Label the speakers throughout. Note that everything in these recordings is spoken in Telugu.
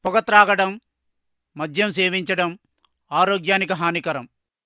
Speaker 1: పొగ త్రాగడం మద్యం సేవించడం ఆరోగ్యానికి హానికరం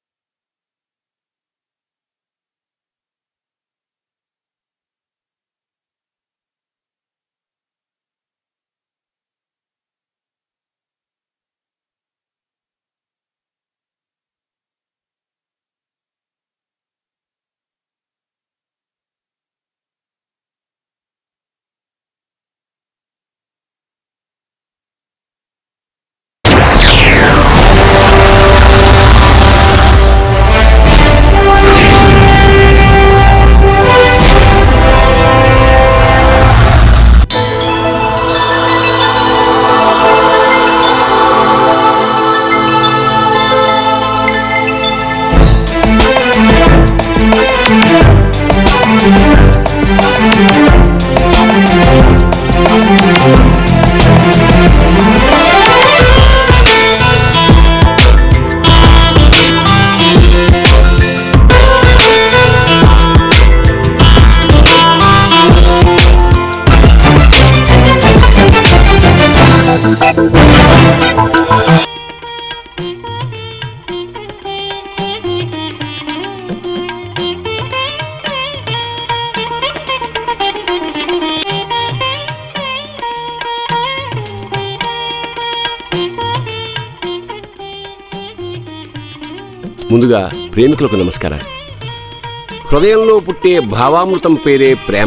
Speaker 2: ముందుగా ప్రేమికులకు నమస్కారాలు హృదయంలో పుట్టే భావామృతం పేరే ప్రేమ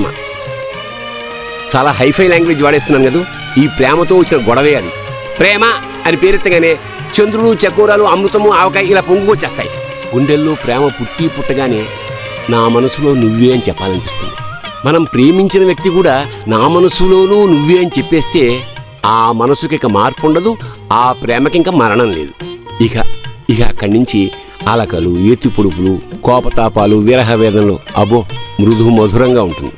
Speaker 2: చాలా హైఫై లాంగ్వేజ్ వాడేస్తున్నాను కదా ఈ ప్రేమతో వచ్చిన గొడవే అది ప్రేమ అని పేరెత్తగానే చంద్రుడు చకోరాలు అమృతము ఆవకాయ ఇలా పొంగుకొచ్చేస్తాయి గుండెల్లో ప్రేమ పుట్టి పుట్టగానే నా మనసులో నువ్వే అని చెప్పాలనిపిస్తుంది మనం ప్రేమించిన వ్యక్తి కూడా నా మనసులోనూ నువ్వే అని చెప్పేస్తే ఆ మనసుకి ఇక మార్పు ఉండదు ఆ ప్రేమకి ఇంకా మరణం లేదు ఇక ఇక అక్కడి నుంచి అలకలు ఏతి పొడుపులు కోపతాపాలు విరహ వేదనలు అబో మృదు మధురంగా ఉంటుంది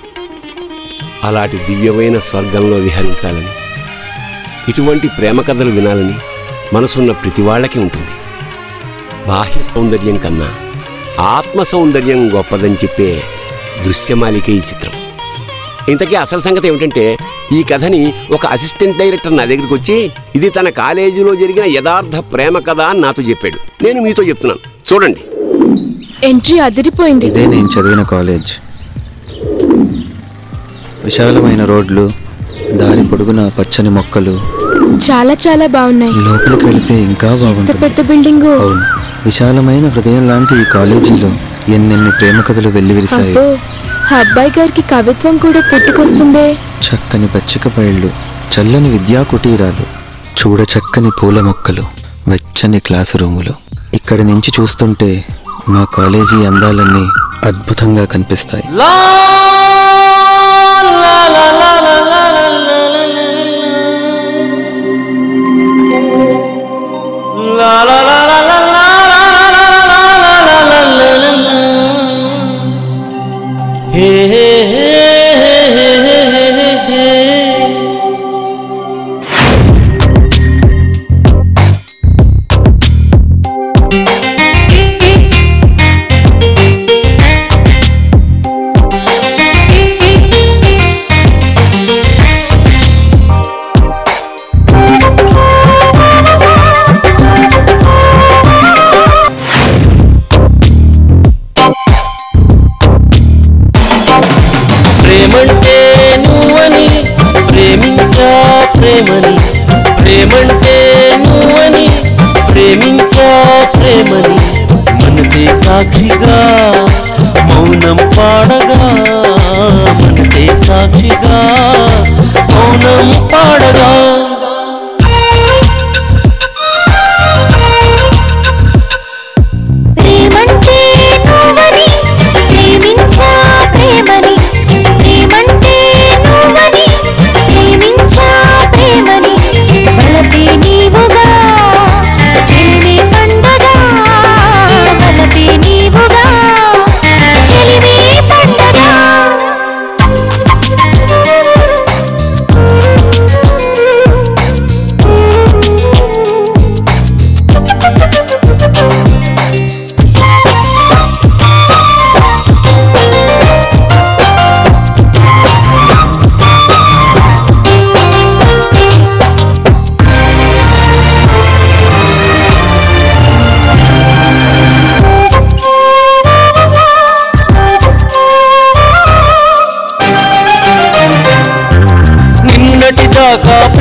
Speaker 2: అలాంటి దివ్యమైన స్వర్గంలో విహరించాలని ఇటువంటి ప్రేమ కథలు వినాలని మనసున్న ప్రతి వాళ్ళకి ఉంటుంది బాహ్య సౌందర్యం కన్నా ఆత్మ సౌందర్యం గొప్పదని చెప్పే దృశ్యమాలిక ఈ చిత్రం ఇంతకీ అసలు సంగతి ఏమిటంటే ఈ కథని ఒక అసిస్టెంట్ డైరెక్టర్ నా దగ్గరికి వచ్చి ఇది తన కాలేజీలో జరిగిన యథార్థ ప్రేమ కథ అని నాతో చెప్పాడు నేను మీతో చెప్తున్నాను చూడండి
Speaker 3: ఎంట్రీ అదిరిపోయింది
Speaker 4: ఇదే నేను చదివిన కాలేజ్ విశాలమైన రోడ్లు దారి పొడుగున పచ్చని మొక్కలు
Speaker 3: చాలా చాలా బాగున్నాయి
Speaker 4: లోపలికి వెళితే ఇంకా
Speaker 3: ఎంత
Speaker 4: బాగుంటుంది
Speaker 3: పెద్ద బిల్డింగ్
Speaker 4: అవును విశాలమైన హృదయం లాంటి ఈ కాలేజీలో ఎన్నెన్ని ప్రేమ కథలు వెల్లివిరిశాయి
Speaker 3: అబ్బో ఆ అబ్బాయి గారికి కవిత్వం కూడా పుట్టుకొస్తుందే
Speaker 4: చక్కని పచ్చిక పైళ్ళు చల్లని విద్యా కుటీరాలు చూడ చక్కని పూల మొక్కలు వెచ్చని క్లాసు రూములు ఇక్కడి నుంచి చూస్తుంటే మా కాలేజీ అందాలన్నీ అద్భుతంగా కనిపిస్తాయి
Speaker 5: ప్రేమంటే నువ్వని ప్రేమించా ప్రేమని ప్రేమంటే నువ్వని ప్రేమించా ప్రేమని మనసే సాక్షిగా మౌనం పాడగా మనసే సాక్షిగా మౌనం పాడగా
Speaker 6: ప్రేమంటే నువ్వని ప్రేమించా ప్రేమని ప్రేమంటే నువ్వని ప్రేమించా ప్రేమని వలపే నీవుగా చెలిమే పండగ వలపే నీవుగా చెలిమే పండగ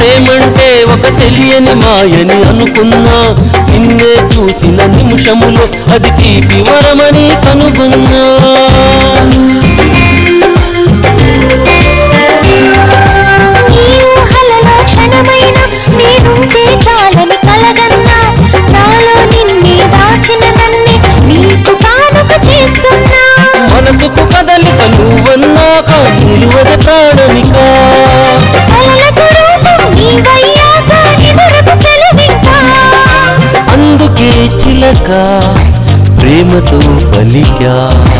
Speaker 5: ప్రేమంటే ఒక తెలియని మాయని అనుకున్నా నిన్నే చూసిన నిమిషములో అది తీపి వరమని కనుగొన్నా
Speaker 6: నీ ఊహలలో క్షణమైన నేనుంటే చాలని కలగన్నా నాలో నిన్నే దాచిన నన్నే నీకు కానుక చేస్తున్నా
Speaker 5: మనసుకు కదలిక నువ్వన్నాక నిలువద ప్రాణమిక
Speaker 6: కలలకు రూపం నీవయ్యాక ఎదురకు సెలవింకా
Speaker 5: అందుకే చిలక ప్రేమతో పలికా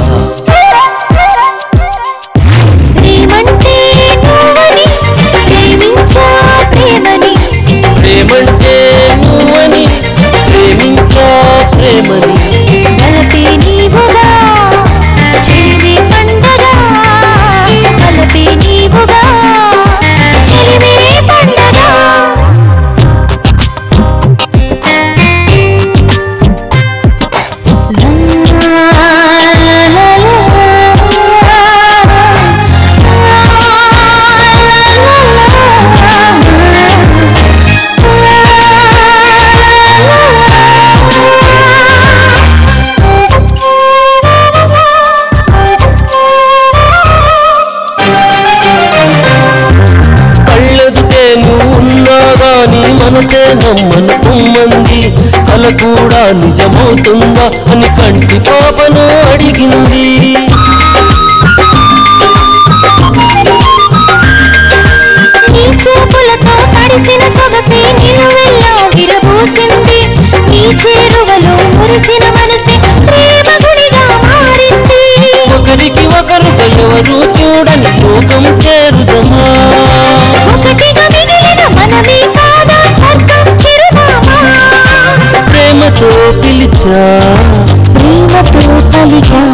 Speaker 6: ప్రేమంటే నువ్వని ప్రేమించా ప్రేమని
Speaker 5: ప్రేమంటే నువ్వని ప్రేమించా ప్రేమని
Speaker 6: గలపే నీవుగా చెలివే పండగ గలపే నీవుగా చెలివే పండగ
Speaker 5: కళ్ళెదుటే నువ్వు ఉన్నా గాని మనసే నమ్మను కుమ్మంది కల కూడా నిజమవుతుందా అని కంటి పాపను అడిగింది
Speaker 6: నీ చూపులతో తడిసిన సొగసే నిలువెల్లా విరబూసింది నీ చేరువలో మురిసిన మనసే ప్రేమ గుడిగా మారింది
Speaker 5: ఒకరికి ఒకరుగా ఎవరు చూడని లోకం చేరుదమా
Speaker 6: ఒకటిగా మిగిలిన మనమే కాదా స్వర్గం చిరునామా
Speaker 5: ప్రేమతో పిలిచా
Speaker 6: ప్రేమతో పలికా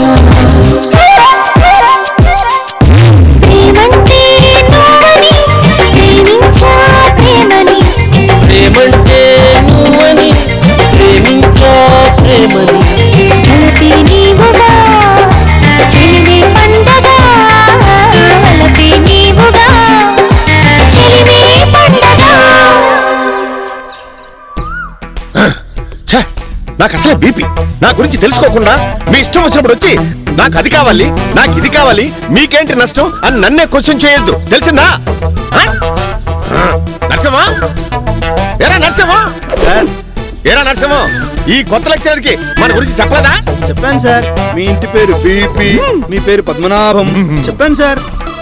Speaker 6: ప్రేమంటే నువ్వని ప్రేమించా ప్రేమని
Speaker 5: ప్రేమంటే నువ్వని ప్రేమించా ప్రేమని
Speaker 6: కలపే నీవుగా చెలివే పండగ కలపే నీవుగా చెలివే పండగ
Speaker 7: ఛ! నాకు అసలే బీపీ నా గురించి తెలుసుకోకుండా మీ ఇష్టం వచ్చినప్పుడు వచ్చి నాకు అది కావాలి నాకు ఇది కావాలి మీకేంటి నష్టం అని నన్నే క్వశ్చన్ చేయొద్దు తెలిసిందా ఆ? ఆ, నరసింహా ఏరా నరసింహా ఏరా నరసింహం ఈ కొత్త లెక్చరర్ కి మన గురించి చెప్పలేదా
Speaker 8: చెప్పాను సార్ మీ ఇంటి పేరు బీపీ మీ పేరు పద్మనాభం చెప్పాను సార్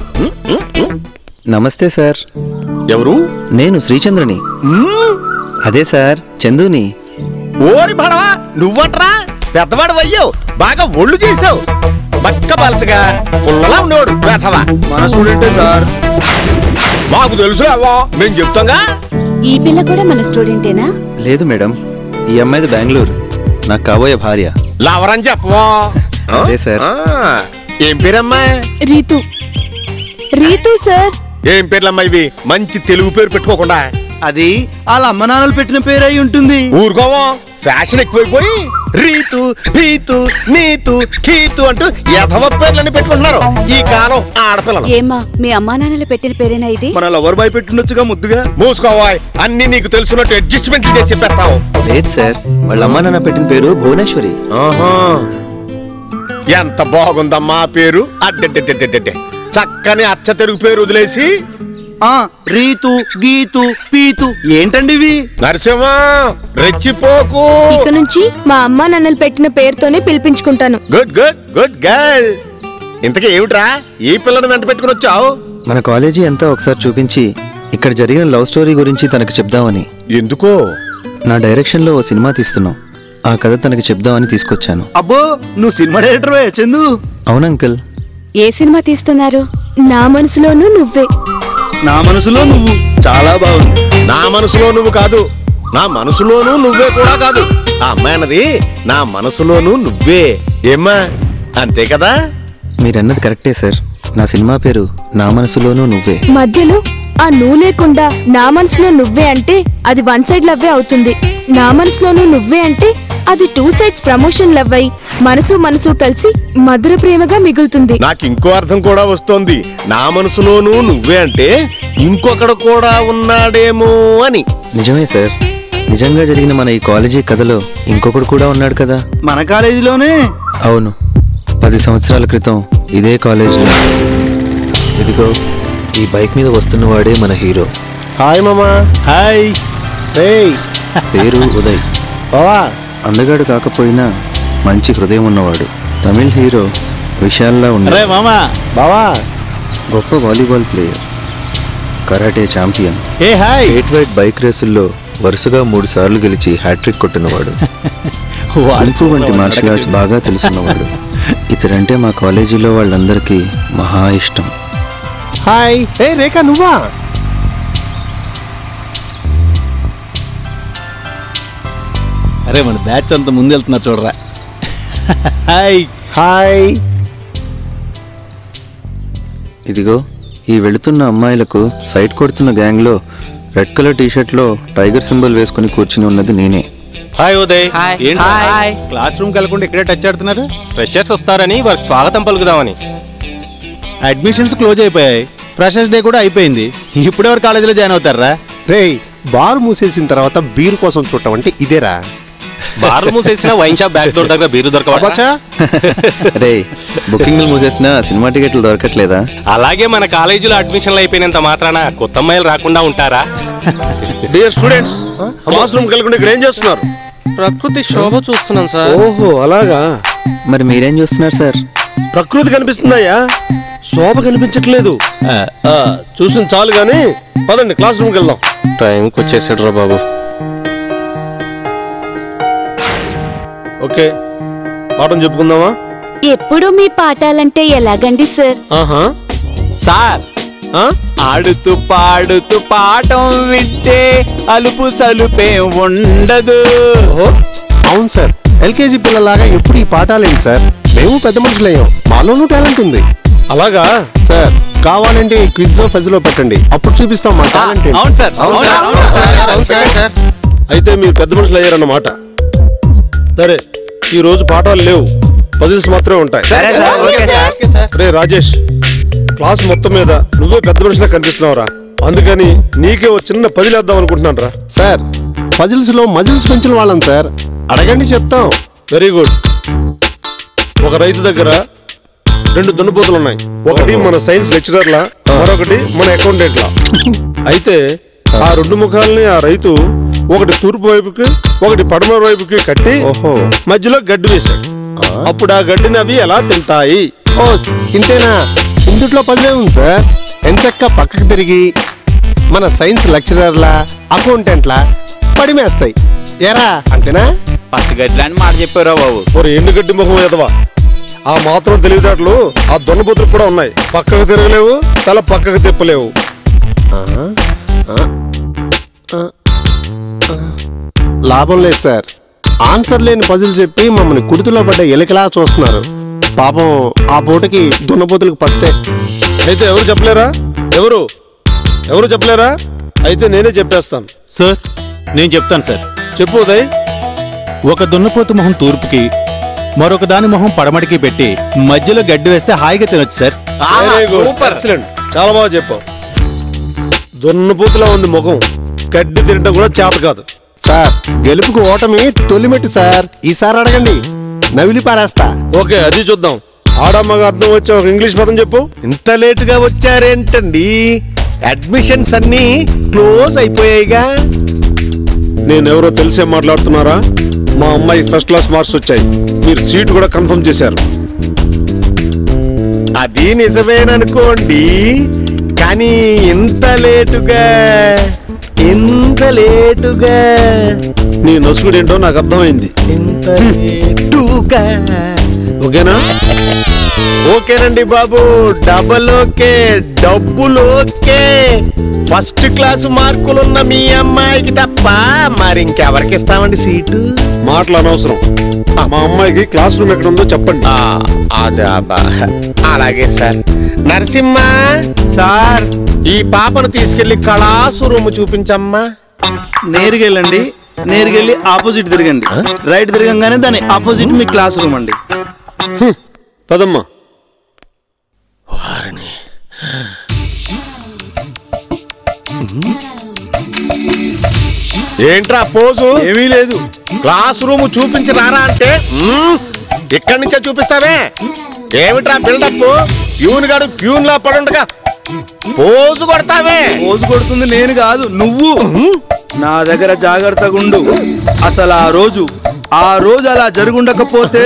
Speaker 4: నమస్తే సార్
Speaker 7: ఎవరు
Speaker 4: నేను శ్రీచంద్రని అదే సార్ చందుని
Speaker 7: ఓరి భడవా నువ్వట్రా పెద్దవాడు అయ్యావు బాగా ఒళ్ళు చేసావు బక్క పలచగా పుల్లలా ఉండేవాడు వేధవా
Speaker 8: మన స్టూడెంటే సార్
Speaker 7: మాకు తెలుసులేవో మేము చెప్తాంగా
Speaker 3: ఈ పిల్ల కూడా మన స్టూడెంటేనా
Speaker 4: లేదు మేడం ఈ అమ్మాయిది బెంగళూరు నాకు కాబోయే భార్య
Speaker 7: లవరని చెప్పవా
Speaker 4: అదే సార్.
Speaker 7: ఏం పేరమ్మా
Speaker 3: రీతు రీతు సార్
Speaker 7: ఏం పేర్లమ్మా ఇవి మంచి తెలుగు పేరు పెట్టుకోకుండా
Speaker 8: అది వాళ్ళ అమ్మ నాన్నలు పెట్టిన పేరు అయి ఉంటుంది
Speaker 7: ఊరుకోవా ఫ్యాషన్ ఎక్కువైపోయి రీతు పీతు నీతు కీతు అంటూ యథవ పేర్లని పెట్టుకుంటున్నారు ఈ కాలం ఆడపిల్లలు
Speaker 3: ఏమ్మా మీ అమ్మా నాన్నలు పెట్టిన పేరేనా ఇది
Speaker 8: మన లవర్ బాయ్ పెట్టిండొచ్చుగా ముద్దుగా
Speaker 7: మూసుకోవాయ్ అన్ని నీకు తెలుసున్నట్టు అడ్జస్ట్మెంట్లు చేసి చెప్పేస్తావు
Speaker 4: లేదు సార్ వాళ్ళ అమ్మా నాన్న పెట్టిన పేరు భువనేశ్వరి
Speaker 7: ఆహా. ఎంత బాగుందమ్మా ఆ పేరు అడ్డెడ్డెడ్డెడ్డెడ్డె చక్కని అచ్చ తెలుగు పేరు వదిలేసి
Speaker 8: ఆ రీతు గీతు పీతు ఏంటండి ఇవి
Speaker 7: నరసింహ రెచ్చిపోకు
Speaker 3: ఇక నుంచి మా అమ్మా నాన్నలు పెట్టిన పేరుతోనే పిలిపించుకుంటాను
Speaker 7: గుడ్ గుడ్ గుడ్ గర్ల్ ఇంతకీ ఏమిట్రా ఈ పిల్లని వెంట పెట్టుకుని వచ్చావు
Speaker 4: మన కాలేజీ అంతా ఒకసారి చూపించి ఇక్కడ జరిగిన లవ్ స్టోరీ గురించి తనకు చెప్దామని
Speaker 7: ఎందుకో
Speaker 4: నా డైరెక్షన్లో ఓ సినిమా తీస్తున్నాం ఆ కథ తనకి చెప్దామని తీసుకొచ్చాను
Speaker 8: అబ్బో నువ్వు సినిమా డైరెక్టర్ చందు
Speaker 4: అవును అంకుల్
Speaker 3: ఏ సినిమా తీస్తున్నారు నా మనసులోనూ నువ్వే
Speaker 8: నా మనసులో నువ్వు చాలా బాగుంది
Speaker 7: నా మనసులో నువ్వు కాదు నా మనసులోనూ నువ్వే కూడా కాదు ఆ అమ్మాయి అన్నది నా మనసులోనూ నువ్వే ఏమ్మా అంతే కదా
Speaker 4: మీరన్నది కరెక్టే సార్ నా సినిమా పేరు నా మనసులోనూ నువ్వే
Speaker 3: మధ్యలో ఆ నువ్వు లేకుండా నా మనసులో నువ్వే అంటే అది వన్ సైడ్ లవ్వే అవుతుంది నా మనసులోనూ నువ్వే అంటే అది టూ సైడ్స్ ప్రమోషన్ లవ్ అయి మనసు మనసు కలిసి మధుర ప్రేమగా మిగులుతుంది
Speaker 7: నాకు ఇంకో అర్థం కూడా వస్తోంది నా మనసులోనూ నువ్వే అంటే ఇంకొకడు కూడా ఉన్నాడేమో అని
Speaker 4: నిజమే సార్ నిజంగా జరిగిన మన ఈ కాలేజీ కథలో ఇంకొకడు కూడా ఉన్నాడు కదా
Speaker 8: మన కాలేజీలోనే
Speaker 4: అవును పది సంవత్సరాల క్రితం ఇదే కాలేజీలో ఇదిగో ఈ బైక్ మీద వస్తున్నవాడే మన హీరో
Speaker 7: హాయ్ మామా
Speaker 8: హాయ్
Speaker 7: రేయ్
Speaker 4: పేరు ఉదయ్
Speaker 7: బావా
Speaker 4: అందగాడు కాకపోయినా మంచి హృదయం ఉన్నవాడు తమిళ్ హీరో విశాల్లా
Speaker 8: రే
Speaker 4: ఉన్నాడు
Speaker 8: మామా
Speaker 7: బావా
Speaker 4: గొప్ప వాలీబాల్ ప్లేయర్ కరాటే ఛాంపియన్
Speaker 8: ఏ హాయ్
Speaker 4: ఎయిట్ వైట్ బైక్ రేసుల్లో వరుసగా మూడు సార్లు గెలిచి హ్యాట్రిక్ కొట్టినవాడు అల్పు వంటి మార్షల్ ఆర్ట్స్ బాగా తెలుసున్నవాడు ఇతడంటే మా కాలేజీలో వాళ్ళందరికీ మహా ఇష్టం
Speaker 7: హాయ్ ఏ రేఖ నువ్వా
Speaker 8: అరే మన బ్యాచ్ అంతా ముందు వెళ్తున్నారు చూడరా హాయ్
Speaker 7: హాయ్
Speaker 4: ఇదిగో ఈ వెళుతున్న అమ్మాయిలకు సైట్ కొడుతున్న గ్యాంగ్లో రెడ్ కలర్ టీషర్ట్లో టైగర్ సింబల్ వేసుకుని కూర్చుని ఉన్నది నేనే
Speaker 9: హాయ్ ఉదయ్
Speaker 8: ఏంటి క్లాస్ రూమ్ వెళ్ళకుండా ఇక్కడే టచ్ ఆడుతున్నారు
Speaker 9: ఫ్రెషర్స్ వస్తారని వారికి స్వాగతం పలుకుదామని
Speaker 8: అడ్మిషన్స్ క్లోజ్ అయిపోయాయి ఫ్రెషర్స్ డే కూడా అయిపోయింది ఇప్పుడెవరు కాలేజీలో జాయిన్ అవుతారా
Speaker 7: రేయ్ బార్ మూసేసిన తర్వాత బీర్ కోసం చూడటం అంటే ఇదేరా
Speaker 9: బార్లు మూసేసిన వైన్ షాప్ బ్యాక్ డోర్ దగ్గర బీరు దొరకవచ్చా
Speaker 7: అబ్బచ్చా
Speaker 4: రే బుకింగ్లు మూసేసిన సినిమా టికెట్లు దొరకట్లేదా
Speaker 9: అలాగే మన కాలేజీలో అడ్మిషన్లు అయిపోయినంత మాత్రాన కొత్త అమ్మాయిలు రాకుండా ఉంటారా
Speaker 7: డియర్ స్టూడెంట్స్ క్లాస్ రూమ్ వెళ్ళకుండా ఇక్కడ ఏం చేస్తున్నారు
Speaker 9: ప్రకృతి శోభ చూస్తున్నాం సార్
Speaker 7: ఓహో అలాగా
Speaker 4: మరి మీరేం చూస్తున్నారు సార్
Speaker 7: ప్రకృతి కనిపిస్తుందయ్యా శోభ కనిపించట్లేదు ఆ, చూసిన చాలు గాని పదండి క్లాస్ రూమ్కి వెళ్దాం
Speaker 9: టైంకి వచ్చేసాడు రా బాబు
Speaker 7: ఓకే పాఠం చెప్పుకుందామా
Speaker 6: ఎప్పుడు మీ పాఠాలంటే ఎలాగండి సార్
Speaker 7: ఆహా
Speaker 10: సార్
Speaker 7: ఆ?
Speaker 10: ఆడుతూ పాడుతూ పాఠం వింటే అలుపు సలుపే ఉండదు
Speaker 7: అవును సార్ ఎల్కేజీ పిల్లలాగా ఎప్పుడు ఈ పాఠాలేంటి సార్ మేము పెద్ద మనుషులయ్యాం మాలోనూ టాలెంట్ ఉంది అలాగా సార్ కావాలంటే క్విజ్ ఫజ్ లో పెట్టండి అప్పుడు చూపిస్తాం మా టాలెంట్ ఏంటి.
Speaker 10: అవును సార్ అవును సార్, అవును సార్.
Speaker 7: అయితే మీరు పెద్ద మనుషులు అయ్యారన్నమాట సరే ఈ రోజు పాఠాలు లేవు పజిల్స్ మాత్రమే ఉంటాయి
Speaker 10: సరే సార్ ఓకే సార్
Speaker 7: రే రాజేష్ క్లాస్ మొత్తం మీద నువ్వే పెద్ద మనిషిలా కనిపిస్తున్నావురా అందుకని నీకే ఓ చిన్న పజిల్ వేద్దాం అనుకుంటున్నాను రా సార్ పజిల్స్ లో మజిల్స్ పెంచిన వాళ్ళం సార్ అడగండి చెప్తాం వెరీ గుడ్ ఒక రైతు దగ్గర రెండు దున్నపోతులు ఉన్నాయి ఒకటి మన సైన్స్ లెక్చరర్ లా మరొకటి మన అకౌంటెంట్ లా అయితే ఆ రెండు ముఖాలని ఆ రైతు ఒకటి తూర్పు వైపుకి ఒకటి పడమర వైపుకి కట్టి మధ్యలో గడ్డి వేశాడు అప్పుడు ఆ గడ్డిని అవి ఎలా తింటాయి ఓ ఇంతేనా ఇందుట్లో పదిలే ఉంది సార్ ఎంచక్క పక్కకు తిరిగి మన సైన్స్ లెక్చరర్లా అకౌంటెంట్లా పడిమేస్తాయి ఎరా అంతేనా
Speaker 10: పచ్చగడ్డలు అని మాట చెప్పారా బాబు
Speaker 7: ఒక ఎండుగడ్డి ముఖం ఎదవా ఆ మాత్రం తెలివితేటలు ఆ దొన్నబుద్ధులు కూడా ఉన్నాయి పక్కకు తిరగలేవు తల పక్కకు తిప్పలేవు లాభం లేదు సార్ ఆన్సర్ లేని పజిల్ చెప్పి మమ్మల్ని కుడితిలో పడ్డ ఎలికలా చూస్తున్నారు పాపం ఆ పూటకి దున్నపోతులకు పస్తే అయితే ఎవరు చెప్పలేరా ఎవరు ఎవరు చెప్పలేరా అయితే నేనే చెప్పేస్తాను
Speaker 8: సార్ నేను చెప్తాను సార్
Speaker 7: చెప్పు ఉదయ్
Speaker 8: ఒక దున్నపోతు మొహం తూర్పుకి మరొక దాని మొహం పడమటికి పెట్టి మధ్యలో గడ్డి వేస్తే హాయిగా తినొచ్చు సార్
Speaker 7: వెరీ గుడ్ ఎక్సలెంట్ చాలా బాగా చెప్పావు దున్నపోతులా ఉంది ముఖం గడ్డి తినడం కూడా చేత కాదు సార్ గెలుపుకు ఓటమి తొలిమెట్టు సార్ ఈసారి అడగండి నవిలి పారేస్తా ఓకే అది చూద్దాం ఆడమ్మగా అర్థం వచ్చే ఒక ఇంగ్లీష్ పదం చెప్పు ఇంత లేట్ గా వచ్చారేంటండి అడ్మిషన్స్ అన్ని క్లోజ్ అయిపోయాయిగా నేనెవరో తెలిసే మాట్లాడుతున్నారా మా అమ్మాయి ఫస్ట్ క్లాస్ మార్క్స్ వచ్చాయి మీరు సీట్ కూడా కన్ఫర్మ్ చేశారు అది నిజమేననుకోండి కానీ ఇంత లేటుగా ఇంత లేటుగా నీ నసుగుడు ఏంటో నాకు అర్థమైంది ఇంత లేటుగా ఓకేనా ఓకేనండి బాబు డబల్ ఓకే డబ్బులు ఓకే ఫస్ట్ క్లాస్ మార్కులున్న మీ అమ్మాయికి తప్ప మరి ఇంకెవరికి ఇస్తామండి సీటు మాటలు అనవసరం మా అమ్మాయికి క్లాస్ రూమ్ ఎక్కడ ఉందో చెప్పండి అదే అలాగే సార్ నరసింహ సార్ ఈ పాపను తీసుకెళ్లి కళాసు రూమ్ చూపించమ్మా
Speaker 8: నేరుగా వెళ్ళండి నేరుగా వెళ్ళి ఆపోజిట్ తిరగండి రైట్ తిరగంగానే దాని ఆపోజిట్ మీ క్లాస్ రూమ్ అండి
Speaker 7: పదమ్మా ఏంట్రా పోజు ఏమీ లేదు క్లాస్ రూమ్ చూపించి రారా అంటే మ్మ్, ఇక్కడి నుంచే చూపిస్తావే ఏమిట్రా బిల్డప్ ప్యూన్ గాడు ప్యూన్ లా పడుండగా పోజు కొడతావే
Speaker 11: పోజు కొడుతుంది నేను కాదు నువ్వు నా దగ్గర జాగ్రత్తగా ఉండు అసలు ఆ రోజు ఆ రోజు అలా జరుగుండకపోతే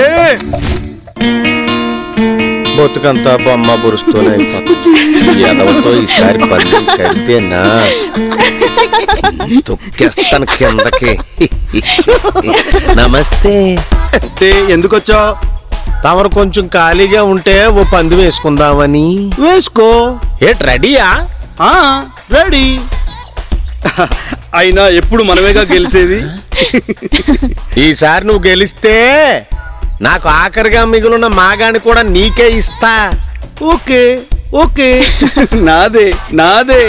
Speaker 7: బతుకంతా బొమ్మ బురుస్తూనే ఎదవతో ఈసారి పల్లి కడితేనా తొక్కేస్తాను కిందకి నమస్తే
Speaker 11: అంటే ఎందుకు వచ్చావు
Speaker 7: తమరు కొంచెం ఖాళీగా ఉంటే ఓ పంది వేసుకుందామని
Speaker 11: వేసుకో
Speaker 7: ఏట్ రెడీయా
Speaker 11: ఆ రెడీ అయినా ఎప్పుడు మనమేగా గెలిచేది
Speaker 7: ఈసారి నువ్వు గెలిస్తే నాకు ఆఖరిగా మిగిలిన మాగాని కూడా నీకే ఇస్తా
Speaker 11: ఓకే ఓకే నాదే నాదే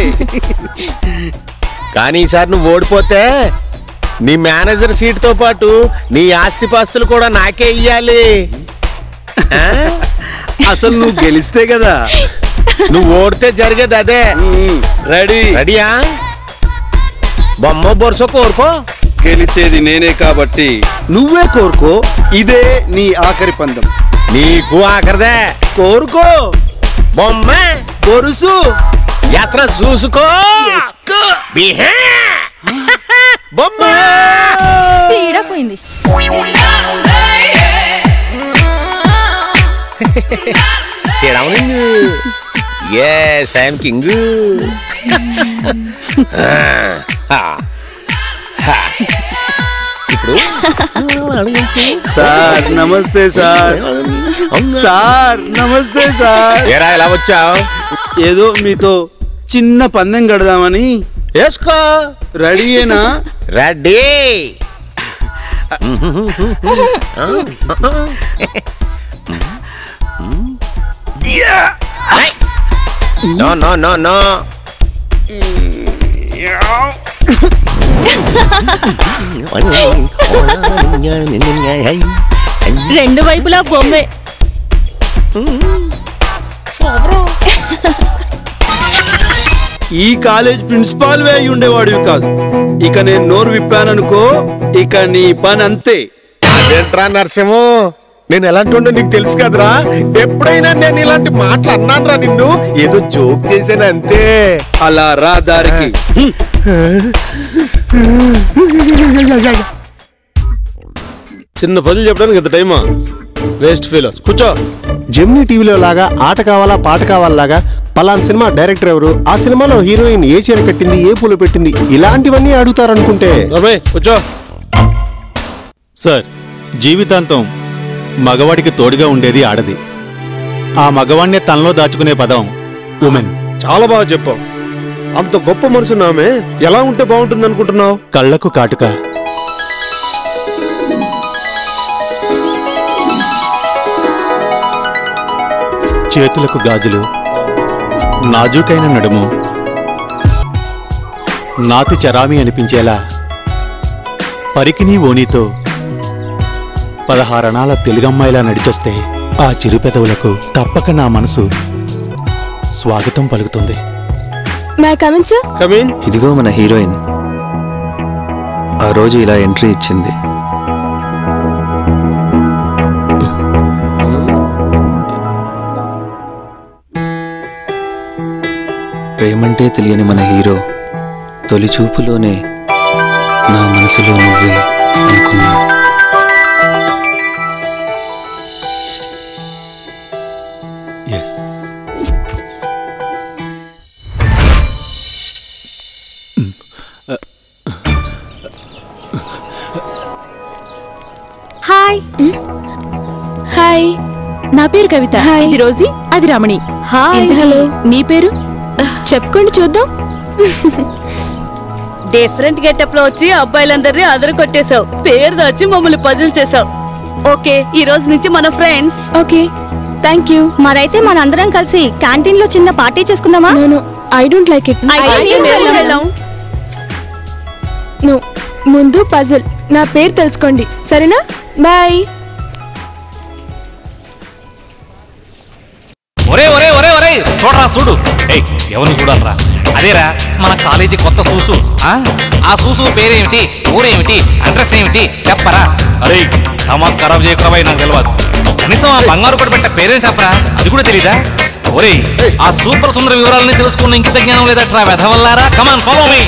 Speaker 7: కానీ ఈసారి నువ్వు ఓడిపోతే నీ మేనేజర్ సీట్ తో పాటు నీ ఆస్తిపాస్తులు కూడా నాకే ఇయ్యాలి ఆ?
Speaker 11: అసలు నువ్వు గెలిస్తే కదా
Speaker 7: నువ్వు ఓడితే జరిగేది అదే
Speaker 11: రెడీ
Speaker 7: రెడీయా బొమ్మ బొరుస కోరుకో
Speaker 11: గెలిచేది నేనే కాబట్టి నువ్వే కోరుకో ఇదే నీ ఆఖరి పందెం
Speaker 7: నీకు ఆఖరిదే
Speaker 11: కోరుకో
Speaker 7: బొమ్మ
Speaker 11: బొరుసు
Speaker 7: ఎత్ర చూసుకో బిహే. బొమ్మ
Speaker 12: పీడపోయింది
Speaker 7: శ్రీరామలింగు ఎస్ ఐఎమ్ కింగ్ ఇప్పుడు
Speaker 11: సార్ నమస్తే సార్ సార్ నమస్తే సార్
Speaker 7: ఏరా ఎలా వచ్చావు
Speaker 11: ఏదో మీతో చిన్న పందెం కడదామని
Speaker 7: వేసుకో
Speaker 11: రెడీయేనా
Speaker 7: ready no no no no
Speaker 12: రెండు వైపులా బొమ్మే
Speaker 11: ఈ కాలేజ్ ప్రిన్సిపాల్ వే అయి ఉండేవాడివి కాదు ఇక నేను నోరు విప్పాననుకో ఇక నీ పని అంతే
Speaker 7: అదేంట్రా నరసింహం నేను ఎలాంటి వాడినో నీకు తెలుసు కదరా ఎప్పుడైనా నేను ఇలాంటి మాటలు అన్నానురా నిన్ను ఏదో జోక్ చేశాను అంతే
Speaker 11: అలా రా దారికి చిన్న పదులు చెప్పడానికి ఇంత టైమా వేస్ట్ ఫీలర్స్ కూర్చో
Speaker 13: జెమినీ టీవీలో లాగా ఆట కావాలా పాట కావాలాగా పలానా సినిమా డైరెక్టర్ ఎవరు ఆ సినిమాలో హీరోయిన్ ఏ చీర కట్టింది ఏ పూలు పెట్టింది ఇలాంటివన్నీ అడుగుతారనుకుంటే
Speaker 11: కూర్చో
Speaker 8: సార్ జీవితాంతం మగవాడికి తోడుగా ఉండేది ఆడది ఆ మగవాణ్ణే తనలో దాచుకునే పదం ఉమెన్
Speaker 11: చాలా బాగా చెప్పావు అంత గొప్ప మనసు నామే ఎలా ఉంటే బాగుంటుంది అనుకుంటున్నావు
Speaker 8: కళ్ళకు కాటుక చేతులకు గాజులు నాజూకైన నడుము నాతి చరామి అనిపించేలా పరికినీ ఓనీతో పదహారణాల తెలుగమ్మాయిలా నడిచొస్తే ఆ చిరుపెదవులకు తప్పక నా మనసు స్వాగతం పలుకుతుంది
Speaker 3: మై కమిన్ సార్
Speaker 11: కమీన్
Speaker 4: ఇదిగో మన హీరోయిన్ ఆ రోజు ఇలా ఎంట్రీ ఇచ్చింది ప్రేమంటే తెలియని మన హీరో తొలి చూపులోనే నా మనసులో నువ్వే అనుకున్నా
Speaker 3: హాయ్ హాయ్ నా పేరు కవిత ఇది రోజీ అది రమణి హాయ్ హలో నీ పేరు చెప్పుకోండి చూద్దాం
Speaker 12: డిఫరెంట్ గెటప్ లో వచ్చి అబ్బాయిలందరినీ అదరు కొట్టేశావు పేరు దాచి మమ్మల్ని పజిల్ చేసావు ఓకే ఈ రోజు నుంచి మన ఫ్రెండ్స్
Speaker 3: ఓకే థ్యాంక్ యూ
Speaker 12: మరైతే మనందరం కలిసి క్యాంటీన్ లో చిన్న పార్టీ చేసుకుందామా
Speaker 3: no I don't like it
Speaker 12: వెళ్దాం
Speaker 3: నో ముందు పజిల్ నా పేరు తెలుసుకోండి సరేనా బాయ్
Speaker 14: ఒరే ఒరే ఒరే ఒరే చూడరా చూడు ఏయ్ ఎవరిని చూడాలరా అదేరా మన కాలేజీ కొత్త సూసు ఆ? ఆ సూసు పేరేమిటి ఊరేమిటి అడ్రస్ ఏమిటి చెప్పరా అరే సమాజ్ ఖరాబ్ చేయకపోయి నాకు తెలియదు కనీసం ఆ బంగారు కూడా పెట్ట పేరేం చెప్పరా అది కూడా తెలీదా ఒరేయ్ ఆ సూపర్ సుందర వివరాలని తెలుసుకున్న ఇంకిత జ్ఞానం లేదట్రా వెధవల్లారా కమాన్ ఫాలో మీ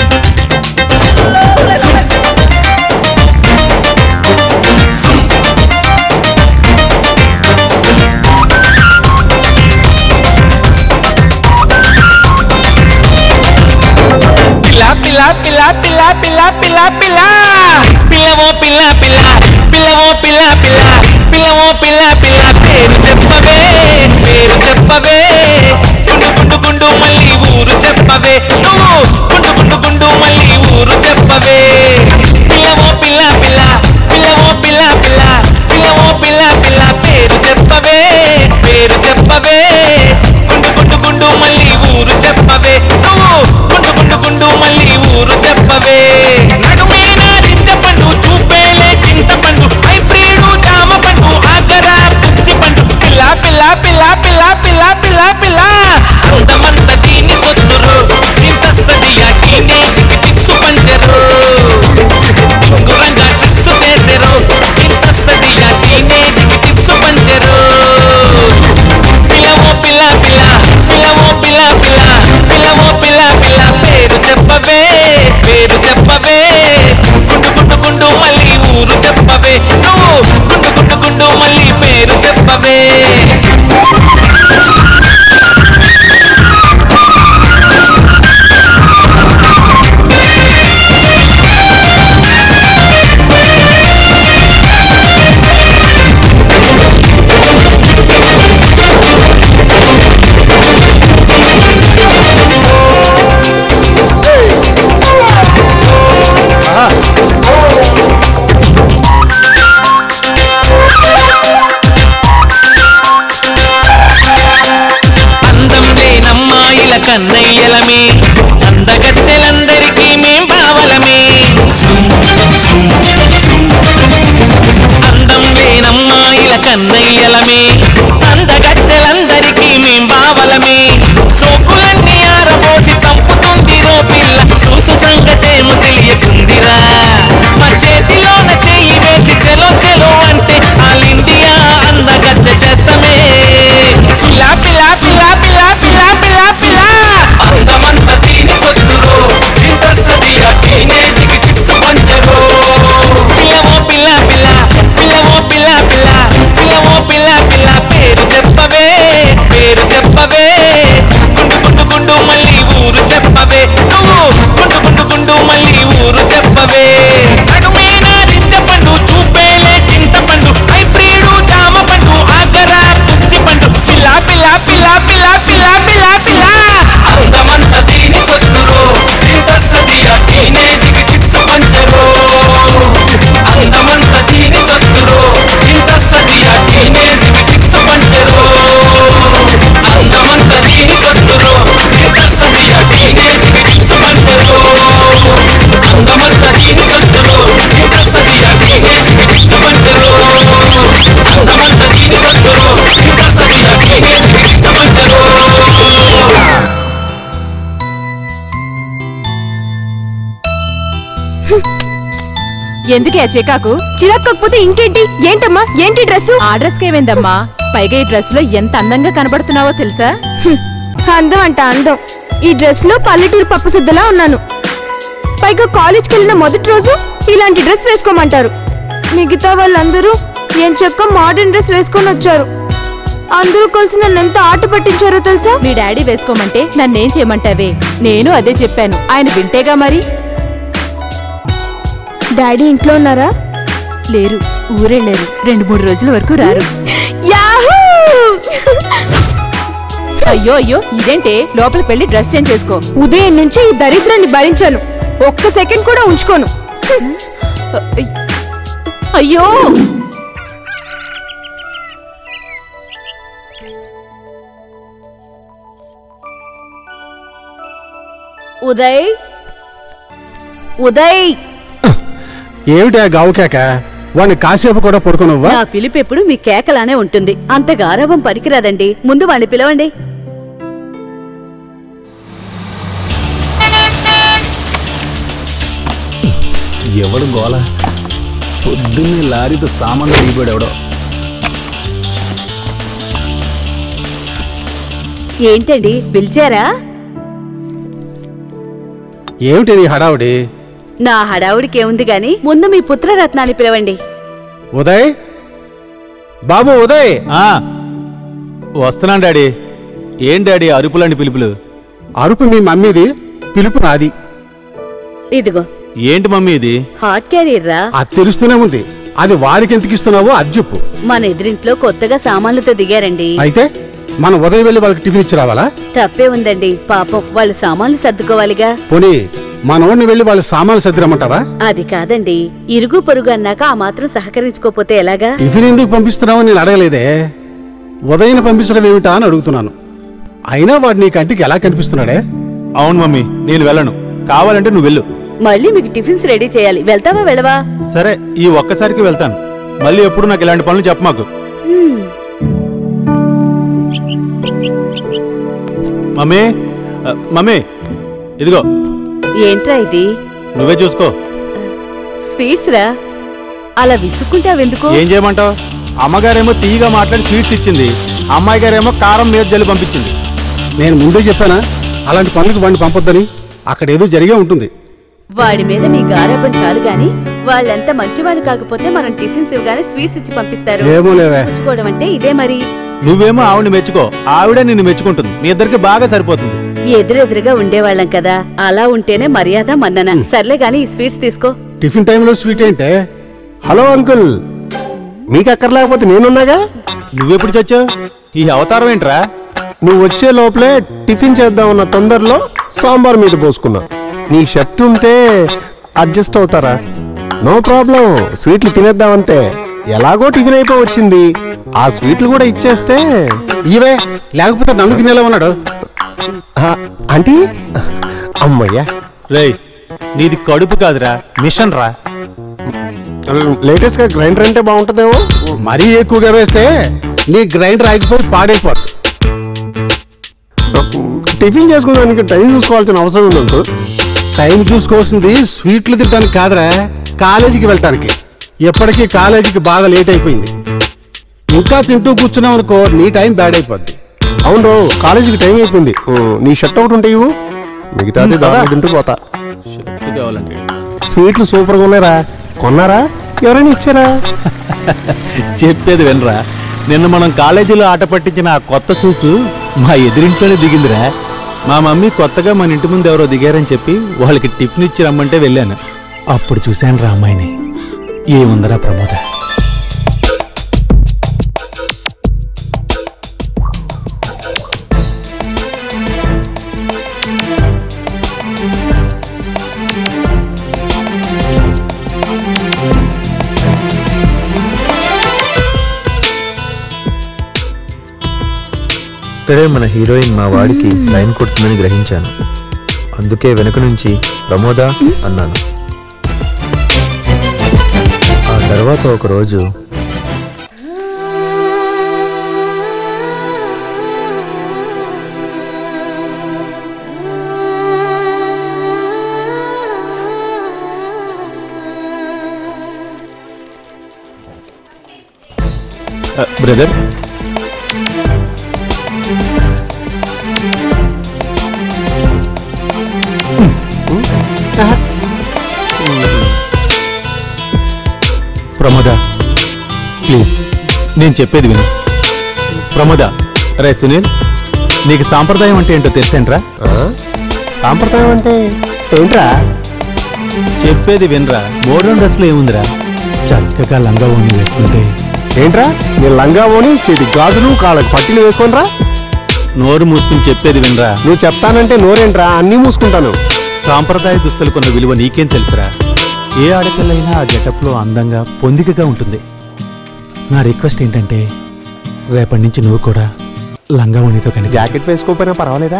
Speaker 14: పిల్ల పిల్ల పిల్ల పిల్ల పిల్ల పిల్ల పిల్ల పిల్లవో పిల్ల పిల్ల పిల్లవో పిల్ల పిల్ల పిల్లవో పిల్ల పిల్ల పేరు చెప్పవే పేరు చెప్పవే గుండు గుండు గుండు మళ్ళీ ఊరు చెప్పవే నువ్వు గుండు గుండు గుండు మళ్ళీ ఊరు చెప్పవే పిల్లవో పిల్ల పిల్ల పిల్లవో పిల్ల పిల్ల పిల్లవో పిల్ల పిల్ల పేరు చెప్పవే పేరు చెప్పవే గుండు గుండు గుండు మళ్ళీ ఊరు చెప్పవే నువ్వు గుండు గుండు గుండు మళ్ళీ ఊరు చెప్పవే నడుమే నారింజ పండు చూపేలే చింత పండు హైబ్రిడు జామ పండు ఆగరా పుచ్చి పండు పిల్ల పిల్ల పిల్ల పిల్ల పిల్ల పిల్ల పిల్ల అందమంత దీని సొత్తురు ఇంత సదియా టీనేజ్కి టిప్స్ పంచరు గురంగా ట్రిక్స్ చేసరు ఇంత సదియా టీనేజ్కి టిప్స్ పంచరు పిల్లవో పిల్ల పిల్ల పిల్లవో పిల్ల పిల్ల పిల్లవో పిల్ల పిల్ల పేరు చెప్పవే పేరు చెప్పవే గుండు గుండు గుండు మళ్ళీ ఊరు చెప్పవే నువ్వు గుండు గుండు గుండు మళ్ళీ పేరు చెప్పవే అందం లేనమ్మాయిల కన్నయ్యలమే అందగత్తెలందరికీ మేం బావలమే అందం లేనమ్మాయిల కన్నయ్యలమే అందగత్తెలందరికీ మేం బావలమే సోకులన్నీ ఆరబోసి చంపుతుంది రో పిల్ల చూసు సంగతేమో తెలియకుందిరా మా చేతిలోన చెయ్యి వేసి చెలో చెలో అంటే ఆల్ ఇండియా అందగత్తె చేస్తమే పిల్ల పిల్ల పిల్ల పిల్ల పిల్ల పిల్ల పిల్ల అందమంత దీని సొత్తురో ఇంత సదియా టీనేజ్కి టిప్స్ పంచరో పిల్లవో పిల్ల పిల్ల పిల్లవో పిల్ల పిల్ల పిల్లవో పిల్ల పిల్ల పేరు చెప్పవే పేరు చెప్పవే గుండు గుండు గుండు మళ్ళీ ఊరు చెప్పవే నువ్వు గుండు గుండు గుండు మళ్ళీ ఊరు చెప్పవే నడుమే నారింజ పండు చూపేలే చింత పండు హైబ్రిడు జామ పండు ఆగరా పుచ్చి పండు పిల్ల పిల్ల పిల్ల పిల్ల పిల్ల పిల్ల పిల్ల అందమంత దీని సొత్తురో ఇంత సదియా టీనేజ్కి టిప్స్ పంచరో అందమంత దీని సొత్తురో ఇంత సదియా టీనేజ్కి టిప్స్ పంచరో అందమంత దీని సొత్తురో ఇంత సదియా టీనేజ్కి టిప్స్ పంచరో అందమంత దీని సొత్తురో ఇంత సదియా టీనేజ్కి టిప్స్ పంచరో అందమంత దీని సొత్తురో ఇంత సదియా టీనేజ్కి టిప్స్ పంచరో
Speaker 15: ఎందుకే ఆ చికాకు
Speaker 3: చిరాకపోతే ఇంకేంటి ఏంటమ్మా ఏంటి డ్రెస్
Speaker 15: ఆ డ్రెస్ కేమైందమ్మా పైగా ఈ డ్రెస్ లో ఎంత అందంగా కనబడుతున్నావో తెలుసా
Speaker 3: అందం అంట అందం ఈ డ్రెస్ లో పల్లెటూరు పప్పు సుద్దలా ఉన్నాను పైగా కాలేజ్కి వెళ్ళిన మొదటి రోజు ఇలాంటి డ్రెస్ వేసుకోమంటారు మిగతా వాళ్ళందరూ ఏం చెక్క మోడర్న్ డ్రెస్ వేసుకొని వచ్చారు అందరూ కలిసి నన్ను ఎంత ఆట పట్టించారో తెలుసా
Speaker 15: మీ డాడీ వేసుకోమంటే నన్నేం చేయమంటావే నేను అదే చెప్పాను ఆయన వింటేగా మరి
Speaker 3: డాడీ ఇంట్లో ఉన్నారా
Speaker 15: లేరు ఊరెళ్ళారు రెండు మూడు రోజుల వరకు రారు
Speaker 3: యాహూ
Speaker 15: అయ్యో అయ్యో ఇదేంటే లోపలికి వెళ్ళి డ్రెస్ చేంజ్ చేసుకో
Speaker 3: ఉదయం నుంచి ఈ దరిద్రాన్ని భరించాను ఒక్క సెకండ్ కూడా ఉంచుకోను
Speaker 15: అయ్యో
Speaker 12: ఉదయ్ ఉదయ్
Speaker 13: ఏమిటా గావుకేక వాడిని కాసేపు కూడా పడుకోనువ్వా
Speaker 12: నా పిలిపెప్పుడు మీ కేకలానే ఉంటుంది అంత గారవం పనికిరాదండి ముందు వాడిని పిలవండి
Speaker 8: ఎవడు గోల పొద్దున్నే లారీతో సామాన్లు దిగిపోయాడు ఎవడో
Speaker 12: ఏంటండి పిలిచారా
Speaker 13: ఏమిటి నీ హడావుడి
Speaker 12: నా హడావుడికి ఏముంది గాని ముందు మీ పుత్రరత్నాన్ని పిలవండి
Speaker 13: ఉదయ్ బాబు ఉదయ్
Speaker 8: వస్తున్నాను డాడీ ఏం డాడీ అరుపులాంటి పిలుపులు
Speaker 13: అరుపు మీ మమ్మీది పిలుపు నాది
Speaker 12: ఇదిగో
Speaker 8: ఏంటి మమ్మీ ఇది
Speaker 12: హాట్ క్యారియర్ రా
Speaker 13: అది తెలుస్తూనే ఉంది అది వాడికి ఎందుకు ఇస్తున్నావో అది చెప్పు
Speaker 12: మన ఎదురింట్లో కొత్తగా సామాన్లతో దిగారండి
Speaker 13: అయితే మనం ఉదయం వెళ్ళి వాళ్ళకి టిఫిన్ ఇచ్చి రావాలా
Speaker 12: తప్పే ఉందండి పాపం వాళ్ళు సామాన్లు సర్దుకోవాలిగా
Speaker 13: పోనీ మనోడిని వెళ్ళి వాళ్ళ సామాన్లు సర్దిరమ్మంటావా
Speaker 12: అది కాదండి ఇరుగు పొరుగు అన్నాక ఆ మాత్రం సహకరించుకోపోతే ఎలాగా
Speaker 13: టిఫిన్ ఎందుకు పంపిస్తున్నావో నేను అడగలేదే ఉదయం పంపించడం ఏమిటా అని అడుగుతున్నాను అయినా వాడు నీ కంటికి ఎలా కనిపిస్తున్నాడే
Speaker 8: అవును మమ్మీ నేను వెళ్ళను కావాలంటే నువ్వు వెళ్ళు
Speaker 12: మళ్ళీ మీకు టిఫిన్స్ రెడీ చేయాలి వెళ్తావా వెళ్ళవా
Speaker 8: సరే ఈ ఒక్కసారికి వెళ్తాను మళ్ళీ ఎప్పుడు నాకు ఇలాంటి పనులు చెప్ప మాకు
Speaker 12: హ్మ్.
Speaker 8: మమ్మీ ఆ, మమ్మీ ఇదిగో
Speaker 12: ఏంట్రా ఇది
Speaker 8: నువ్వే చూసుకో
Speaker 12: స్వీట్స్ రా అలా విసుక్కుంటావెందుకు
Speaker 8: ఏం చేయమంటావు అమ్మగారేమో తీయగా మాట్లాడి స్వీట్స్ ఇచ్చింది అమ్మాయి గారేమో కారం మీద జల్లి పంపించింది
Speaker 13: నేను ముందే చెప్పానా అలాంటి పనులకు వాడిని పంపొద్దని అక్కడ ఏదో జరిగే ఉంటుంది
Speaker 12: వాడి మీద మీ గారాబం చాలు గాని వాళ్ళెంత మంచివాడు కాకపోతే మనం టిఫిన్స్ ఇవ్వగానే స్వీట్స్ ఇచ్చి పంపిస్తారు
Speaker 13: ఏమో లేవే.
Speaker 12: పుచ్చుకోవడం అంటే ఇదే మరి
Speaker 8: నువ్వేమో ఆవిడని మెచ్చుకో ఆవిడే నిన్ను మెచ్చుకుంటుంది మీ ఇద్దరికి బాగా సరిపోతుంది
Speaker 12: ఎదురెదురుగా ఉండేవాళ్ళం కదా అలా ఉంటేనే మర్యాద మన్నన సర్లే గాని ఈ స్వీట్స్ తీసుకో
Speaker 13: టిఫిన్ టైంలో స్వీట్ ఏంటే హలో అంకుల్ మీకు అక్కర్లేకపోతే నేనున్నాగా
Speaker 8: నువ్వెప్పుడు చచ్చావు ఈ అవతారం ఏంట్రా
Speaker 13: నువ్వు వచ్చే లోపలే టిఫిన్ చేద్దామన్న తొందరలో సాంబార్ మీద పోసుకున్నా నీ షర్ట్ ఉంటే అడ్జస్ట్ అవుతారా నో ప్రాబ్లం స్వీట్లు తినేద్దామంతే ఎలాగో టిఫిన్ అయిపో వచ్చింది ఆ స్వీట్లు కూడా ఇచ్చేస్తే ఇవే లేకపోతే నన్ను తినేలా ఉన్నాడు అంటే అమ్మయ్యా
Speaker 8: రేయ్ నీది కడుపు కాదురా మిషన్ రా
Speaker 13: లేటెస్ట్ గా గ్రైండర్ అంటే బాగుంటుందేమో మరీ ఎక్కువగా వేస్తే నీ గ్రైండర్ ఆగిపోయి పాడైపోతుంది టిఫిన్ చేసుకోవడానికి టైం చూసుకోవాల్సిన అవసరం ఉంది అంకుల్ టైం చూసుకోవాల్సింది స్వీట్లు తినడానికి కాదురా కాలేజీకి వెళ్ళటానికి ఎప్పటికీ కాలేజీకి బాగా లేట్ అయిపోయింది ఇంకా తింటూ కూర్చున్నాం అనుకో నీ టైం బ్యాడ్ అయిపోద్ది అవును కాలేజీకి టైం అయిపోయింది ఓ, నీ షర్ట్ ఒకటి ఉంటాయి ఇవ్వు. మిగతాది దాదాపు తింటూ పోతా
Speaker 8: షర్ట్ కావాలంటే
Speaker 13: స్వీట్లు సూపర్గా ఉన్నారా కొన్నారా ఎవరైనా ఇచ్చారా
Speaker 8: చెప్పేది వినరా నిన్న మనం కాలేజీలో ఆట పట్టించిన ఆ కొత్త చూసు మా ఎదురింట్లోనే దిగిందిరా మా మమ్మీ కొత్తగా మన ఇంటి ముందు ఎవరో దిగారని చెప్పి వాళ్ళకి టిఫిన్ ఇచ్చి రమ్మంటే వెళ్ళాను అప్పుడు చూశాను రా అమ్మాయిని ఏముందరా ప్రమోద
Speaker 4: ఇక్కడే మన హీరోయిన్ మా వాడికి లైన్ కొడుతుందని గ్రహించాను అందుకే వెనుక నుంచి ప్రమోద అన్నాను ఆ తర్వాత ఒక రోజు
Speaker 8: బ్రదర్ ప్రమోద ప్లీజ్ నేను చెప్పేది విను ప్రమోద రే సునీల్ నీకు సాంప్రదాయం అంటే ఏంటో తెలుసేంట్రా
Speaker 13: సాంప్రదాయం అంటే ఏంట్రా
Speaker 8: చెప్పేది వినరా మోడర్న్ డ్రెస్లో ఏముందిరా చక్కగా లంగా ఓని వేసుకుంటే
Speaker 13: ఏంట్రా నీ లంగా ఓని చెడి గాజులు కాళ్ళకి పట్టీలు వేసుకోనరా
Speaker 8: నోరు మూసుకుని చెప్పేది వినరా
Speaker 13: నువ్వు చెప్తానంటే నోరేంట్రా అన్నీ మూసుకుంటాను
Speaker 8: సాంప్రదాయ దుస్తులకున్న విలువ నీకేం తెలుసురా ఏ ఆడపిల్లైనా ఆ గెటప్లో అందంగా పొందికగా ఉంటుంది నా రిక్వెస్ట్ ఏంటంటే రేపటి నుంచి నువ్వు కూడా లంగా ఓణితో కనుక
Speaker 13: జాకెట్ వేసుకోకపోయినా పర్వాలేదా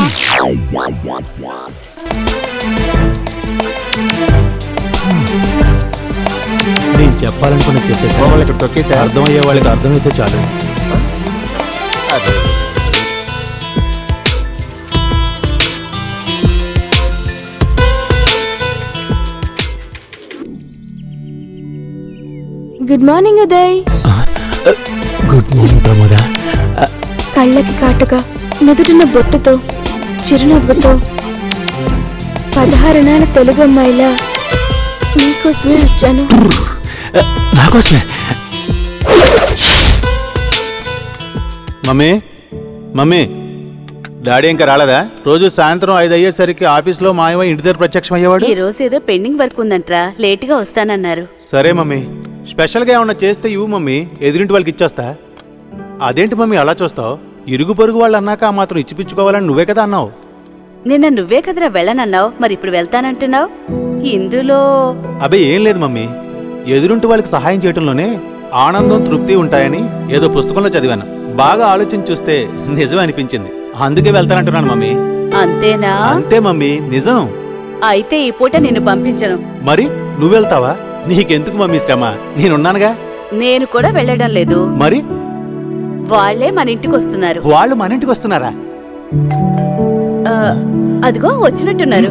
Speaker 8: నేను చెప్పాలనుకున్న చెప్పేసి
Speaker 13: వాళ్ళు ఇక్కడ తొక్కేసా
Speaker 8: అర్థమయ్యే వాళ్ళకి అర్థమైతే చాలు
Speaker 3: good morning Uday
Speaker 8: good morning Pramoda
Speaker 3: కళ్ళకి కాటుగా నుదుటిన బొట్టుతో చిరునవ్వుతో పదహారణాల తెలుగు అమ్మాయిలా నీకోసమే వచ్చాను
Speaker 8: నాకోసమే మమ్మీ మమ్మీ డాడీ ఇంకా రాలేదా రోజు సాయంత్రం ఐదు అయ్యేసరికి ఆఫీస్లో మాయమై ఇంటి దగ్గర ప్రత్యక్షం అయ్యేవాడు
Speaker 12: ఈ రోజు ఏదో పెండింగ్ వర్క్ ఉందంట్రా లేట్ గా వస్తానన్నారు
Speaker 8: సరే మమ్మీ స్పెషల్గా ఏమన్నా చేస్తే ఇవ్వు మమ్మీ ఎదురింటి వాళ్ళకి ఇచ్చేస్తా అదేంటి మమ్మీ అలా చూస్తావు ఇరుగు పొరుగు వాళ్ళు అన్నాక ఆ మాత్రం ఇచ్చిపుచ్చుకోవాలని నువ్వే కదా అన్నావు
Speaker 12: నిన్న నువ్వే కదరా వెళ్ళనన్నావు మరి ఇప్పుడు వెళ్తానంటున్నావు ఇందులో
Speaker 8: అబే ఏం లేదు మమ్మీ ఎదురుంటి వాళ్ళకి సహాయం చేయటంలోనే ఆనందం తృప్తి ఉంటాయని ఏదో పుస్తకంలో చదివాను బాగా ఆలోచించి చూస్తే నిజం అనిపించింది అందుకే వెళ్తానంటున్నాను మమ్మీ
Speaker 12: అంతేనా
Speaker 8: అంతే మమ్మీ నిజం
Speaker 12: అయితే ఈ పూట నిన్ను పంపించను
Speaker 8: మరి నువ్వెళ్తావా నీకెందుకు మమ్మీ శ్రమ నేనున్నానుగా
Speaker 12: నేను కూడా వెళ్ళడం లేదు
Speaker 8: మరి
Speaker 12: వాళ్లే మన ఇంటికి వస్తున్నారు
Speaker 8: వాళ్ళు మన ఇంటికి వస్తున్నారా
Speaker 12: ఆ, అదిగో వచ్చినట్టున్నారు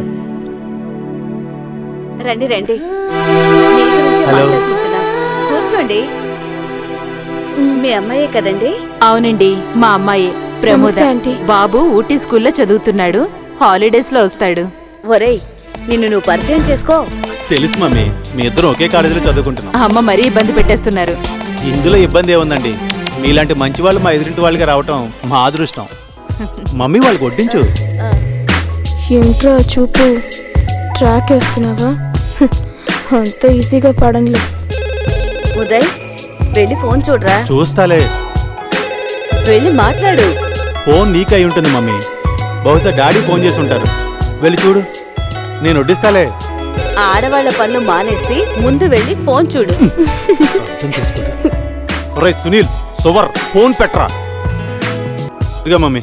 Speaker 12: రండి రండి మీ గురించే
Speaker 15: హలో.
Speaker 12: మాట్లాడుకుంటున్నాం. కూర్చోండి మీ అమ్మాయే కదండి
Speaker 15: అవునండి మా అమ్మాయి ప్రమోద
Speaker 3: నమస్తే, ఆంటీ.
Speaker 15: బాబు ఊటీ స్కూల్లో చదువుతున్నాడు హాలిడేస్ లో వస్తాడు
Speaker 12: ఒరేయ్ నిన్ను నువ్వు పరిచయం చేసుకో
Speaker 8: తెలుసు మమ్మీ మీ ఇద్దరు ఒకే కాలేజీలో చదువుకుంటున్నాం
Speaker 15: అమ్మ మరీ ఇబ్బంది పెట్టేస్తున్నారు
Speaker 8: ఇందులో ఇబ్బంది ఏముందండి మీలాంటి మంచి వాళ్ళు మా ఎదురింటి వాళ్ళకి రావటం మా అదృష్టం మమ్మీ వాళ్ళకి వడ్డించు
Speaker 3: ఏంట్రా చూపు ట్రాక్ వేస్తున్నావా హ్మ్, అంత ఈజీగా పడంలే
Speaker 12: ఉదయ్ వెళ్ళి ఫోన్ చూడరా
Speaker 8: చూస్తాలే
Speaker 12: వెళ్ళి మాట్లాడు
Speaker 8: ఫోన్ నీకై ఉంటుంది మమ్మీ బహుశా డాడీ ఫోన్ చేసి ఉంటారు వెళ్ళి చూడు నేను వడ్డిస్తాలే
Speaker 12: ఆడవాళ్ల పనులు మానేసి ముందు వెళ్ళి ఫోన్ చూడు
Speaker 8: ఒరే సునీల్ సువర్ ఫోన్ పెట్టరా ఇదిగా మమ్మీ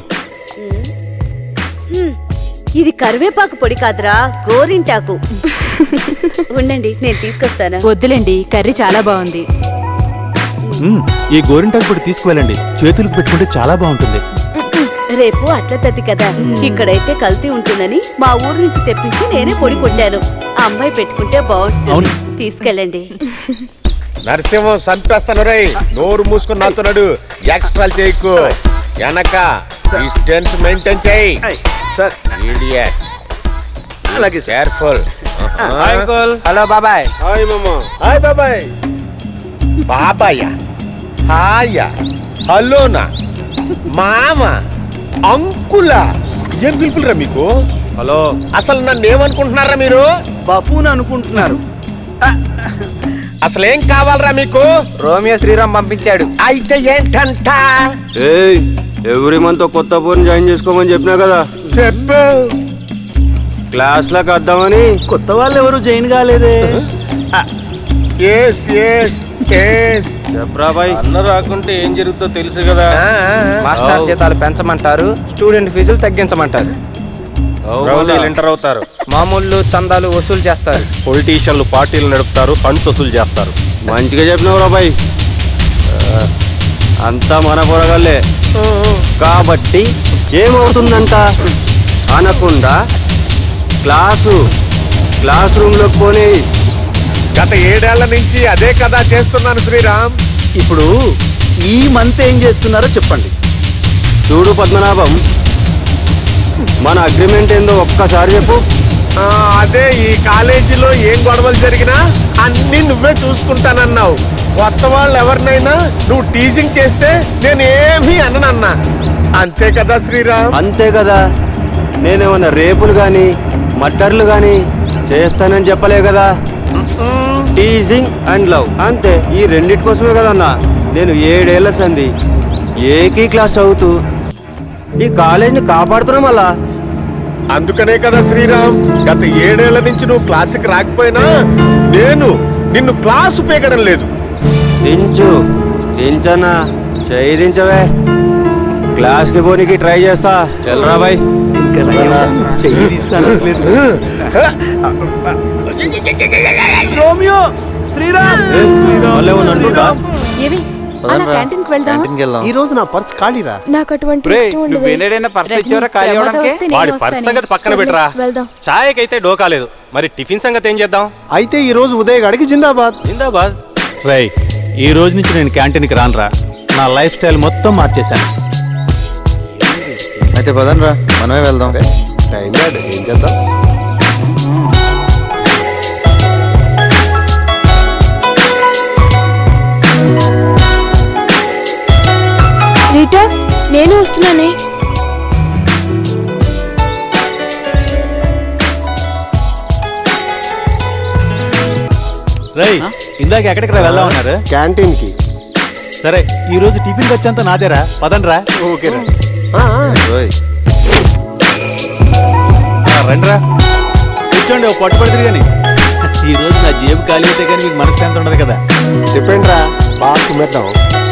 Speaker 12: హ్మ్, ఇది కరివేపాకు పొడి కాదురా గోరింటాకు ఉండండి నేను తీసుకొస్తాను
Speaker 15: వద్దులేండి కర్రీ చాలా బాగుంది
Speaker 8: మ్మ్, ఈ గోరింటాకు పొడి తీసుకువెళ్ళండి చేతులకు పెట్టుకుంటే చాలా బాగుంటుంది
Speaker 12: రేపు అట్ల తద్ది కదా ఇక్కడైతే కల్తీ ఉంటుందని మా ఊరు నుంచి తెప్పించి నేనే పొడి కొట్టాను ఆ అమ్మాయి పెట్టుకుంటే బాగుంటుంది తీసుకెళ్ళండి
Speaker 7: నరసింహం చంపేస్తాను రై నోరు మూసుకుని నాతున్నాడు ఎక్స్ట్రా చేయకు వెనక డిస్టెన్స్ మెయింటైన్ చేయి ఇడియట్ అలాగే కేర్ఫుల్
Speaker 10: హలో బాబాయ్
Speaker 7: హాయ్ మామా హాయ్ బాబాయ్ బాబాయ్ హాయ్ హలోనా మామ అంకులా ఏం పిలుపులరా మీకు
Speaker 11: హలో
Speaker 7: అసలు నన్ను ఏమనుకుంటున్నారా మీరు
Speaker 11: బఫూన్ అనుకుంటున్నారు
Speaker 7: అసలు ఏం కావాలరా మీకు
Speaker 10: రోమియో శ్రీరామ్ పంపించాడు
Speaker 7: అయితే ఏంటంట
Speaker 16: ఏయ్ ఎవ్రీ మంత్ కొత్త ఫోన్ జాయిన్ చేసుకోమని చెప్పినా కదా
Speaker 7: చెప్పు
Speaker 16: క్లాస్ లకు వద్దామని
Speaker 11: కొత్త వాళ్ళు ఎవరు జాయిన్ కాలేదే
Speaker 7: ఎస్ ఎస్ ఎస్
Speaker 16: చెప్పరా బాయ్
Speaker 9: అన్న రాకుంటే ఏం జరుగుతుందో తెలుసు కదా
Speaker 10: మాస్టర్ జీతాలు పెంచమంటారు స్టూడెంట్ ఫీజులు తగ్గించమంటారు
Speaker 9: రౌడీలు ఎంటర్ అవుతారు
Speaker 10: మామూలు చందాలు వసూలు చేస్తారు
Speaker 9: పొలిటీషియన్లు పార్టీలు నడుపుతారు ఫండ్స్ వసూలు చేస్తారు
Speaker 16: మంచిగా చెప్పినావురా బాయ్ ఆ, అంతా మన పొరగల్లే కాబట్టి ఏమవుతుందంట అనకుండా క్లాసు క్లాస్ రూమ్ లోకి పోనీ
Speaker 7: గత ఏడేళ్ల నుంచి అదే కదా చేస్తున్నాను శ్రీరామ్
Speaker 11: ఇప్పుడు ఈ మంత్ ఏం చేస్తున్నారో చెప్పండి
Speaker 16: చూడు పద్మనాభం మన అగ్రిమెంట్ ఏందో ఒక్కసారి చెప్పు
Speaker 7: ఆ, అదే ఈ కాలేజీలో ఏం గొడవలు జరిగినా అన్ని నువ్వే చూసుకుంటానన్నావు కొత్త వాళ్ళు ఎవరినైనా నువ్వు టీజింగ్ చేస్తే నేను ఏమీ అననన్నా అంతే కదా శ్రీరామ్
Speaker 16: అంతే కదా నేనేమన్నా రేపులు కానీ మర్డర్లు కానీ చేస్తానని చెప్పలే కదా టీజింగ్ అండ్ లవ్ అంతే ఈ రెండిటి కోసమే కదన్నా నేను ఏడేళ్ల సంది ఏకీ క్లాస్ చదువుతూ ఈ కాలేజీని కాపాడుతున్నాం అలా
Speaker 7: అందుకనే కదా శ్రీరామ్ గత ఏడేళ్ల నుంచి నువ్వు క్లాసుకి రాకపోయినా నేను నిన్ను క్లాసు పీకడం లేదు
Speaker 16: దించు దించనా చేయి దించవే క్లాస్కి పోనీకి ట్రై చేస్తా చల్రా బాయ్
Speaker 11: చెయ్యి రోమియో శ్రీరామ్
Speaker 15: ఏవి అలా క్యాంటీన్కి వెళ్దాం
Speaker 13: ఈ రోజు నా పర్స్ ఖాళీరా
Speaker 3: నాకు అటువంటి
Speaker 9: రేయ్,
Speaker 3: ఇష్టం ఉండదు
Speaker 9: నువ్వు ఏనాడైనా పర్స్ ఇచ్చావరా ఖాళీ
Speaker 15: ప్రమోద
Speaker 9: అవ్వడానికి?
Speaker 15: వస్తే నేను
Speaker 9: వాడి
Speaker 15: వస్తానే.
Speaker 9: పర్స్ సంగతి పక్కన
Speaker 3: సర్లే,
Speaker 9: పెట్టరా
Speaker 3: వెళ్దాం
Speaker 9: ఛాయకైతే డోకా లేదు మరి టిఫిన్ సంగతి ఏం చేద్దాం
Speaker 13: అయితే ఈ రోజు ఉదయ్ గాడికి జిందాబాద్
Speaker 9: జిందాబాద్ రై
Speaker 8: ఈ రోజు నుంచి నేను క్యాంటీన్కి రానురా నా లైఫ్ స్టైల్ మొత్తం మార్చేశాను
Speaker 4: అయితే పదండ్రా మనమే వెళ్దాం
Speaker 13: టైం బ్యాడ్ ఏం చేద్దాం
Speaker 3: రీటా నేను వస్తున్నానే
Speaker 8: రై ఇందాక ఎక్కడికి రా వెళ్దాం అన్నారు
Speaker 13: క్యాంటీన్ కి
Speaker 8: సరే ఈ రోజు టిఫిన్ వచ్చేంత నాదేరా పదండ్రా
Speaker 13: ఓకేరా
Speaker 8: రండిరా కూర్చోండి ఓ పట్టు పడుతుంది కానీ ఈ రోజు నా జేబు ఖాళీ అయితే కానీ మీకు మనశ్శాంతి ఉండదు కదా
Speaker 13: చెప్పండి రా బాగా కుమ్మేద్దాం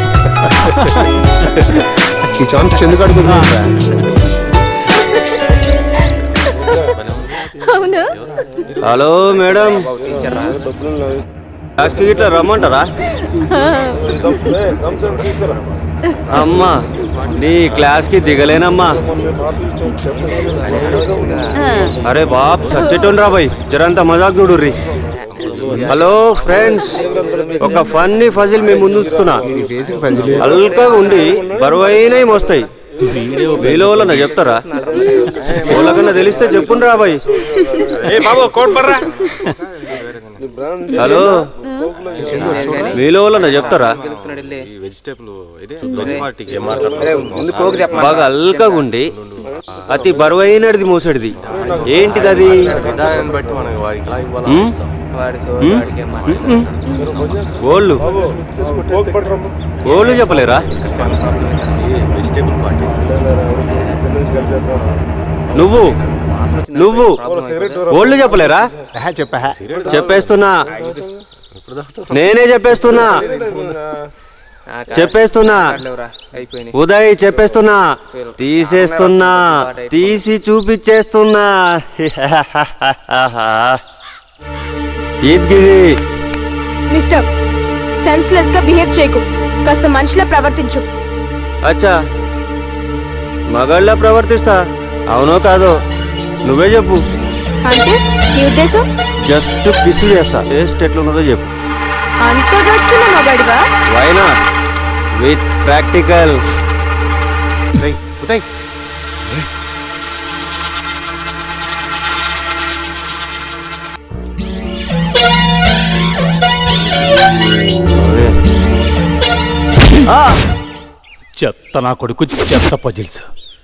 Speaker 13: ఈ ఛాన్స్ ఎందుకు అడుగుతున్నా
Speaker 15: అవును
Speaker 16: హలో మేడం క్లాస్కి ఇట్లా రమ్మంటారా అమ్మా నీ క్లాస్కి దిగలేనమ్మా అరే బాప్ సచ్చేటోన్ రా బాయ్ జరంతా మజాక్ చూడుర్రి హలో ఫ్రెండ్స్ ఒక ఫన్నీ ఫజిల్ మేము ముందు ఉంచుతున్నా అల్కగా ఉండి బరువైనవి మోస్తాయి మీలో వాళ్ళన్నా చెప్తారా వాళ్ళకన్నా తెలిస్తే చెప్పుండ్రా బాయ్
Speaker 9: ఏ బాబు కోట్ పర్రా
Speaker 16: హలో మీలో వాళ్ళన్నా చెప్తారా
Speaker 9: వెజిటేబుల్ ఇదే
Speaker 16: బాగా అల్కగా ఉండి అతి బరువైనది మోసడిది ఏంటిది అది
Speaker 9: బట్టి మనకి వాడికి ఇలా ఇవ్వాలా
Speaker 16: ఉమ్? ఉమ్? ఓళ్ళు ఓళ్ళు చెప్పలేరా
Speaker 9: వెజిటేబుల్ పార్టీ
Speaker 16: నువ్వు నువ్వు ఓళ్ళు చెప్పలేరా
Speaker 13: చెప్పా
Speaker 16: చెప్పేస్తున్నా నేనే చెప్పేస్తున్నా చెప్పేస్తున్నా ఉదయ్ చెప్పేస్తున్నా తీసేస్తున్నా తీసి చూపించేస్తున్నా ఈద్గిరి
Speaker 3: మిస్టర్ సెన్స్లెస్ గా బిహేవ్ చేయకు కాస్త మనిషిలా ప్రవర్తించు
Speaker 16: అచ్చా మగాళ్ళ ప్రవర్తిస్తా అవునో కాదో నువ్వే చెప్పు
Speaker 3: అంటే నీ ఉద్దేశం
Speaker 16: జస్ట్ కిస్ చేస్తా టేస్ట్ ఎట్లున్నదో చెప్పు
Speaker 3: అంతగా చిన్న మగాడివా
Speaker 16: why not with practical
Speaker 7: Uday
Speaker 8: చెత్త నా కొడుకు చెత్త పజిల్స్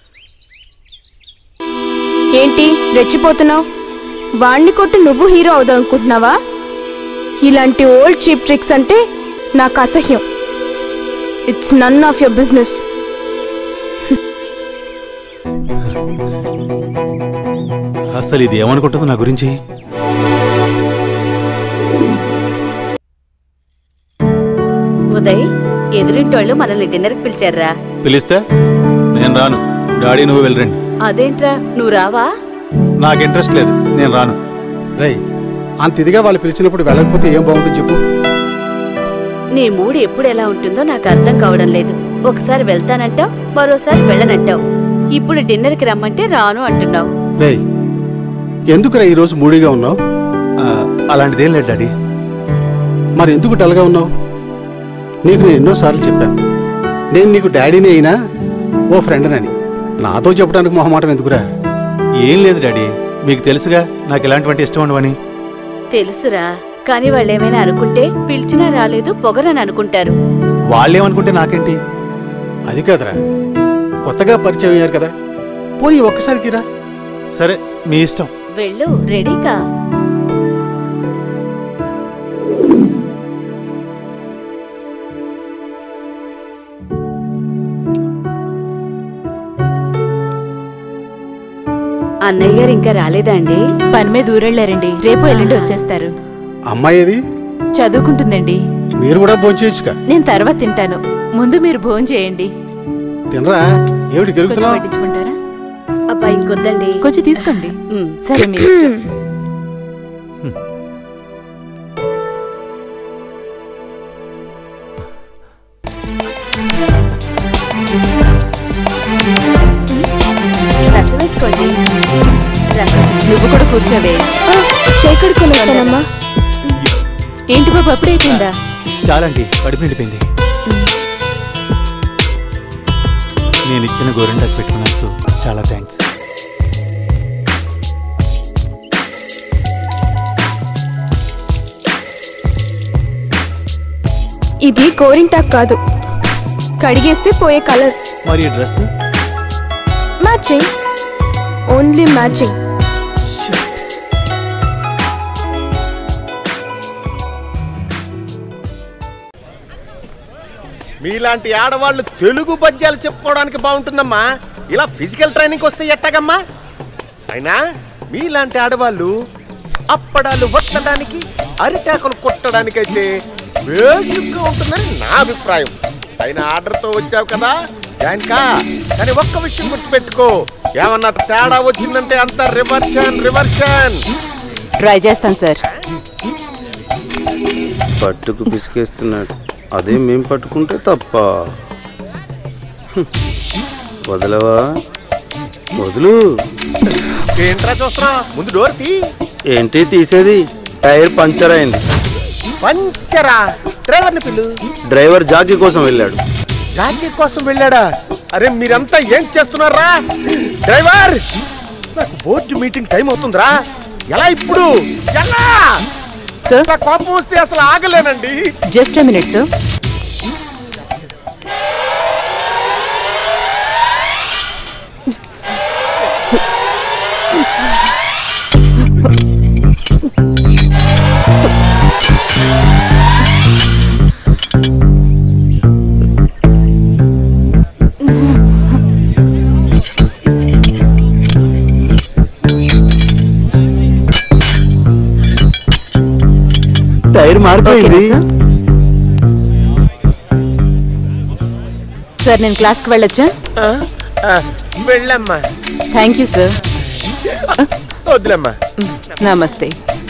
Speaker 3: ఏంటి రెచ్చిపోతున్నావు వాణ్ణి కొట్టి నువ్వు హీరో అవుదాం అనుకుంటున్నావా ఇలాంటి ఓల్డ్ చీప్ ట్రిక్స్ అంటే నాకు అసహ్యం it's none of your business
Speaker 8: అసలు ఇది ఏమనుకుంటుంది నా గురించి
Speaker 12: ఉదయ్ ఎదురింటోళ్ళు మనల్ని డిన్నర్కి పిలిచారా
Speaker 8: పిలిస్తే నేను రాను డాడీ నువ్వు వెళ్ళరండి
Speaker 12: అదేంట్రా నువ్వు రావా
Speaker 8: నాకు ఇంట్రెస్ట్ లేదు నేను రాను
Speaker 17: రై అంత ఇదిగా వాళ్ళు పిలిచినప్పుడు వెళ్ళకపోతే ఏం బాగుంటుంది చెప్పు
Speaker 12: నీ మూడు ఎప్పుడు ఎలా ఉంటుందో నాకు అర్థం కావడం లేదు ఒకసారి వెళ్తానంటావు మరోసారి వెళ్ళనంటావు ఇప్పుడు డిన్నర్కి రమ్మంటే రాను అంటున్నావు
Speaker 17: రే ఎందుకురా ఈరోజు మూడీగా ఉన్నావు
Speaker 8: అలాంటిదేం లేదు డాడీ
Speaker 17: మరి ఎందుకు డల్గా ఉన్నావు నీకు నేను ఎన్నోసార్లు చెప్పాను నేను నీకు డాడీని అయినా ఓ ఫ్రెండ్నని నాతో చెప్పడానికి మొహమాటం ఎందుకురా
Speaker 8: ఏం లేదు డాడీ మీకు తెలుసుగా నాకు ఇలాంటివంటి ఇష్టం ఉండవని
Speaker 12: తెలుసురా కానీ వాళ్ళు ఏమైనా అనుకుంటే పిలిచినా రాలేదు పొగరని అనుకుంటారు
Speaker 8: వాళ్ళేమనుకుంటే నాకేంటి
Speaker 17: అది కాదురా కొత్తగా పరిచయం అయ్యారు కదా పోనీ ఒక్కసారికి రా
Speaker 8: సరే మీ ఇష్టం
Speaker 12: వెళ్ళు రెడీకా అన్నయ్య గారు ఇంకా రాలేదా అండి
Speaker 15: పని మీద ఊరెళ్ళారండి రేపు ఎల్లుండి వచ్చేస్తారు
Speaker 17: అమ్మాయి ఏది
Speaker 15: చదువుకుంటుందండి
Speaker 17: మీరు కూడా భోంచేయచ్చుగా
Speaker 15: నేను తర్వాత తింటాను ముందు మీరు భోజనం చేయండి
Speaker 17: తినరా ఏమిటి
Speaker 15: కొంచెం
Speaker 17: గెలుగుతున్నావు
Speaker 15: పట్టించుకుంటారా
Speaker 12: అబ్బా ఇంకొద్దండి
Speaker 15: కొంచెం తీసుకోండి సరే మీ ఇష్టం
Speaker 12: రసం వేసుకోండి రసం
Speaker 15: నువ్వు కూడా కూర్చోవే
Speaker 3: చేకడుకొని వస్తానమ్మా
Speaker 15: ఏంటి బాబు అప్పుడే అయిపోయిందా
Speaker 8: చాలండి కడుపు నిండిపోయింది నేను ఇచ్చిన గోరింటాకు పెట్టుకున్నందుకు చాలా థ్యాంక్స్
Speaker 3: ఇది గోరింటాక్ కాదు కడిగేస్తే పోయే కలర్
Speaker 8: మరి ఈ డ్రెస్
Speaker 3: మ్యాచింగ్ ఓన్లీ మ్యాచింగ్
Speaker 7: మీలాంటి ఆడవాళ్ళు తెలుగు పద్యాలు చెప్పుకోవడానికి బాగుంటుందమ్మా ఇలా ఫిజికల్ ట్రైనింగ్ వస్తే ఎట్టగమ్మా అయినా మీలాంటి ఆడవాళ్ళు అప్పడాలు వట్టడానికి అరిటాకులు కొట్టడానికైతే వేగంగా ఉంటుందని నా అభిప్రాయం పైన ఆర్డర్తో వచ్చావు కదా జాన్కా కానీ ఒక్క విషయం గుర్తుపెట్టుకో ఏమన్నా తేడా వచ్చిందంటే అంత రివర్షన్ రివర్షన్
Speaker 15: ట్రై చేస్తాను సార్
Speaker 11: పట్టుకు పిసికేస్తున్నాడు అదే మేం పట్టుకుంటే తప్ప హ్మ్. వదలవా వదులు
Speaker 7: ఏంట్రా చూస్తున్నా ముందు డోర్ తీ
Speaker 11: ఏంటి తీసేది టైర్ పంచర్ అయింది
Speaker 7: పంచరా డ్రైవర్ని పిల్లు
Speaker 11: డ్రైవర్ జాకీ కోసం వెళ్ళాడు
Speaker 7: జాకీ కోసం వెళ్ళాడా అరే మీరంతా ఏం చేస్తున్నారా డ్రైవర్ నాకు బోర్డు మీటింగ్ టైం అవుతుందిరా ఎలా ఇప్పుడు ఎలా నా కోపం వస్తే అసలు ఆగలేనండి
Speaker 15: జస్ట్ మినిట్ సార్
Speaker 11: టైర్ మారిపోయింది
Speaker 15: సార్ నేను క్లాస్కి వెళ్ళొచ్చా
Speaker 7: వెళ్ళమ్మా
Speaker 15: థ్యాంక్ యూ సార్
Speaker 7: వద్దులేమ్మా
Speaker 15: నమస్తే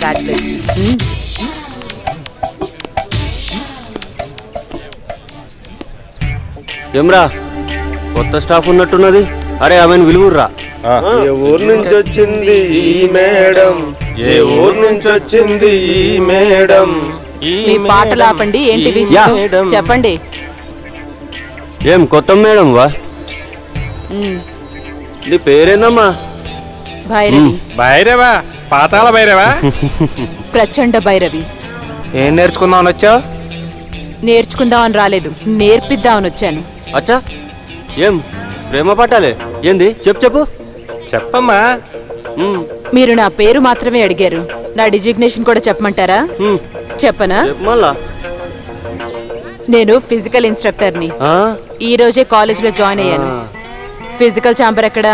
Speaker 16: ఏమ్రా కొత్త స్టాఫ్ ఉన్నట్టున్నది అరే ఆమెను విలువుర్రా
Speaker 11: ఏ ఊరు నుంచి వచ్చింది ఈ మేడం ఏ ఊరు నుంచి వచ్చింది ఈ మేడం
Speaker 15: మీ పాటలు ఆపండి ఏంటి విషయం
Speaker 16: మేడం.
Speaker 15: చెప్పండి
Speaker 16: ఏం కొత్త మేడం వా
Speaker 15: మ్,
Speaker 16: నీ పేరేందమ్మా
Speaker 15: భైరవి
Speaker 9: భైరవా పాతాల భైరవా
Speaker 15: ప్రచండ భైరవి
Speaker 10: ఏం నేర్చుకుందామని వచ్చావు
Speaker 15: నేర్చుకుందామని రాలేదు నేర్పిద్దామని వచ్చాను
Speaker 16: అచ్చా ఏం ప్రేమ పట్టాలే ఏంది చెప్పు చెప్పు
Speaker 9: చెప్పమ్మా
Speaker 15: మీరు నా పేరు మాత్రమే అడిగారు నా డిజిగ్నేషన్ కూడా చెప్పమంటారా చెప్పనా
Speaker 16: మళ్ళా
Speaker 15: నేను ఫిజికల్ ఇన్స్ట్రక్టర్ని
Speaker 16: ఆ?
Speaker 15: ఈ రోజే కాలేజ్లో జాయిన్ అయ్యాను ఫిజికల్ ఛాంబర్ ఎక్కడా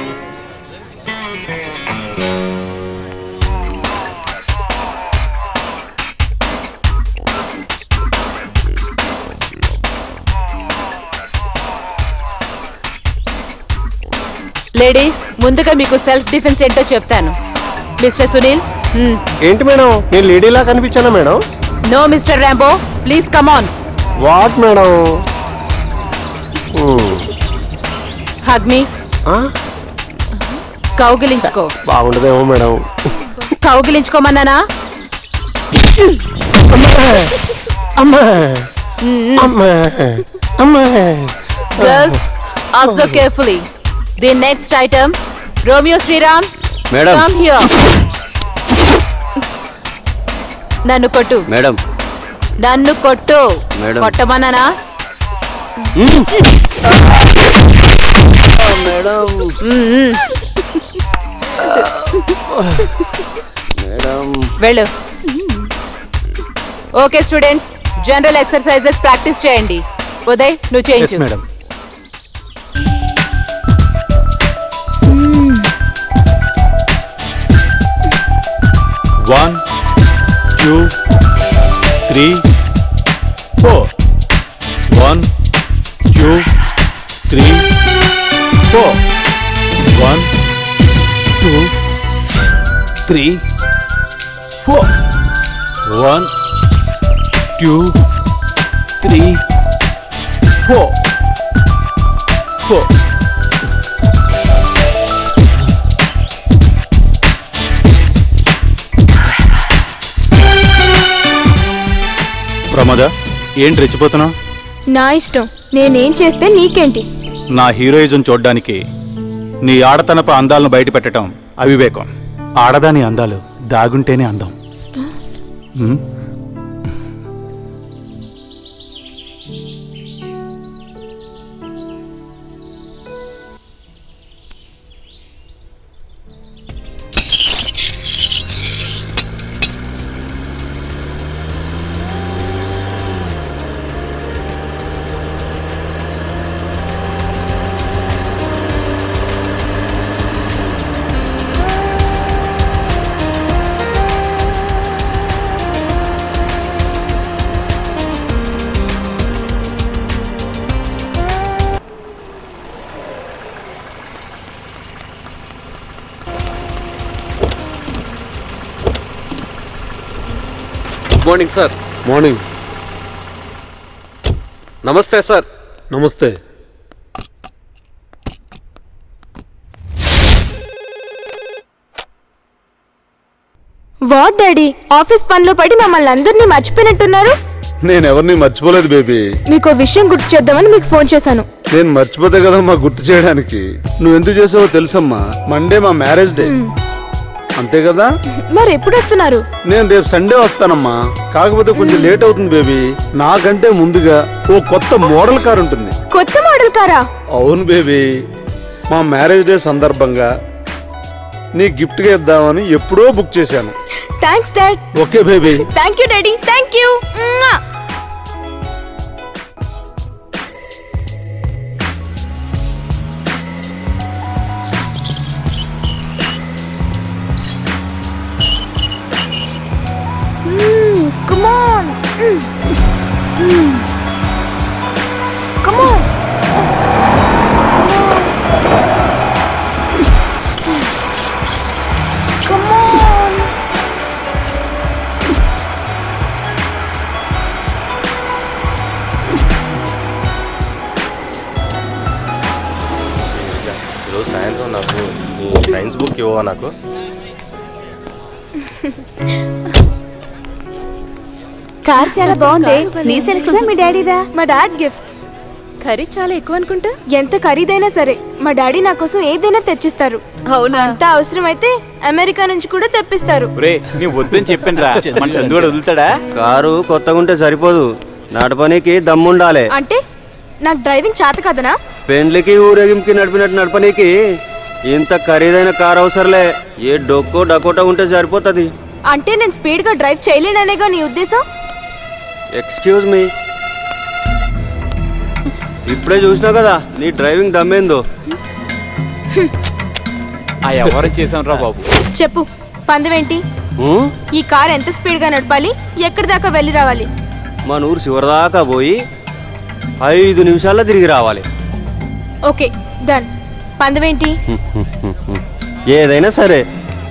Speaker 15: లేడీస్ ముందుగా మీకు సెల్ఫ్ డిఫెన్స్ ఏంటో చెప్తాను మిస్టర్ సునీల్
Speaker 13: ఏంటి మేడం నేను లేడీలా కనిపించానా madam
Speaker 15: no mister Rambo please come on
Speaker 13: what madam
Speaker 15: hug me కౌగిలించుకో
Speaker 13: బాగుండదేమో మేడం
Speaker 15: కౌగిలించుకోమన్నానా
Speaker 13: అమ్మా అమ్మా అమ్మా
Speaker 15: girls observe carefully the next item Romeo Sriram
Speaker 16: madam.
Speaker 15: Come here నన్ను కొట్టు
Speaker 16: మేడం
Speaker 15: నన్ను కొట్టు
Speaker 16: మేడం.
Speaker 15: కొట్టమన్నానా
Speaker 16: మేడం
Speaker 15: మ్మ్.
Speaker 16: మేడం
Speaker 15: వెళ్ళు okay students general exercises practice చేయండి ఉదయ్ నువ్వు చేయించు
Speaker 8: madam one two three four one two three four one two three four one two three four four Pramoda ఏంటి రెచ్చిపోతున్నావు
Speaker 3: నా ఇష్టం నేనేం చేస్తే నీకేంటి
Speaker 8: నా హీరోయిజం చూడ్డానికి నీ ఆడతనప అందాలను బయట పెట్టడం అవివేకం ఆడదాని అందాలు దాగుంటేనే అందం um,
Speaker 18: good morning sir
Speaker 11: morning
Speaker 18: నమస్తే సార్
Speaker 11: నమస్తే
Speaker 3: వాట్ డాడీ ఆఫీస్ పనిలో పడి మమ్మల్ని అందరినీ మర్చిపోయినట్టున్నారు
Speaker 11: నేను ఎవరిని మర్చిపోలేదు బేబీ
Speaker 3: మీకు విషయం గుర్తు చేద్దామని మీకు ఫోన్ చేశాను
Speaker 11: నేను మర్చిపోతే కదా మా గుర్తు చేయడానికి నువ్వు ఎందుకు చేసావో తెలుసమ్మా మండే మా మ్యారేజ్ డే అంతే కదా
Speaker 3: మరి ఎప్పుడు వస్తున్నారు
Speaker 11: నేను రేపు సండే వస్తానమ్మా కాకపోతే కొంచెం లేట్ అవుతుంది బేబీ నాకంటే ముందుగా ఓ కొత్త మోడల్ కార్ ఉంటుంది
Speaker 3: కొత్త మోడల్ కారా
Speaker 11: అవును బేబీ మా మ్యారేజ్ డే సందర్భంగా నీ గిఫ్ట్ గా ఇద్దామని ఎప్పుడో బుక్ చేశాను
Speaker 3: thanks dad
Speaker 11: okay baby
Speaker 3: thank you daddy thank you Come on. Mm. Mm. Come on. Come on.
Speaker 9: ఈరోజు సాయంత్రం నాకు ఈ సైన్స్ బుక్ ఇవ్వవా నాకు
Speaker 12: కార్ చాలా బాగుంది నీ సెలక్షన్ మీ డాడీదా
Speaker 3: మా డాడ్ గిఫ్ట్
Speaker 15: ఖరీదు చాలా ఎక్కువ అనుకుంటా
Speaker 3: ఎంత ఖరీదైనా సరే మా డాడీ నా కోసం ఏదైనా తెచ్చిస్తారు
Speaker 12: అవునా
Speaker 3: అంత అవసరమైతే అమెరికా నుంచి కూడా తెప్పిస్తారు
Speaker 8: రే నీ వద్దని చెప్పాను రా మన చందుగాడు వదులుతాడా
Speaker 16: కారు కొత్తగా ఉంటే సరిపోదు నడపనీకి దమ్ముండాలి
Speaker 3: అంటే నాకు డ్రైవింగ్ చేత కదనా
Speaker 16: పెండ్లికి ఊరేగింపుకి నడిపినట్టు నడపనీకి ఇంత ఖరీదైన కారు అవసరంలే ఏ డొక్కో డకోటా ఉంటే సరిపోతుంది
Speaker 3: అంటే నేను స్పీడ్ గా డ్రైవ్ చేయలేననేగా నీ ఉద్దేశం
Speaker 16: ఎక్స్క్యూజ్ మీ ఇప్పుడే చూసినా కదా నీ డ్రైవింగ్ దమ్మేందో
Speaker 8: ఆ ఎవరం చేశాం రా బాబు
Speaker 3: చెప్పు పందెమేంటి
Speaker 16: ఉం?
Speaker 3: ఈ కార్ ఎంత స్పీడ్ గా నడపాలి ఎక్కడి దాకా వెళ్ళి రావాలి
Speaker 16: మన ఊరు చివరిదాకా పోయి ఐదు నిమిషాల్లో తిరిగి రావాలి
Speaker 3: ఓకే డన్ పందెమేంటి
Speaker 16: ఏదైనా సరే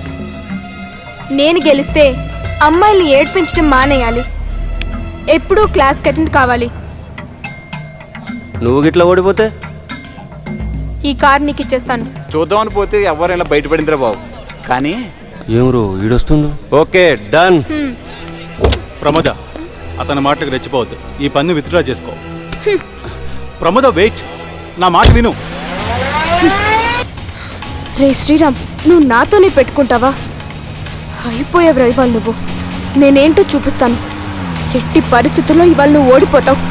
Speaker 3: నేను గెలిస్తే అమ్మాయిల్ని ఏడ్పించడం మానేయాలి ఎప్పుడూ క్లాస్ అటెండ్ కావాలి
Speaker 16: నువ్వు గిట్లా ఓడిపోతే
Speaker 3: ఈ కార్ నీకు ఇచ్చేస్తాను
Speaker 8: చూద్దామని పోతే ఎవరైనా బయటపడిందిరా బాబు కానీ
Speaker 16: ఏమరు ఈడొస్తుండు ఓకే డన్
Speaker 3: హ్మ్.
Speaker 8: ప్రమోద అతని మాటలకు రెచ్చిపోవద్దు ఈ పన్ను విత్డ్రా చేసుకో ప్రమోద వెయిట్ నా మాట విను
Speaker 3: రే శ్రీరామ్ నువ్వు నాతోనే పెట్టుకుంటావా అయిపోయావు ఇవాళ నువ్వు నేనేంటో చూపిస్తాను ఎట్టి పరిస్థితుల్లో ఇవాళ నువ్వు ఓడిపోతావు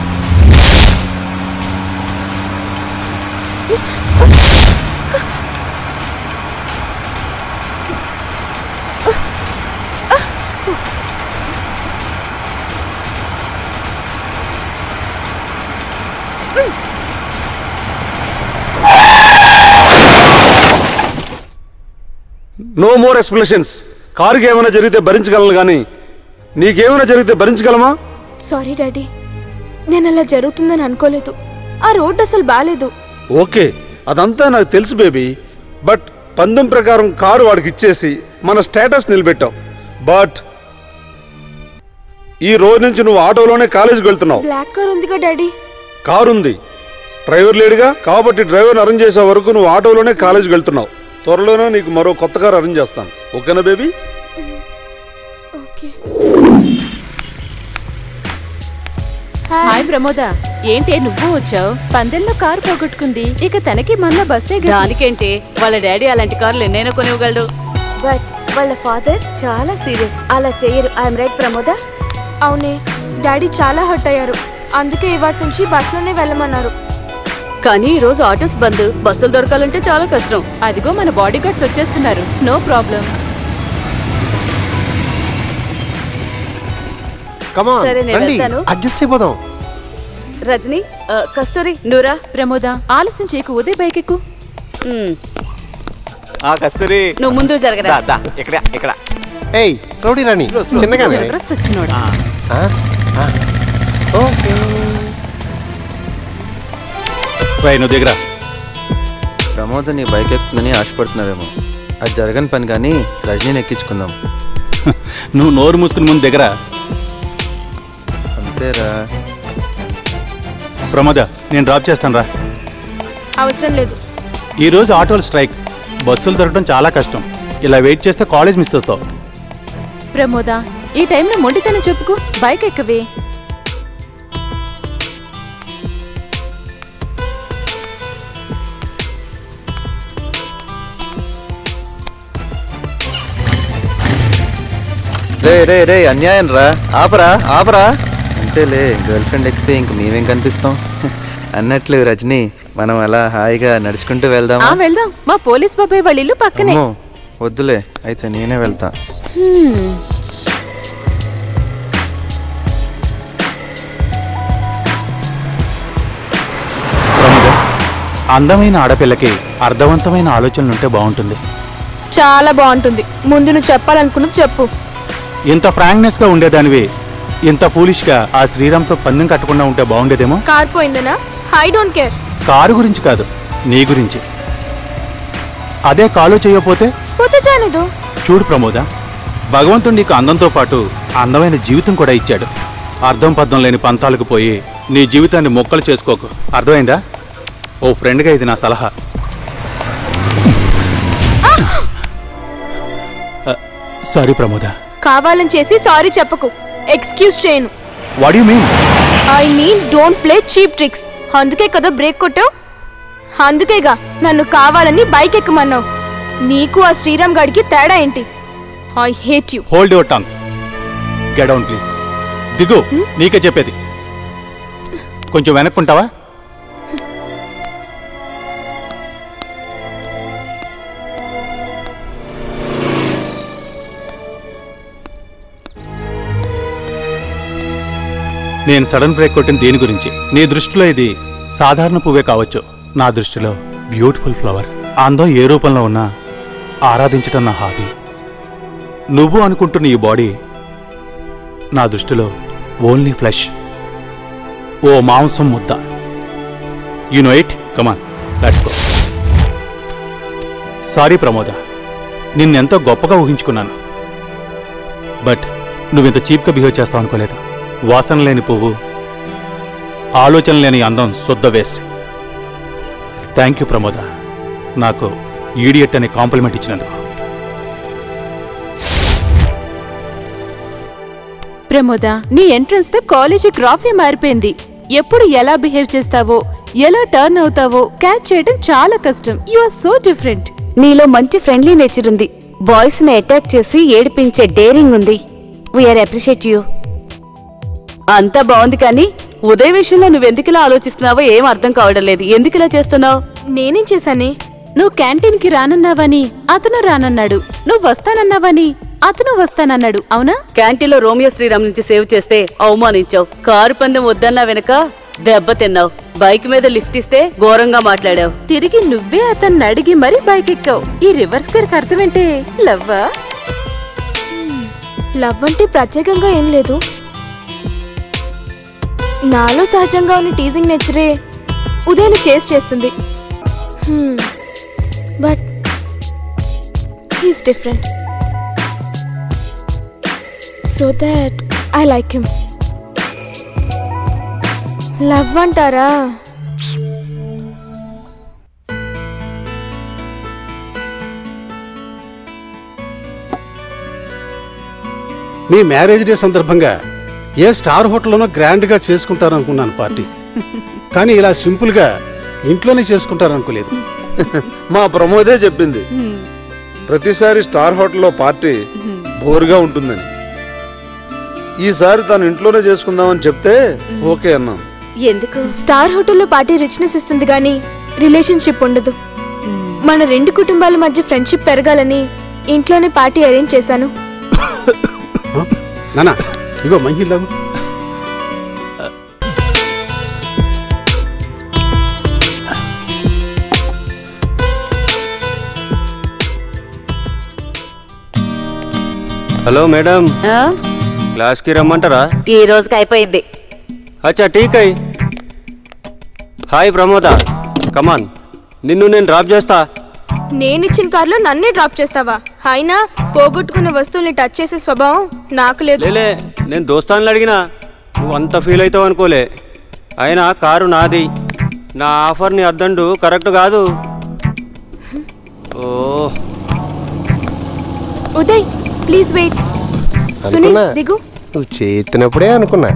Speaker 11: నో మోర్ ఎక్స్ప్లెషన్స్ కారుకి ఏమైనా జరిగితే భరించగలను కానీ నీకేమైనా జరిగితే భరించగలమా
Speaker 3: సారీ డాడీ నేను అలా జరుగుతుందని అనుకోలేదు ఆ రోడ్ అసలు బాగాలేదు
Speaker 11: ఓకే అదంతా నాకు తెలుసు బేబీ బట్ పందెం ప్రకారం కారు వాడికి ఇచ్చేసి మన స్టేటస్ నిలబెట్టావు బట్ ఈ రోజు నుంచి నువ్వు ఆటోలోనే కాలేజీకి వెళ్తున్నావు
Speaker 3: బ్లాక్ కార్ ఉందిగా డాడీ
Speaker 11: కారు ఉంది డ్రైవర్ లేడుగా కాబట్టి డ్రైవర్ని అరేంజ్ చేసే వరకు నువ్వు ఆటోలోనే కాలేజీకి వెళ్తున్నావు త్వరలోనే నీకు మరో కొత్త కారు అరేంజ్ చేస్తాను ఓకేనా బేబీ
Speaker 3: ఓకే
Speaker 15: హాయ్ ప్రమోద ఏంటే నువ్వు వచ్చావు పందెంలో కారు పోగొట్టుకుంది ఇక తనకి మన బస్సే గతి.
Speaker 12: దానికేంటి వాళ్ళ డాడీ అలాంటి కార్లు ఎన్నైనా కొనివ్వగలడు బట్ వాళ్ళ ఫాదర్ చాలా సీరియస్ అలా చెయ్యరు ఐఎమ్ రైట్ ప్రమోద
Speaker 3: అవునే డాడీ చాలా హర్ట్ అయ్యారు అందుకే ఇవాటి నుంచి బస్సులోనే వెళ్ళమన్నారు
Speaker 12: కానీ ఈ రోజు ఆటోస్ బంద్ బస్సులు దొరకాలంటే చాలా కష్టం
Speaker 15: అదిగో మన బాడీ గార్డ్స్ వచ్చేస్తున్నారు నో ప్రాబ్లం
Speaker 13: కమాన్
Speaker 12: సరే, నేను
Speaker 13: రండి
Speaker 12: వెళ్తాను.
Speaker 13: అడ్జస్ట్ అయిపోదాం
Speaker 12: రజని ఆ, కస్తూరి నూరా
Speaker 15: ప్రమోద ఆలస్యం చేయకు ఉదయ్ బైక్ ఎక్కు
Speaker 18: ఆ కస్తూరి
Speaker 12: నువ్వు ముందు జరగరా
Speaker 18: దా, దా, ఇక్కడ ఇక్కడ
Speaker 13: ఏయ్ రౌడీ రాణి చిన్నగానే
Speaker 15: చిలకర సచ్చినోడు.
Speaker 13: ఆ? ఆ. ఓకే
Speaker 8: రై నువ్వు దగ్గర
Speaker 4: ప్రమోద్ నీ బైక్ ఎక్కుతుందని ఆశపడుతున్నావేమో అది జరగని పని కానీ రజనీని ఎక్కించుకుందాం
Speaker 8: నువ్వు నోరు మూసుకుని ముందు దగ్గర
Speaker 4: అంతేరా
Speaker 8: ప్రమోద నేను డ్రాప్ చేస్తాను రా
Speaker 3: అవసరం లేదు
Speaker 8: ఈ రోజు ఆటోలు స్ట్రైక్ బస్సులు దొరకడం చాలా కష్టం ఇలా వెయిట్ చేస్తే కాలేజ్ మిస్ అవుతావు
Speaker 15: ప్రమోద ఈ టైంలో మొండితనం చెప్పుకో బైక్ ఎక్కవే
Speaker 4: రే రే రే అన్యాయం రా ఆపరా ఆపరా అంతేలే గర్ల్ ఫ్రెండ్ ఎక్కితే ఇంక మేమేం కనిపిస్తాం అన్నట్లు రజనీ మనం అలా హాయిగా నడుచుకుంటూ
Speaker 15: ఆ
Speaker 4: వెళ్దామా
Speaker 15: వెళ్దాం మా పోలీస్ బాబాయ్ వాళ్ళ ఇల్లు పక్కనే
Speaker 4: అమ్మో వద్దులే అయితే నేనే వెళ్తా
Speaker 15: హ్మ్.
Speaker 8: ప్రమోద అందమైన ఆడపిల్లకి అర్థవంతమైన ఆలోచనలు ఉంటే బాగుంటుంది
Speaker 3: చాలా బాగుంటుంది ముందు నువ్వు చెప్పాలనుకున్నది చెప్పు
Speaker 8: ఇంత ఫ్రాంక్నెస్ గా ఉండేదానివి ఇంత ఫూలిష్ గా ఆ శ్రీరామ్తో పందెం కట్టకుండా ఉంటే బాగుండేదేమో
Speaker 3: కార్ పోయిందనా ఐ డోంట్ కేర్
Speaker 8: కారు గురించి కాదు నీ గురించి అదే కాలో చేయకపోతే
Speaker 3: పోతే చాలేదు
Speaker 8: చూడు ప్రమోద భగవంతుడు నీకు అందంతో పాటు అందమైన జీవితం కూడా ఇచ్చాడు అర్థం పర్థం లేని పంతాలకు పోయి నీ జీవితాన్ని మొక్కలు చేసుకోకు అర్థమైందా ఓ ఫ్రెండ్గా ఇది నా సలహా సారీ ప్రమోద
Speaker 3: కావాలని చేసి సారీ చెప్పకు ఎక్స్క్యూజ్ చేయను
Speaker 8: what you mean
Speaker 3: I mean don't play cheap tricks అందుకే కదా బ్రేక్ కొట్టావు అందుకేగా నన్ను కావాలని బైక్ ఎక్కమన్నావు నీకు ఆ శ్రీరామ్ గాడికి తేడా ఏంటి I hate you
Speaker 8: hold your tongue get down please దిగు నీకే చెప్పేది కొంచెం వెనక్కుంటావా నేను సడన్ బ్రేక్ కొట్టిన దీని గురించి నీ దృష్టిలో ఇది సాధారణ పువ్వే కావచ్చు నా దృష్టిలో బ్యూటిఫుల్ ఫ్లవర్ అందం ఏ రూపంలో ఉన్నా ఆరాధించటం నా హాబీ నువ్వు అనుకుంటున్న ఈ బాడీ నా దృష్టిలో ఓన్లీ ఫ్లెష్ ఓ మాంసం ముద్ద you know it come on let's go sorry Pramoda నిన్నెంతో గొప్పగా ఊహించుకున్నాను బట్ నువ్వింత చీప్గా బిహేవ్ చేస్తావు అనుకోలేదు వాసన లేని పువ్వు ఆలోచన లేని అందం శుద్ధ వేస్ట్ థ్యాంక్ యూ ప్రమోద నాకు ఈడియట్ అనే కాంప్లిమెంట్ ఇచ్చినందుకు
Speaker 15: ప్రమోద నీ ఎంట్రన్స్ తో కాలేజీ గ్రాఫీ మారిపోయింది ఎప్పుడు ఎలా బిహేవ్ చేస్తావో ఎలా టర్న్ అవుతావో క్యాచ్ చేయడం చాలా కష్టం యు ఆర్ సో డిఫరెంట్
Speaker 12: నీలో మంచి ఫ్రెండ్లీ నేచర్ ఉంది బాయ్స్ ని అటాక్ చేసి ఏడిపించే డేరింగ్ ఉంది వీఆర్ అప్రిషియేట్ యూ అంతా బాగుంది కానీ ఉదయ విషయంలో నువ్వెందుకు ఇలా ఆలోచిస్తున్నావో ఏం అర్థం కావడం లేదు ఎందుకు ఇలా చేస్తున్నావు
Speaker 3: నేనేం చేశానే
Speaker 15: నువ్వు క్యాంటీన్ కి రానన్నావని అతను రానన్నాడు నువ్వు వస్తానన్నావని అతను వస్తానన్నాడు అవునా
Speaker 12: క్యాంటీన్లో రోమియో శ్రీరామ్ నుంచి సేవ్ చేస్తే అవమానించావు కారు పందెం వద్దన్నా వెనక దెబ్బ తిన్నావు బైక్ మీద లిఫ్ట్ ఇస్తే ఘోరంగా మాట్లాడావు
Speaker 15: తిరిగి నువ్వే అతన్ని అడిగి మరీ బైక్ ఎక్కావు ఈ రివర్స్ గారికి అర్థమేంటే లవ్వా
Speaker 3: లవ్ అంటే ప్రత్యేకంగా ఏం లేదు నాలో సహజంగా ఉన్న టీజింగ్ నేచరే ఉదయాన్ని చేసి చేస్తుంది but he's different so that I like him love అంటారా
Speaker 17: మీ మ్యారేజ్ డే సందర్భంగా ఏ స్టార్ హోటల్లోనో గ్రాండ్గా చేసుకుంటారు అనుకున్నాను పార్టీ కానీ ఇలా సింపుల్గా ఇంట్లోనే చేసుకుంటారు అనుకోలేదు
Speaker 11: మా ప్రమోదే చెప్పింది ప్రతిసారి స్టార్ హోటల్లో పార్టీ బోరుగా ఉంటుందని ఈసారి తను ఇంట్లోనే చేసుకుందామని చెప్తే ఓకే అన్నాం
Speaker 12: ఎందుకు
Speaker 3: స్టార్ హోటల్లో పార్టీ రిచ్నెస్ ఇస్తుంది కానీ రిలేషన్షిప్ ఉండదు మన రెండు కుటుంబాల మధ్య ఫ్రెండ్షిప్ పెరగాలని ఇంట్లోనే పార్టీ అరేంజ్ చేశాను
Speaker 17: నానా ఇగో మంచి తాగు
Speaker 16: హలో మేడం క్లాస్కి రమ్మంటారా
Speaker 12: ఈ రోజుకి అయిపోయింది
Speaker 16: అచ్చా ఠీక్ అయ్ హాయ్ ప్రమోద కమాన్ నిన్ను నేను డ్రాప్ చేస్తా
Speaker 3: నేనిచ్చిన కార్లో నన్నే డ్రాప్ చేస్తావా అయినా పోగొట్టుకున్న వస్తువుల్ని టచ్ చేసే స్వభావం నాకు లేదు
Speaker 16: లేలే నేను దోస్తాన్లు అడిగినా నువ్వు అంత ఫీల్ అవుతావు అనుకోలే అయినా కారు నాది నా ఆఫర్ని అద్దండు కరెక్ట్ కాదు ఓ
Speaker 3: ఉదయ్ ప్లీజ్ వెయిట్ సునీల్
Speaker 13: అనుకున్నా
Speaker 3: దిగు
Speaker 13: నువ్వు చేతినప్పుడే అనుకున్నా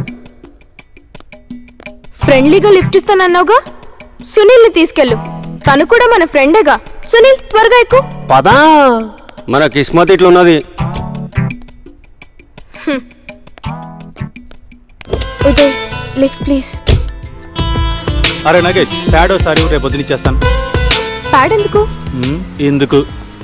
Speaker 3: ఫ్రెండ్లీగా లిఫ్ట్ ఇస్తానన్నావుగా సునీల్ని తీసుకెళ్ళు తను కూడా మన ఫ్రెండేగా సునీల్ త్వరగా ఎక్కు
Speaker 13: పదా
Speaker 16: మన కిస్మత్ ఇట్లున్నది
Speaker 3: ఉదయ్ లిఫ్ట్ ప్లీజ్
Speaker 8: అరే నగేష్ ప్యాడ్ ఒకసారి రేపు పొద్దున ఇచ్చేస్తాను
Speaker 3: ప్యాడ్ ఎందుకు
Speaker 8: మ్మ్, ఎందుకు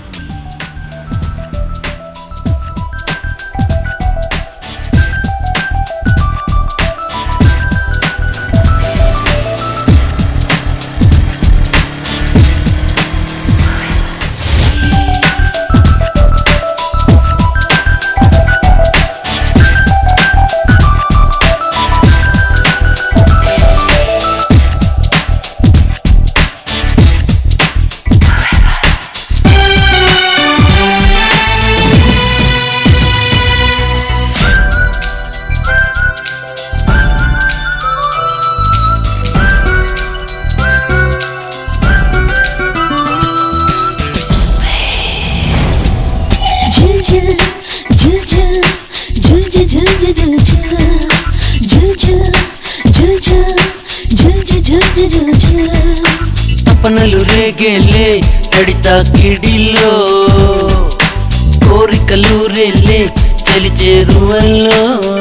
Speaker 5: తపనలు రేగేలే కడిత కిడిలో కోరికలు రేలే చలి చేరువల్లో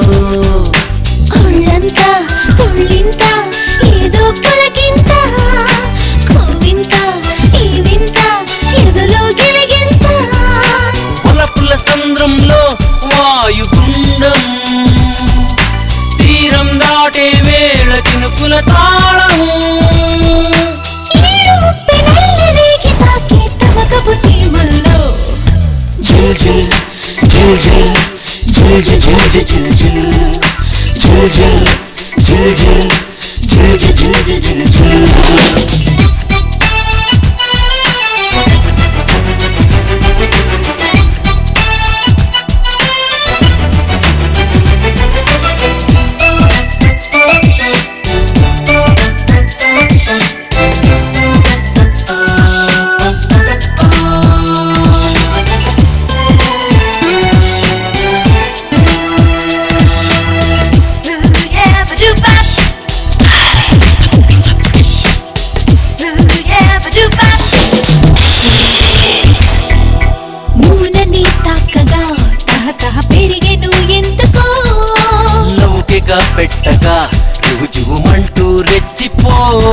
Speaker 19: ఒళ్ళంతా ఒళ్ళింత ఏదో పలకింత కోవింత ఈ వింత ఎదలో గిలిగింత
Speaker 5: పుల సంద్రంలో వాయుగుండం తీరం దాటే వేళ చినుకుల తాళం
Speaker 19: ఈడు ఉప్పెనెల్ల రేగి తాకే తమకపు సీమల్లో
Speaker 5: జిల్ జిల్ జిల్ జిల్ జిల్ జిల్ జిల్ జిల్ జిల్ జిల్ జిల్ జిల్ జిల్ జిల్ జిల్ జిల్ జిల్ జిల్
Speaker 19: yeah, but you bop. yeah, but you bop. నూనెని తాకగా తహ తహ పెరిగెను ఎందుకో
Speaker 5: లౌకిక పెట్టగా రుజువుమంటూ రెచ్చిపో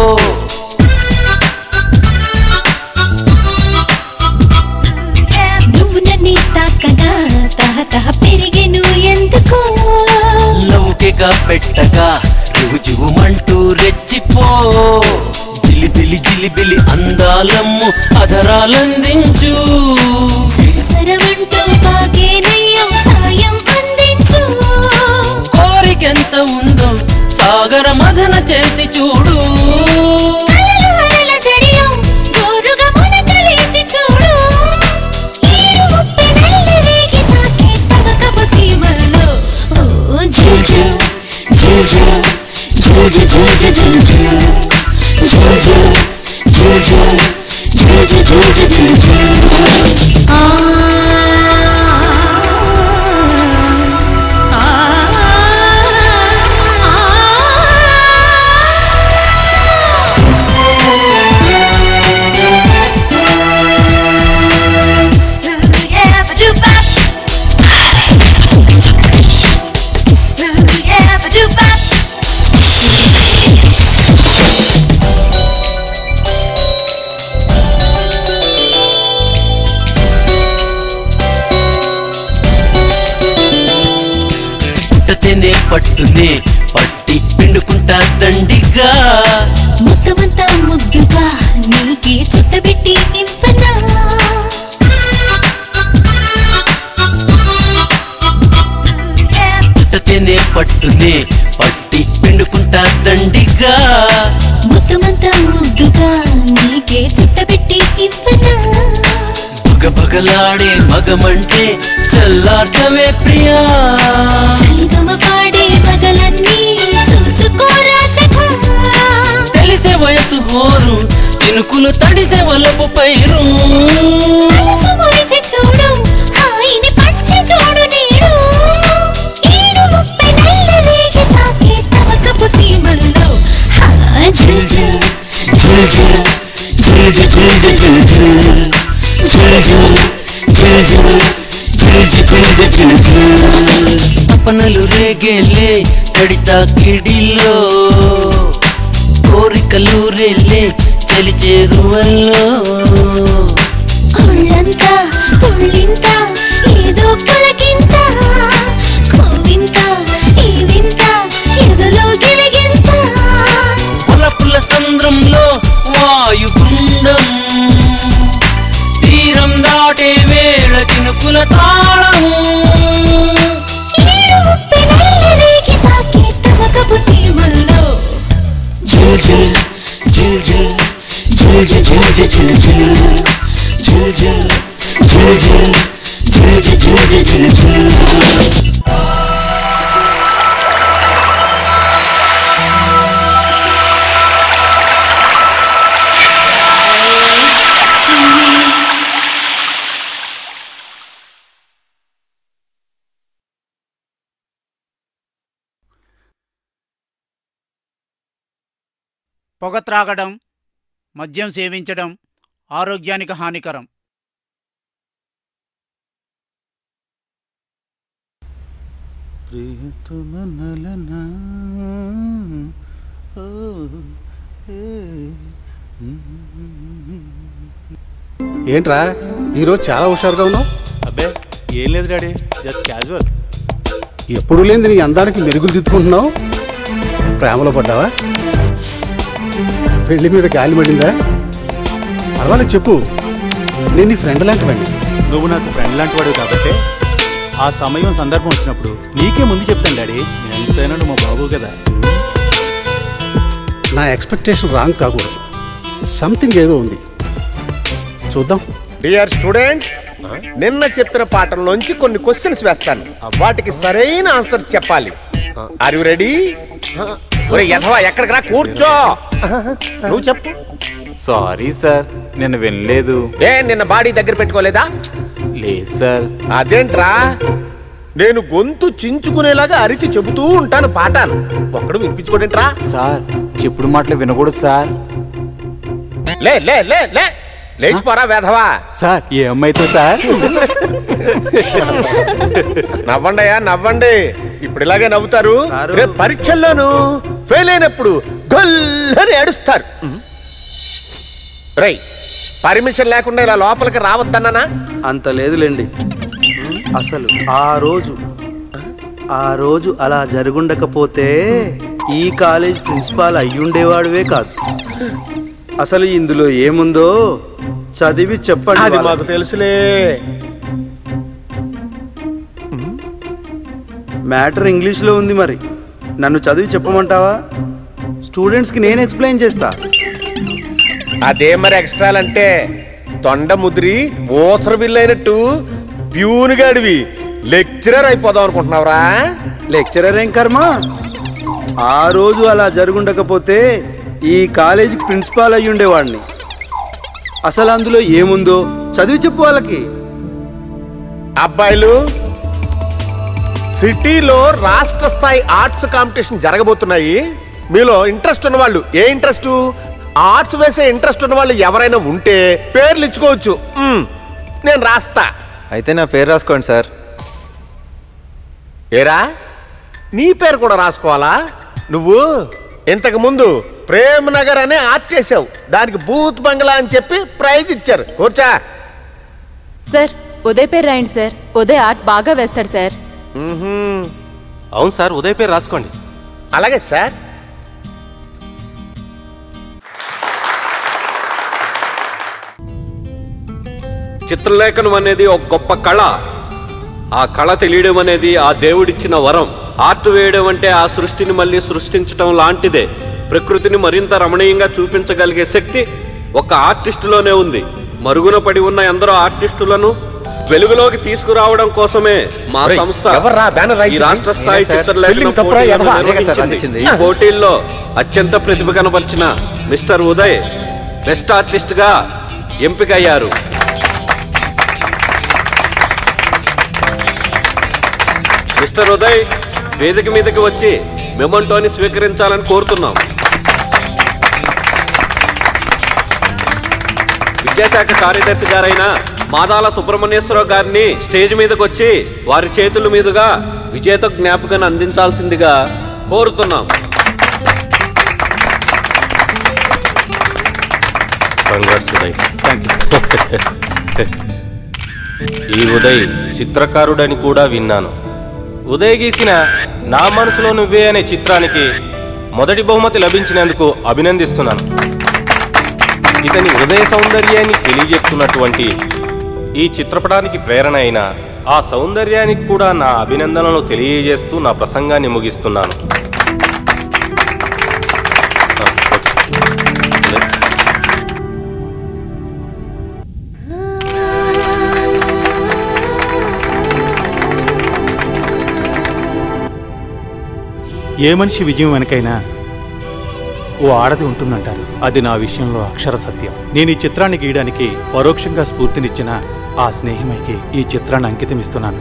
Speaker 19: నూనెని తాకగా తహ తహ పెరిగెను ఎందుకో
Speaker 5: లౌకిక పెట్టగా రుజువుమంటూ రెచ్చిపో జిలిబిలి జిలిబిలి అందాలమ్ము అధరాలందించు
Speaker 19: సరసరమంటూ పాకేనయ్యం సాయం అందించు
Speaker 5: కోరికెంత ఉందో సాగర మదన చేసి చూడు
Speaker 19: అలలు అలల జడియం జోరుగా మునకలేసి చూడు ఈడు ఉప్పెనెల్ల రేగి తాకే తమకపు సీమల్లో ఓ జిల్ జిల్
Speaker 5: జిల్ జిల్ జిల్ జిల్ జిల్ జిల్ జిల్ జిల్ జిల్ జిల్ జిల్ జిల్ జిల్ జిల్ జిల్ జిల్ జిల్ పట్టునే పట్టి పిండుకుంటా దండిగా
Speaker 19: మొత్తమంతా ముద్దుగా నీకే చుట్టబెట్టి నింపనా
Speaker 5: పుట్టతేనే పట్టునే పట్టి పిండుకుంటా దండిగా
Speaker 19: మొత్తమంతా ముద్దుగా నీకే చుట్టబెట్టి నింపనా
Speaker 5: బగ బగలాడే మగమంటే చల్లార్చవే ప్రియా
Speaker 19: సరిగమ పాడే పగలన్నీ చూసుకోరా సఖా
Speaker 5: తెలిసే వయసు హోరు చినుకులు తడిసే వలపు పైరు
Speaker 19: మనసు మురిసి చూడు హాయిని పంచి చూడు నేడు ఈడు ముప్పై నెలల రేగి తాకే తవకపు సీమల్లో హా ఝిల్ ఝిల్ ఝిల్ ఝిల్ ఝిల్ ఝిల్ ఝిల్ ఝిల్ ఝిల్ ఝిల్ ఝిల్ ఝిల్ ఝిల్ ఝిల్ ఝిల్ ఝిల్ ఝిల్
Speaker 5: తపనలు రేగేలే కడితా కిడిలో కోరికలు రేలే చలి చేరువల్లో
Speaker 19: ఒళ్ళంతా పుళ్ళింత ఏదో పలకింత కోవింత ఈ వింత ఎదలో గిలిగింత
Speaker 5: పుల సంద్రంలో వాయుగుండం తీరం దాటే వేళ కినుకుల తాళం
Speaker 19: ఈడు ముప్పై నెలల రేగి తాకే తవకపు సీమల్లో
Speaker 5: ఝిల్ ఝిల్ ఝిల్ ఝిల్ ఝిల్ ఝిల్ ఝిల్ ఝిల్ ఝిల్ ఝిల్ ఝిల్ ఝిల్ ఝిల్ ఝిల్ ఝిల్ ఝిల్ ఝిల్ ఝిల్
Speaker 1: పొగ త్రాగడం మద్యం సేవించడం ఆరోగ్యానికి హానికరం
Speaker 11: ప్రియతమనలనా ఓ ఏ
Speaker 17: ఏంట్రా ఈరోజు చాలా హుషారుగా ఉన్నావు
Speaker 11: అబ్బే ఏం లేదు డాడీ జస్ట్ క్యాజువల్
Speaker 17: ఎప్పుడు లేని నీ అందానికి మెరుగులు దిద్దుకుంటున్నావు ప్రేమలో పడ్డావా పెళ్లి మీద గాలి పడిందా పర్వాలేదు చెప్పు నేను నీ ఫ్రెండ్ లాంటివండి
Speaker 11: నువ్వు నాకు ఫ్రెండ్ లాంటి వాడు కాబట్టి ఆ సమయం సందర్భం వచ్చినప్పుడు నీకే ముందు చెప్తాను డాడీ ఎంతైనా నువ్వు మా బాబు కదా
Speaker 17: నా ఎక్స్పెక్టేషన్ రాంగ్ కాకూడదు సంథింగ్ ఏదో ఉంది చూద్దాం
Speaker 7: డియర్ స్టూడెంట్ నిన్న చెప్పిన పాఠంలోంచి కొన్ని క్వశ్చన్స్ వేస్తాను వాటికి సరైన ఆన్సర్ చెప్పాలి ఆర్ యు రెడీ ఒరే యథవా ఎక్కడికి రా కూర్చో నువ్వు చెప్పు
Speaker 8: సారీ సార్ నేను వినలేదు
Speaker 7: ఏ నిన్న బాడీ దగ్గర పెట్టుకోలేదా
Speaker 8: లేదు సార్
Speaker 7: అదేంట్రా నేను గొంతు చించుకునేలాగా అరిచి చెబుతూ ఉంటాను పాఠాలు ఒక్కడు వినిపించుకోడేంట్రా
Speaker 8: సార్ చెప్పుడు మాటలు వినకూడదు సార్
Speaker 7: లే లే లే లే లేచిపోరా వేధవా
Speaker 8: సార్ ఏ అమ్మాయితో సార్
Speaker 7: నవ్వండియా నవ్వండి ఇప్పుడు ఇలాగే నవ్వుతారు రేపు పరీక్షల్లోను ఫెయిల్ అయినప్పుడు గొల్లని ఏడుస్తారు రై పర్మిషన్ లేకుండా ఇలా లోపలికి రావద్దన్నానా
Speaker 11: అంత లేదులేండి అసలు ఆ రోజు ఆ రోజు అలా జరుగుండకపోతే ఈ కాలేజ్ ప్రిన్సిపాల్ అయ్యుండేవాడువే కాదు అసలు ఇందులో ఏముందో చదివి చెప్పండి
Speaker 7: అది
Speaker 11: వాళ్ళకి.
Speaker 7: మాకు తెలుసులే
Speaker 11: మ్యాటర్ ఇంగ్లీష్లో ఉంది మరి నన్ను చదివి చెప్పమంటావా స్టూడెంట్స్కి నేను ఎక్స్ప్లెయిన్ చేస్తా
Speaker 7: అదే మరి ఎక్స్ట్రాలంటే తొండ ముదిరి ఓసర బిల్లు అయినట్టు ప్యూన్ గడివి లెక్చరర్ అయిపోదాం అనుకుంటున్నావురా
Speaker 11: లెక్చరర్ ఏం కర్మ ఆ రోజు అలా జరుగుండకపోతే ఈ కాలేజీకి ప్రిన్సిపాల్ అయ్యి ఉండేవాడిని అసలు అందులో ఏముందో చదివి చెప్పు వాళ్ళకి
Speaker 7: అబ్బాయిలు సిటీలో రాష్ట్ర స్థాయి ఆర్ట్స్ కాంపిటీషన్ జరగబోతున్నాయి మీలో ఇంట్రెస్ట్ ఉన్న వాళ్ళు ఏ ఇంట్రెస్ట్ ఆర్ట్స్ వేసే ఇంట్రెస్ట్ ఉన్న వాళ్ళు ఎవరైనా ఉంటే పేర్లు ఇచ్చుకోవచ్చు మ్, నేను రాస్తా
Speaker 4: అయితే నా పేరు రాసుకోండి సార్
Speaker 7: ఏరా నీ పేరు కూడా రాసుకోవాలా నువ్వు ఇంతకు ముందు ప్రేమ్ నగర్ అనే ఆర్ట్ చేసావు దానికి బూత్ బంగ్లా అని చెప్పి ప్రైజ్ ఇచ్చారు కూర్చా
Speaker 15: సార్ ఉదయ్ పేరు రాయండి సార్ ఉదయ్ ఆర్ట్ బాగా వేస్తాడు సార్
Speaker 7: మ్మ్హ్మ్.
Speaker 9: అవును సార్ ఉదయ్ పేరు రాసుకోండి
Speaker 7: అలాగే సార్
Speaker 18: చిత్రలేఖనం అనేది ఒక గొప్ప కళ ఆ కళ తెలియడం అనేది ఆ దేవుడిచ్చిన వరం ఆర్ట్ వేయడం అంటే ఆ సృష్టిని మళ్ళీ సృష్టించడం లాంటిదే ప్రకృతిని మరింత రమణీయంగా చూపించగలిగే శక్తి ఒక ఆర్టిస్టులోనే ఉంది మరుగున పడి ఉన్న ఎందరో ఆర్టిస్టులను వెలుగులోకి తీసుకురావడం కోసమే మా
Speaker 7: ఒరేయ్,
Speaker 18: సంస్థ
Speaker 7: ఎవర్రా బ్యానర్
Speaker 18: ఈ
Speaker 7: రాయించింది?
Speaker 18: రాష్ట్ర స్థాయి
Speaker 7: నేనే సార్.
Speaker 18: చిత్రలేఖనం
Speaker 7: స్పెల్లింగ్ తప్పురా,
Speaker 18: పోటీలను
Speaker 7: ఎడమ? నేనే సార్
Speaker 18: నిర్వహించింది.
Speaker 7: రాయించింది.
Speaker 18: ఈ పోటీల్లో అత్యంత ప్రతిభ కనబర్చిన మిస్టర్ ఉదయ్ బెస్ట్ ఆర్టిస్ట్ గా ఎంపికయ్యారు మిస్టర్ ఉదయ్ వేదిక మీదకి వచ్చి మెమంటోని స్వీకరించాలని కోరుతున్నాం విద్యాశాఖ కార్యదర్శి గారైన మాదాల సుబ్రహ్మణ్యేశ్వరరావు గారిని స్టేజ్ మీదకి వచ్చి వారి చేతుల మీదుగా విజేత జ్ఞాపకాన్ని అందించాల్సిందిగా కోరుతున్నాం
Speaker 9: కంగ్రాట్స్ ఉదయ్ ఈ ఉదయ్ చిత్రకారుడని కూడా విన్నాను ఉదయ్ గీసిన నా మనసులో నువ్వే అనే చిత్రానికి మొదటి బహుమతి లభించినందుకు అభినందిస్తున్నాను ఇతని హృదయ సౌందర్యాన్ని తెలియజెప్తున్నటువంటి ఈ చిత్రపటానికి ప్రేరణ అయిన ఆ సౌందర్యానికి కూడా నా అభినందనలు తెలియజేస్తూ నా ప్రసంగాన్ని ముగిస్తున్నాను
Speaker 8: ఏ మనిషి విజయం వెనకైనా ఓ ఆడది ఉంటుందంటారు అది నా విషయంలో అక్షర సత్యం నేను ఈ చిత్రాన్ని గీయడానికి పరోక్షంగా స్ఫూర్తినిచ్చిన ఆ స్నేహిమైకి ఈ చిత్రాన్ని అంకితం ఇస్తున్నాను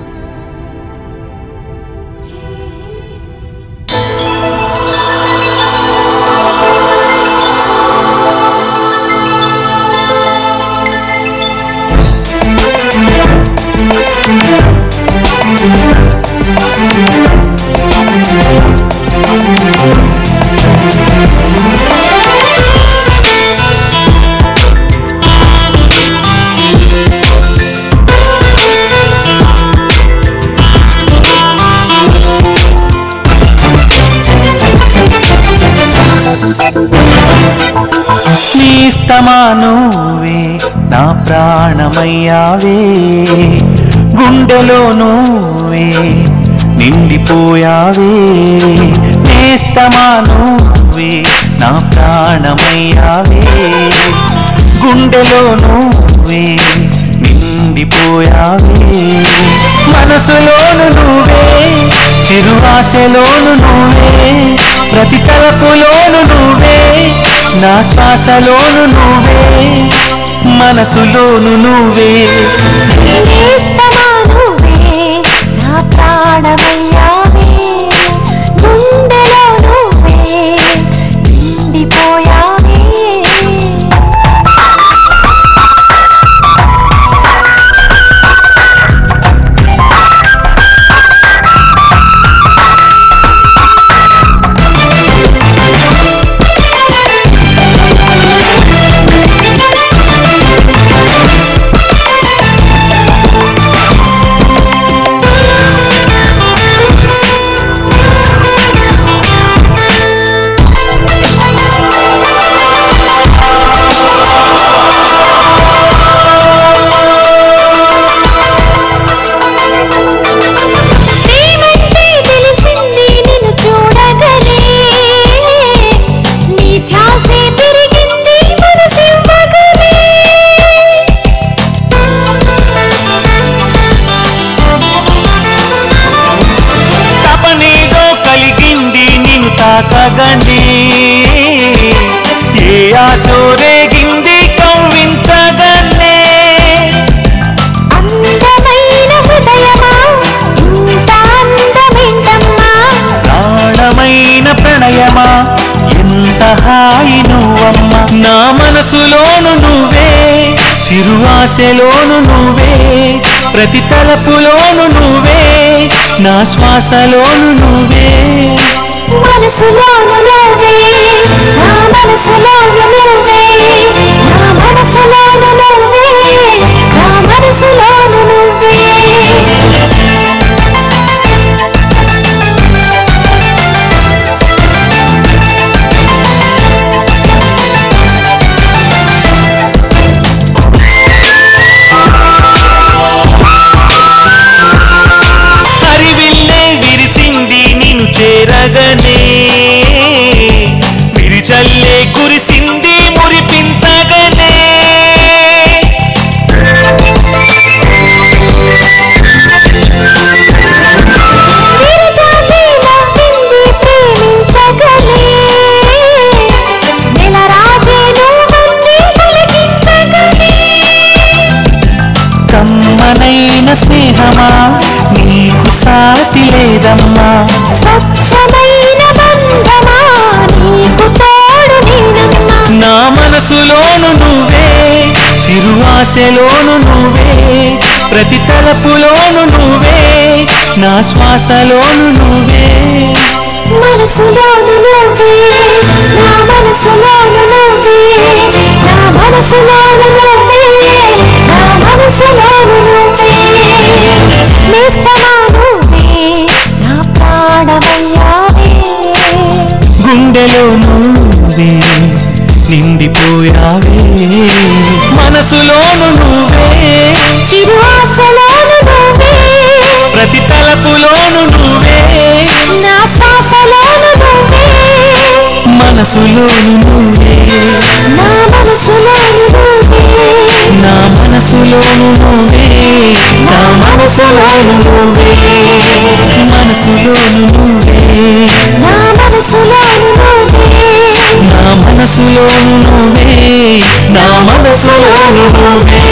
Speaker 14: నీస్తమా నువ్వే నా ప్రాణమయ్యావే గుండెలో నువ్వే నిండిపోయావే నేస్తమా నువ్వే నా ప్రాణమయ్యావే గుండెలో నువ్వే నిండిపోయావే మనసులోను నువ్వే చిరువాసలోను నువ్వే ప్రతి తలపులోను నువ్వే నా శ్వాసలోను నువ్వే మనసులోను నువ్వే
Speaker 19: నేస్తమా నువ్వే నా ప్రాణమయ్యావే గుండెలో నువ్వే నిండిపోయావే ప్రేమంటే తెలిసింది నిన్ను చూడగలే నీ ధ్యాసే పెరిగింది మనసివ్వగలే
Speaker 14: తపనేదో కలిగింది నిన్ను తాకగండి ఏ ఆశో రేగింది కవ్వించగలే
Speaker 19: అందమైన హృదయమా ఇంత అందమేంటమ్మా
Speaker 14: ప్రాణమైన ప్రణయమా ఎంత హాయి నువ్వమ్మ నా మనసులోను నువ్వే చిరు ఆశలోను నువ్వే ప్రతి తలపులోను నువ్వే నా శ్వాసలోను నువ్వే
Speaker 19: మనసులోను నువ్వే నా మనసులోను నువ్వే నా మనసులోను నువ్వే నా మనసులోను నువ్వే
Speaker 14: అందమా నీకు సాటి లేదమ్మా
Speaker 19: స్వచ్ఛమైన బంధమా నీకు తోడు నేనమ్మా
Speaker 14: నా మనసులోను నువ్వే చిరు ఆశలోను నువ్వే ప్రతి తలపులోను నువ్వే నా శ్వాసలోను నువ్వే
Speaker 19: మనసులోను నువ్వే నా మనసులోను నువ్వే నా మనసులోను నువ్వే నా మనసులోను నువ్వే నేస్తమా నువ్వే నా ప్రాణమయ్యావే
Speaker 14: గుండెలో నువ్వే నిండిపోయావే మనసులోను నువ్వే
Speaker 19: చిరు ఆశలోను నువ్వే
Speaker 14: ప్రతి తలపులోను నువ్వే
Speaker 19: నా శ్వాసలోను నువ్వే
Speaker 14: మనసులోను నువ్వే
Speaker 19: నా మనసులోను నువ్వే
Speaker 14: నా మనసులోను నువ్వే నా మనసులోను నువ్వే మనసులోను నువ్వే
Speaker 19: నా మనసులోను నువ్వే
Speaker 14: నా మనసులోను నువ్వే నా మనసులోను నువ్వే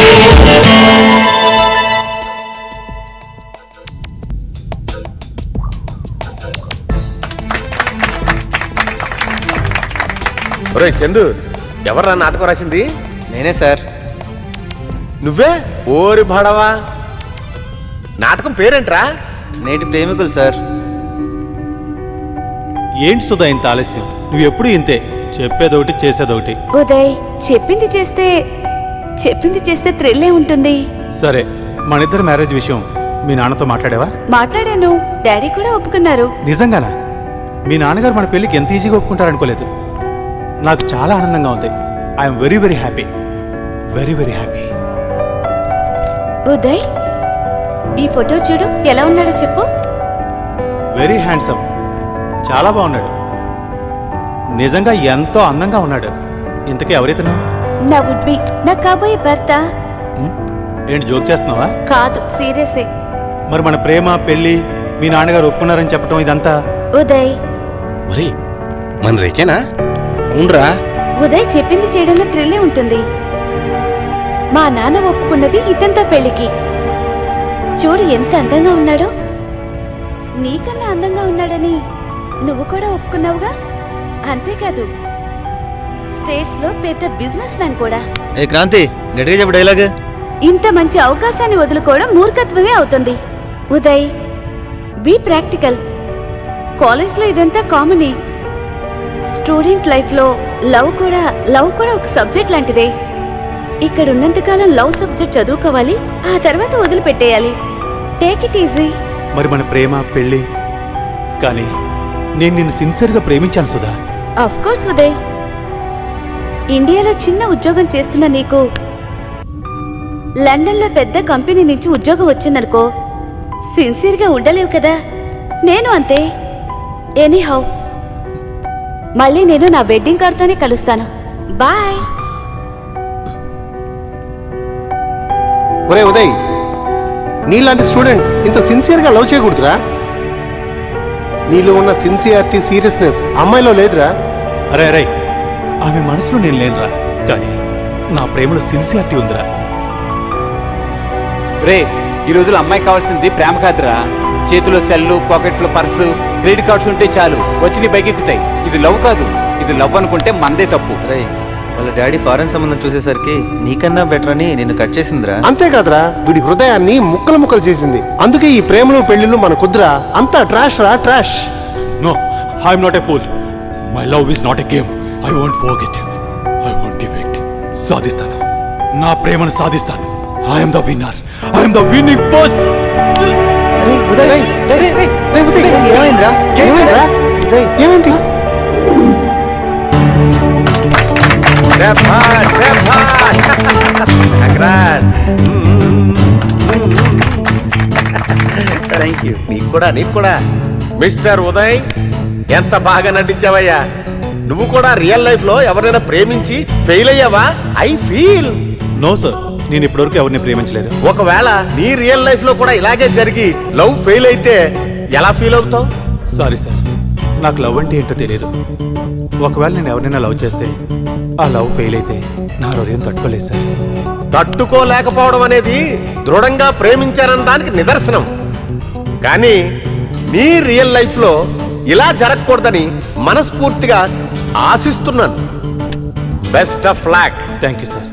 Speaker 7: ఒరే చందు ఎవర్రా నాటకం రాసింది
Speaker 10: నేనే సార్
Speaker 7: నువ్వే ఓరి భడవా నాటకం పేరేంట్రా
Speaker 10: నేటి ప్రేమికులు సార్
Speaker 8: ఏంటి సుధా ఇంత ఆలస్యం నువ్వు ఎప్పుడు ఇంతే చెప్పేదొకటి చేసేదొకటి
Speaker 12: ఉదయ్ చెప్పింది చేస్తే చెప్పింది చేస్తే థ్రిల్లే ఉంటుంది
Speaker 8: సరే మన ఇద్దరు మ్యారేజ్ విషయం మీ నాన్నతో మాట్లాడావా
Speaker 12: మాట్లాడాను డాడీ కూడా ఒప్పుకున్నారు
Speaker 8: నిజంగానా మీ నాన్నగారు మన పెళ్ళికి ఎంత ఈజీగా ఒప్పుకుంటారనుకోలేదు నాకు చాలా ఆనందంగా ఉంది I'm very very happy very very happy
Speaker 12: Uday ఈ ఫోటో చూడు ఎలా ఉన్నాడో చెప్పు
Speaker 8: వెరీ హ్యాండ్సమ్ చాలా బాగున్నాడు నిజంగా ఎంతో అందంగా ఉన్నాడు ఇంతకీ ఎవరైతను
Speaker 12: నా వుడ్ బి నా కాబోయే భర్త
Speaker 8: ఏంటి జోక్ చేస్తున్నావా
Speaker 12: కాదు సీరియసే
Speaker 8: మరి మన ప్రేమ పెళ్ళి మీ నాన్నగారు ఒప్పుకున్నారని చెప్పడం ఇదంతా
Speaker 12: ఉదయ్
Speaker 10: ఒరే మన రేకేనా అవునరా
Speaker 12: ఉదయ్ చెప్పింది చేయడంలో థ్రిల్లే ఉంటుంది మా నాన్న ఒప్పుకున్నది ఇతంతో పెళ్లికి చూడు ఎంత అందంగా ఉన్నాడో నీకన్నా అందంగా ఉన్నాడని నువ్వు కూడా ఒప్పుకున్నావుగా అంతేకాదు స్టేట్స్ లో పెద్ద బిజినెస్ మ్యాన్ కూడా
Speaker 4: ఏ క్రాంతి గట్టిగా చెప్పు డైలాగ్
Speaker 12: ఇంత మంచి అవకాశాన్ని వదులుకోవడం మూర్ఖత్వమే అవుతుంది ఉదయ్ బీ ప్రాక్టికల్ కాలేజ్లో ఇదంతా కామనే స్టూడెంట్ లైఫ్లో లవ్ కూడా లవ్ కూడా ఒక సబ్జెక్ట్ లాంటిదే ఇక్కడ ఉన్నంతకాలం లవ్ సబ్జెక్ట్ చదువుకోవాలి ఆ తర్వాత వదిలిపెట్టేయాలి టేక్ ఇట్ ఈజీ
Speaker 8: మరి మన ప్రేమ పెళ్ళి కానీ నేను నిన్ను సిన్సియర్గా ప్రేమించాను సుధా
Speaker 12: ఆఫ్ కోర్స్ ఉదయ్ ఇండియాలో చిన్న ఉద్యోగం చేస్తున్న నీకు లండన్లో పెద్ద కంపెనీ నుంచి ఉద్యోగం వచ్చిందనుకో సిన్సియర్గా ఉండలేవు కదా నేను అంతే ఎనీహౌ మళ్ళీ నేను నా వెడ్డింగ్ కార్డ్తోనే కలుస్తాను బాయ్
Speaker 13: ఒరే ఉదయ్ నీలాంటి స్టూడెంట్ ఇంత సిన్సియర్గా లవ్ చేయకూడదురా నీలో ఉన్న సిన్సియారిటీ సీరియస్నెస్ అమ్మాయిలో లేదురా
Speaker 8: అరే అరే ఆమె మనసులో నేను లేనురా కానీ నా ప్రేమలో సిన్సియారిటీ ఉందిరా
Speaker 20: రే ఈ రోజులు అమ్మాయి కావాల్సింది ప్రేమ కాదురా చేతిలో సెల్లు పాకెట్లో పర్సు క్రెడిట్ కార్డ్స్ ఉంటే చాలు వచ్చి నీ బైక్ ఎక్కుతాయి ఇది లవ్ కాదు ఇది లవ్ అనుకుంటే మందే తప్పు
Speaker 4: రే వాళ్ళ డాడీ ఫారెన్ సంబంధం చూసేసరికి నీకన్నా బెటర్ అని నిన్ను కట్ చేసిందిరా
Speaker 13: అంతేకాదురా వీడి హృదయాన్ని ముక్కలు ముక్కలు చేసింది అందుకే ఈ ప్రేమలు పెళ్లిళ్ళు మన కుద్రా అంతా ట్రాష్ రా trash
Speaker 8: no I'm not a fool my love is not a game I want forget I want defect సాధిస్తాను నా ప్రేమను సాధిస్తాను I'm the winner I'm the winning purse
Speaker 13: ఏమైందిరా ఏమైందిరా ఏమైంది
Speaker 7: శభాష్, శభాష్. Congrats. థ్యాంక్ యూ నీకు కూడా నీకు కూడా మిస్టర్ ఉదయ్ ఎంత బాగా నటించావయ్యా నువ్వు కూడా రియల్ లైఫ్ లో ఎవరైనా ప్రేమించి ఫెయిల్ అయ్యావా ఐ ఫీల్
Speaker 8: నో సార్ నేను ఇప్పటివరకు ఎవరిని ప్రేమించలేదు
Speaker 7: ఒకవేళ నీ రియల్ లైఫ్ లో కూడా ఇలాగే జరిగి లవ్ ఫెయిల్ అయితే ఎలా ఫీల్ అవుతావు
Speaker 8: సారీ సార్ నాకు లవ్ అంటే ఏంటో తెలియదు ఒకవేళ నేను ఎవరైనా లవ్ చేస్తే ఆ లవ్ ఫెయిల్ అయితే నా హృదయం తట్టుకోలేదు సార్
Speaker 7: తట్టుకోలేకపోవడం అనేది దృఢంగా ప్రేమించారన్న దానికి నిదర్శనం కానీ నీ రియల్ లైఫ్ లో ఇలా జరగకూడదని మనస్ఫూర్తిగా ఆశిస్తున్నాను best of luck
Speaker 8: thank you sir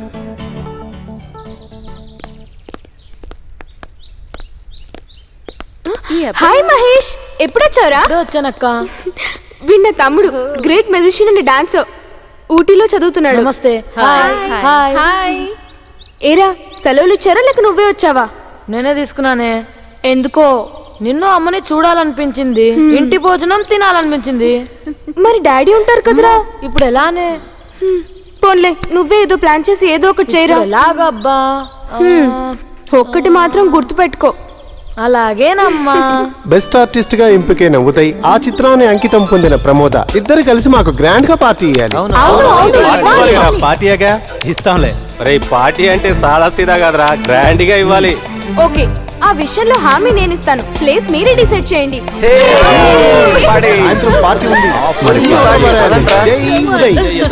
Speaker 3: hi Mahesh ఎప్పుడొచ్చారా
Speaker 21: వచ్చానక్క
Speaker 3: విన్న తమ్ముడు గ్రేట్ మెజిషియన్ అండ్ డాన్సర్ ఊటీలో చదువుతున్నాడు
Speaker 21: నమస్తే
Speaker 3: హాయ్
Speaker 21: హాయ్
Speaker 3: హాయ్ ఏరా సెలవులు ఇచ్చారా లేక నువ్వే వచ్చావా
Speaker 21: నేనే తీసుకున్నానే
Speaker 3: ఎందుకో
Speaker 21: నిన్ను అమ్మని చూడాలనిపించింది ఇంటి భోజనం తినాలనిపించింది
Speaker 3: మరి డాడీ ఉంటారు కదరా
Speaker 21: ఇప్పుడు ఎలానే
Speaker 3: పోన్లే నువ్వే ఏదో ప్లాన్ చేసి ఏదో ఒకటి చేయరా
Speaker 21: ఇప్పుడు ఎలాగబ్బా
Speaker 3: హ్మ్. ఒక్కటి మాత్రం గుర్తుపెట్టుకో
Speaker 21: అలాగేనమ్మా
Speaker 13: బెస్ట్ ఆర్టిస్ట్ గా ఎంపికైన ఉదయ్ ఆ చిత్రాన్ని అంకితం పొందిన ప్రమోద ఇద్దరు కలిసి మాకు గ్రాండ్ గా పార్టీ ఇవ్వాలి
Speaker 8: పార్టీగా ఇస్తాంలే
Speaker 9: రే పార్టీ అంటే సాదా సీదా కాదురా గ్రాండ్ గా ఇవ్వాలి
Speaker 3: ఓకే ఆ విషయంలో హామీ నేను ఇస్తాను ప్లేస్ మీరే డిసైడ్ చేయండి
Speaker 13: సాయంత్రం పార్టీ ఉంది
Speaker 8: మరి
Speaker 13: జై ఉదయ్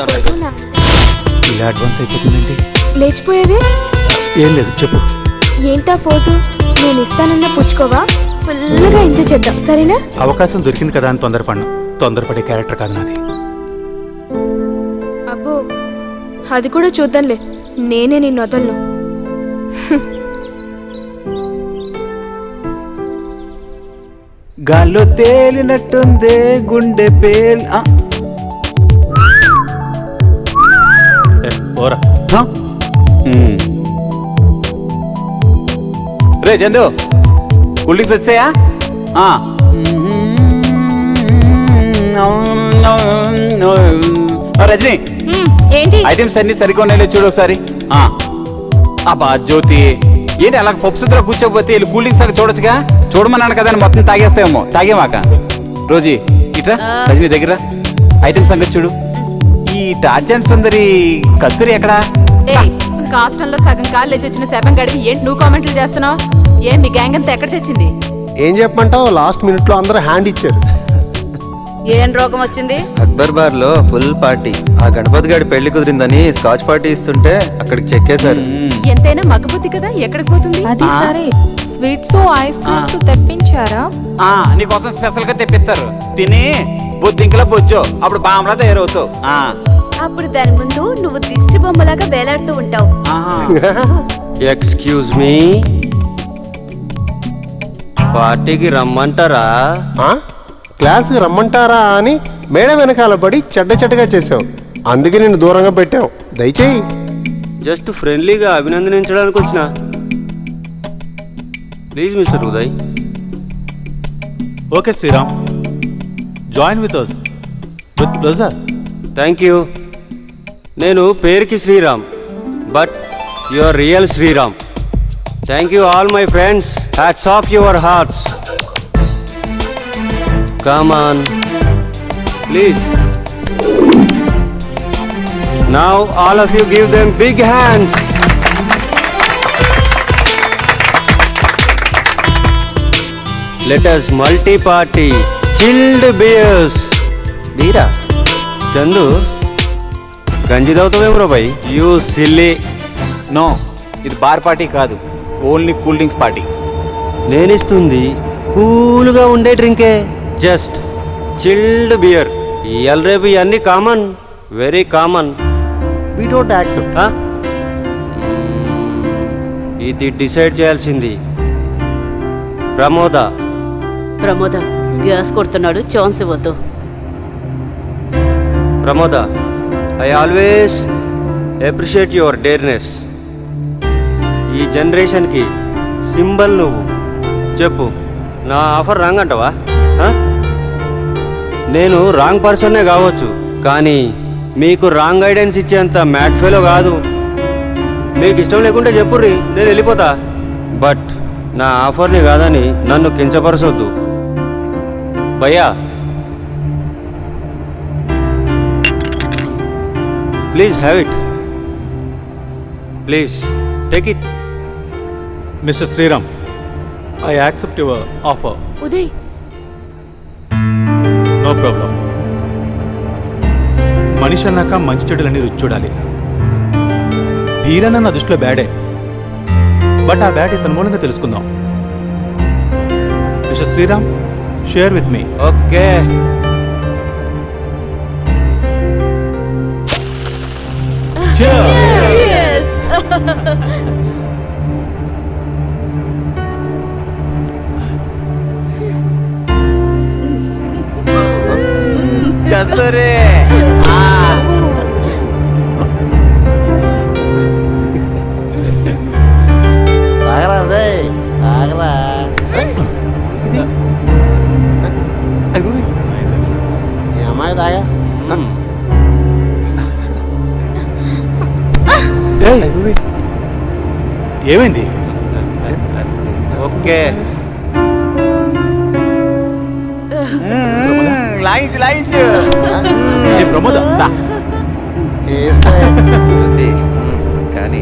Speaker 8: ఇలా అడ్వాన్స్ అయిపోతుందండి
Speaker 3: లేచిపోయేవే
Speaker 8: ఏం లేదు చెప్పు
Speaker 3: ఏంటా ఫోజు నేను ఇస్తానన్న పుచ్చుకోవా ఫుల్గా ఎంజాయ్ చేద్దాం సరేనా
Speaker 8: అవకాశం దొరికింది కదా అని తొందరపడినా తొందరపడే క్యారెక్టర్ కాదు నాది
Speaker 3: అబ్బో అది కూడా చూద్దాంలే నేనే నిన్ను వదలను
Speaker 20: గాల్లో తేలినట్టుందే గుండె పేల్ ఆ.
Speaker 8: ఓరా
Speaker 20: హ? ఉమ్. రే చందు కూల్ డ్రింక్స్ వచ్చాయా ఆ. ఆ, రజని
Speaker 12: ఏంటి
Speaker 20: ఐటమ్స్ అన్ని సరిగ్గా ఉన్నాయో చూడు ఒకసారి ఆ. అబ్బా జ్యోతి ఏంటి అలా పప్పు సుద్దలో కూర్చోపోతే వీళ్ళు కూల్ డ్రింక్స్ అక్కడ చూడొచ్చుగా చూడమన్నాను కదా అని మొత్తం తాగేస్తాయేమో తాగేమాక రోజీ ఇట్రా రజనీ దగ్గర ఐటమ్ సంగతి చూడు ఈ టార్జన్ సుందరి కస్తూరి ఎక్కడా
Speaker 15: ఏయ్ కాస్టంలో సగం కాళ్ళు లేచి వచ్చిన శవం గడివి ఏంటి నువ్వు కామెంట్లు చేస్తున్నావు ఏం మీ గ్యాంగ్ అంతా ఎక్కడ చచ్చింది
Speaker 13: ఏం చెప్పమంటావు లాస్ట్ మినిట్ లో అందరూ హ్యాండ్ ఇచ్చారు
Speaker 12: ఏం రోగం వచ్చింది
Speaker 4: అక్బర్ బార్ లో ఫుల్ పార్టీ ఆ గణపతి గారి పెళ్లి కుదిరిందని స్కాచ్ పార్టీ ఇస్తుంటే అక్కడికి చెక్కేశారు
Speaker 15: ఎంతైనా మగబుద్ధి కదా ఎక్కడికి పోతుంది
Speaker 20: అది ఆ. సరే.
Speaker 15: స్వీట్స్ ఐస్
Speaker 20: క్రీమ్స్
Speaker 15: తెప్పించారా
Speaker 20: ఆ నీకోసం స్పెషల్ గా తెప్పిస్తారు తిని బొద్దింకలా బొజ్జో అప్పుడు బామలా తయారవుతావు ఆ.
Speaker 12: అప్పుడు దాని ముందు నువ్వు దిష్టి బొమ్మలాగా వేలాడుతూ ఉంటావు
Speaker 16: ఎక్స్క్యూజ్ మీ పార్టీకి రమ్మంటారా
Speaker 13: క్లాస్కి రమ్మంటారా అని మేడ వెనకాల పడి చెడ్డ చెడ్డగా చేసావు అందుకే నిన్ను దూరంగా పెట్టావు దయచేయి
Speaker 16: జస్ట్ ఫ్రెండ్లీగా అభినందించడానికి వచ్చిన please mister Uday
Speaker 8: okay Sriram join with us with pleasure
Speaker 16: thank you నేను పేరుకి Sriram but your real Sriram thank you all my friends hats off your hearts come on please now all of you give them big hands let us multi party chilled beers
Speaker 4: బీరా
Speaker 16: చందు గంజి తాగుతావేమో బాయ్ యూ సిల్లీ
Speaker 20: నో ఇది బార్ పార్టీ కాదు ఓన్లీ కూల్ డ్రింక్స్ పార్టీ
Speaker 16: నేనిస్తుంది కూల్గా ఉండే డ్రింకే జస్ట్ చిల్డ్ బియర్ ఇవాళ రేపు ఇవన్నీ common very common
Speaker 13: we don't accept
Speaker 16: ఇది డిసైడ్ చేయాల్సింది ప్రమోద
Speaker 12: ప్రమోద గ్యాస్ కొడుతున్నాడు ఛాన్స్ ఇవ్వద్దు
Speaker 16: Pramoda I always appreciate your dareness ఈ జనరేషన్కి సింబల్ నువ్వు చెప్పు నా ఆఫర్ రాంగ్ అంటావా ఆ? నేను రాంగ్ పర్సన్నే కావచ్చు కానీ మీకు రాంగ్ గైడెన్స్ ఇచ్చేంత మ్యాట్ ఫెలో కాదు మీకు ఇష్టం లేకుంటే చెప్పుర్రి నేను వెళ్ళిపోతా బట్ నా ఆఫర్ని కాదని నన్ను కించపరచొద్దు భయ్యా please have it please take it
Speaker 8: mister Sriram I accept your offer
Speaker 3: Uday
Speaker 8: no problem మనిషి అన్నాక మంచి చెడులని రుచి చూడాలి వీరన్న నా దృష్టిలో బ్యాడే బట్ ఆ బ్యాడ్ ఇతని మూలంగా తెలుసుకుందాం mister Sriram share with me
Speaker 20: okay Kasturi
Speaker 17: తాగరా అదే తాగరా ఈ అమ్మాయి తాగా
Speaker 8: ఏమైంది
Speaker 20: ఓకే లాయించు లాయించు
Speaker 8: ప్రమోద
Speaker 20: కానీ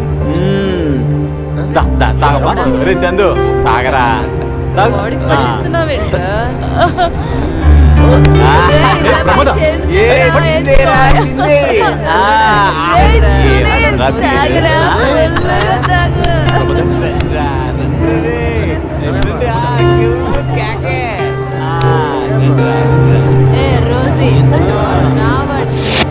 Speaker 20: తాగమ్మా రే చందు తాగరా తాగు. ఆ. ఆ, ఏ, ప్రమోద ఏ చిందేరా, చిందే. ఆ, ఆ, ఏ, రబ్బీ. రా, రండి రే. రండి, ఆ, క్యూ, క్యాకే. ఆ, రండి, రా, రండి, రా.
Speaker 15: ఏ రోజీ నా వాడి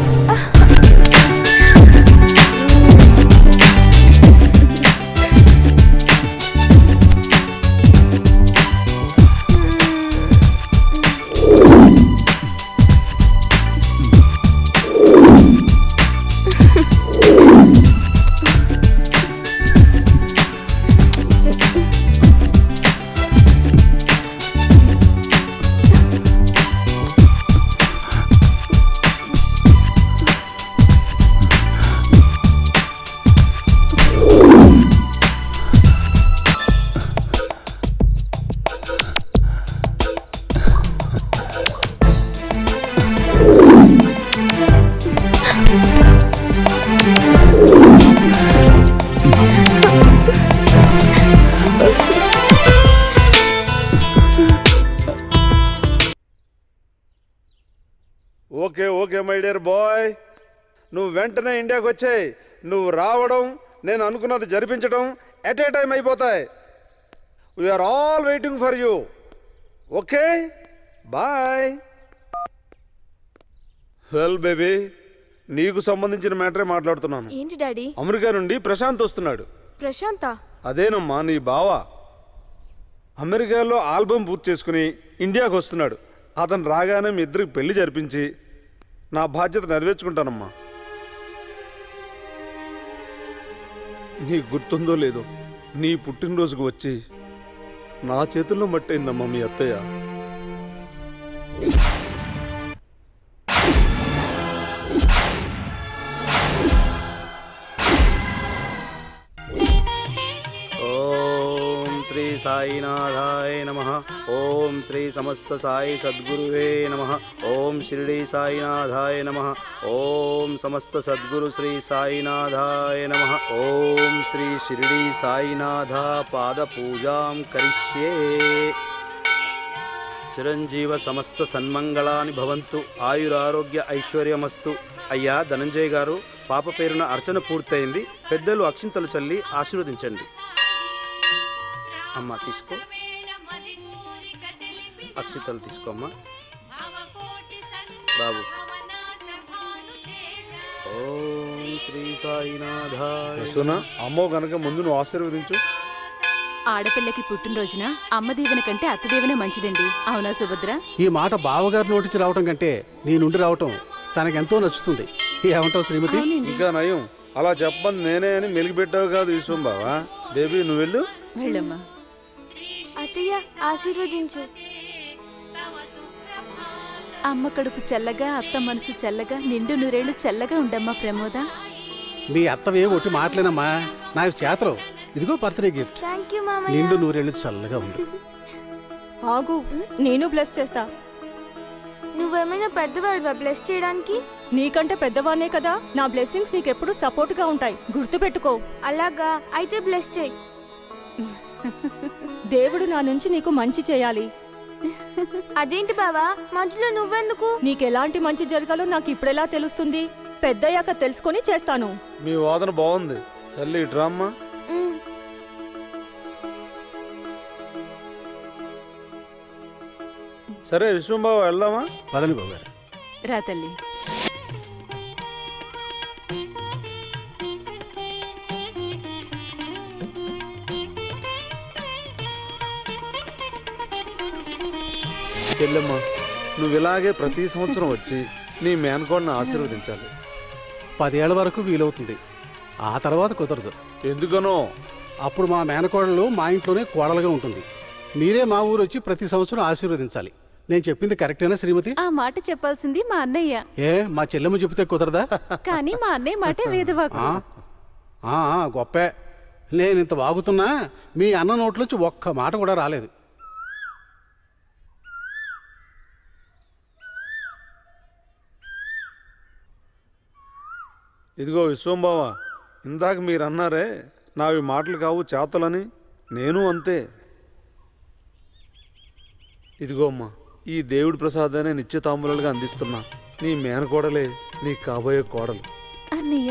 Speaker 11: okay okay my dear boy నువ్వు వెంటనే ఇండియాకి వచ్చాయి నువ్వు రావడం నేను అనుకున్నది జరిపించడం ఎట్ ఏ టైం అయిపోతాయి we are all waiting for you okay boy well baby నీకు సంబంధించిన మ్యాటరే మాట్లాడుతున్నాను
Speaker 3: ఏంటి డాడీ
Speaker 11: అమెరికా నుండి ప్రశాంత్ వస్తున్నాడు
Speaker 3: ప్రశాంత
Speaker 11: అదేనమ్మా నీ బావ అమెరికాలో ఆల్బమ్ పూర్తి చేసుకుని ఇండియాకు వస్తున్నాడు అతను రాగానే మీ ఇద్దరికి పెళ్లి జరిపించి నా బాధ్యత నెరవేర్చుకుంటానమ్మా నీకు గుర్తుందో లేదో నీ పుట్టినరోజుకు వచ్చి నా చేతుల్లో మట్టయిందమ్మా మీ అత్తయ్య ఓం శ్రీ సాయినాథాయ నమ ఓం శ్రీ సమస్త సాయి సద్గురువే నమ ఓం షిరిడి సాయినాథాయ నమ ఓం సమస్త సద్గురు శ్రీ సాయినాథాయ నమ ఓం శ్రీ షిరిడి సాయినాథ పాద పూజాం కరిష్యే చిరంజీవ సమస్త సన్మంగళాని భవంతు ఆయురారోగ్య ఐశ్వర్యమస్తు అయ్యా ధనంజయ్ గారు పాప పేరున అర్చన పూర్తయింది పెద్దలు అక్షింతలు చల్లి ఆశీర్వదించండి అమ్మా తీసుకో అక్షింతలు తీసుకోమ్మా బాబు ఓం శ్రీ సాయినాథాయ అమ్మో గనక ముందు నువ్వు ఆశీర్వదించు
Speaker 15: ఆడపిల్లకి పుట్టినరోజున అమ్మ దీవెన కంటే అత్త దీవెన మంచిదండి అవునా సుభద్ర
Speaker 17: ఈ మాట బావగారి నోటించి రావటం కంటే నీ నుండి రావటం తనకెంతో నచ్చుతుంది ఏమంటావు శ్రీమతి
Speaker 11: ఇంకా నయం అలా చెప్పని నేనే అని మెలిగిపెట్టావు కాదు విశ్వం బావా బేబీ నువ్వు వెళ్ళు
Speaker 15: వెళ్ళమ్మా
Speaker 3: అత్తయ్య ఆశీర్వదించు
Speaker 15: అమ్మ కడుపు చల్లగా అత్త మనసు చల్లగా నిండు నూరేళ్లు చల్లగా ఉండమ్మా ప్రమోద
Speaker 17: మీ అత్తవే ఒట్టి మాటలేనమ్మా నాకు చేతలు ఇదిగో బర్త్డే గిఫ్ట్
Speaker 3: థ్యాంక్ యూ మామయ్య
Speaker 17: నిండు నూరేళ్ళు చల్లగా ఉంది
Speaker 2: ఆగు నేను బ్లెస్ చేస్తా
Speaker 3: నువ్వేమైనా పెద్దవాడివా బ్లెస్ చేయడానికి
Speaker 2: నీకంటే పెద్దవానే కదా నా బ్లెస్సింగ్స్ నీకెప్పుడు సపోర్ట్ గా ఉంటాయి గుర్తుపెట్టుకో
Speaker 3: అలాగా అయితే బ్లెస్ చేయి
Speaker 2: దేవుడు నా నుంచి నీకు మంచి చేయాలి అదేంటి బావా మధ్యలో నువ్వెందుకు నీకెలాంటి మంచి జరగాలో నాకు ఇప్పుడెలా తెలుస్తుంది పెద్దయ్యాక తెలుసుకొని చేస్తాను
Speaker 11: మీ వాదన బాగుంది తల్లి డ్రామా సరే విశ్వంబాబు వెళ్దామా
Speaker 17: పదని బాబు గారు
Speaker 15: రా తల్లి
Speaker 11: చెల్లెమ్మ నువ్వు ఇలాగే ప్రతి సంవత్సరం వచ్చి నీ మేనకోడిని ఆశీర్వదించాలి
Speaker 17: పదేళ్ల వరకు వీలవుతుంది ఆ తర్వాత కుదరదు
Speaker 11: ఎందుకనో
Speaker 17: అప్పుడు మా మేనకోడలు మా ఇంట్లోనే కోడలుగా ఉంటుంది మీరే మా ఊరు వచ్చి ప్రతి సంవత్సరం ఆశీర్వదించాలి నేను చెప్పింది కరెక్టేనా శ్రీమతి
Speaker 15: ఆ మాట చెప్పాల్సింది మా అన్నయ్య
Speaker 17: ఏ మా చెల్లెమ్మ చెబితే కుదరదా
Speaker 15: కానీ మా అన్నయ్య మాటే వేదవాకు
Speaker 17: ఆ? ఆ, ఆ, గొప్పే నేను ఇంత వాగుతున్నా మీ అన్న నోట్లోంచి ఒక్క మాట కూడా రాలేదు
Speaker 11: ఇదిగో విశ్వంబావ ఇందాక మీరు అన్నారే నావి మాటలు కావు చేతలని నేను అంతే ఇదిగో అమ్మా ఈ దేవుడి ప్రసాదాన్ని నిత్యతాంబులుగా అందిస్తున్నా నీ మేనకోడలే నీ కాబోయే కోడలు
Speaker 15: అన్నయ్య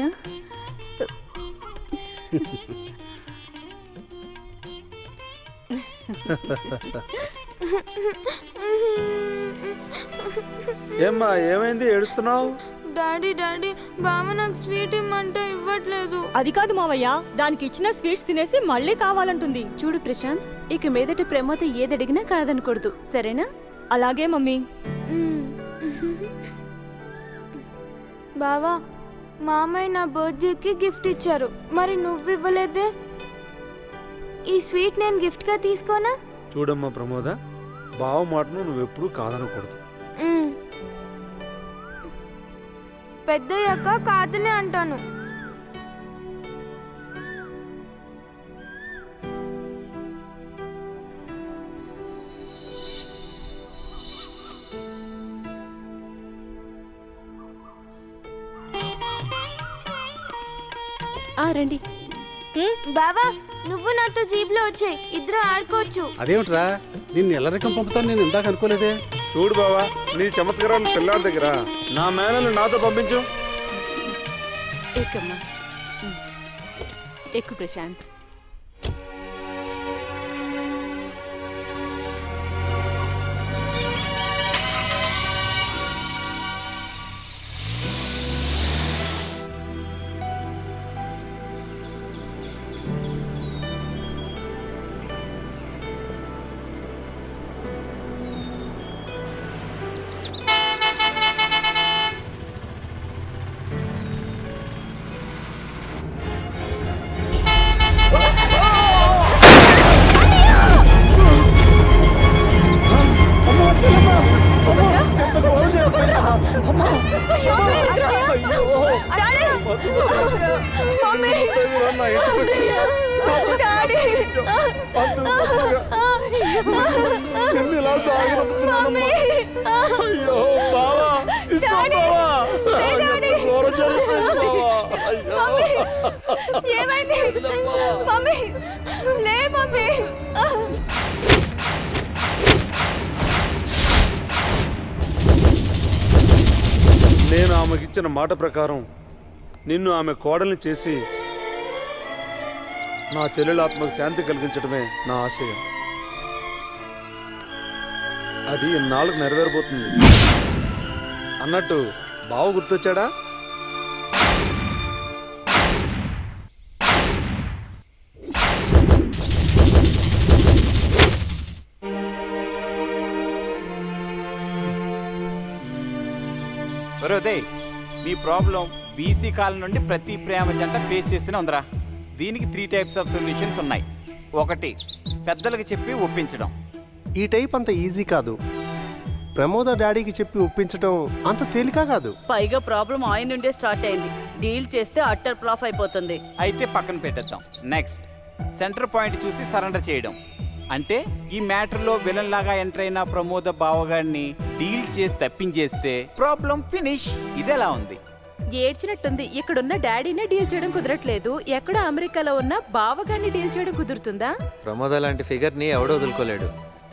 Speaker 11: ఏమ్మా ఏమైంది ఏడుస్తున్నావు
Speaker 21: డాడీ డాడీ బావ నాకు స్వీట్ ఇమ్మంటే ఇవ్వట్లేదు
Speaker 2: అది కాదు మావయ్య దానికి ఇచ్చిన స్వీట్స్ తినేసి మళ్ళీ కావాలంటుంది
Speaker 15: చూడు ప్రశాంత్ ఇక మీదట ప్రమోద ఏదడిగినా కాదనకూడదు సరేనా
Speaker 2: అలాగే మమ్మీ
Speaker 21: బావా మామయ్య నా బర్త్డేకి గిఫ్ట్ ఇచ్చారు మరి నువ్వు ఇవ్వలేదే ఈ స్వీట్ నేను గిఫ్ట్గా తీసుకోనా
Speaker 11: చూడమ్మా ప్రమోద బావ మాటను నువ్వెప్పుడూ కాదనకూడదు
Speaker 21: మ్మ్. పెద్దయ్యాక కాదనే అంటాను
Speaker 15: ఆ రండి
Speaker 21: బావా నువ్వు నాతో జీప్ లో వచ్చాయి ఇద్దరు ఆడుకోవచ్చు
Speaker 17: అదేమిట్రా నిన్ను ఎల్లరికం పంపుతాను నేను ఇందాక అనుకోలేదే
Speaker 11: చూడు బావా నీ చమత్కారాలు పిల్లాడి దగ్గర నా మేనలు నాతో పంపించు
Speaker 15: ఎక్కుమ్మా ఉమ్. ఎక్కు ప్రశాంత్
Speaker 2: ఏమైంది మమ్మీ లే మమ్మీ
Speaker 11: నేను ఆమెకిచ్చిన మాట ప్రకారం నిన్ను ఆమె కోడల్ని చేసి నా చెల్లెల ఆత్మకు శాంతి కలిగించడమే నా ఆశయం అది ఇన్నాళ్ళకు నెరవేరబోతుంది అన్నట్టు బావ గుర్తొచ్చాడా
Speaker 20: ఒరే ఉదయ్ మీ ప్రాబ్లం బీసీ కాలం నుండి ప్రతి ప్రేమ జంట ఫేస్ చేస్తూనే ఉందిరా దీనికి త్రీ టైప్స్ ఆఫ్ సొల్యూషన్స్ ఉన్నాయి ఒకటి పెద్దలకు చెప్పి ఒప్పించడం
Speaker 13: ఈ టైప్ అంత ఈజీ కాదు ప్రమోద డాడీకి చెప్పి ఒప్పించడం అంత తేలిక కాదు
Speaker 12: పైగా ప్రాబ్లం ఆయన నుండే స్టార్ట్ అయింది డీల్ చేస్తే అట్టర్ ఫ్లాప్ అయిపోతుంది
Speaker 20: అయితే పక్కన పెట్టేద్దాం నెక్స్ట్ సెంటర్ పాయింట్ చూసి సరెండర్ చేయడం అంటే ఈ మ్యాటర్లో విలన్ లాగా ఎంటర్ అయిన ప్రమోద బావగాడిని డీల్ చేసి తప్పించేస్తే ప్రాబ్లం ఫినిష్ ఇదెలా ఉంది
Speaker 15: ఏడ్చినట్టుంది ఇక్కడున్న డాడీనే డీల్ చేయడం కుదరట్లేదు ఎక్కడ అమెరికాలో ఉన్న బావగాన్ని డీల్ చేయడం కుదురుతుందా
Speaker 4: ప్రమోద లాంటి ఫిగర్ని ఎవడో వదులుకోలేడు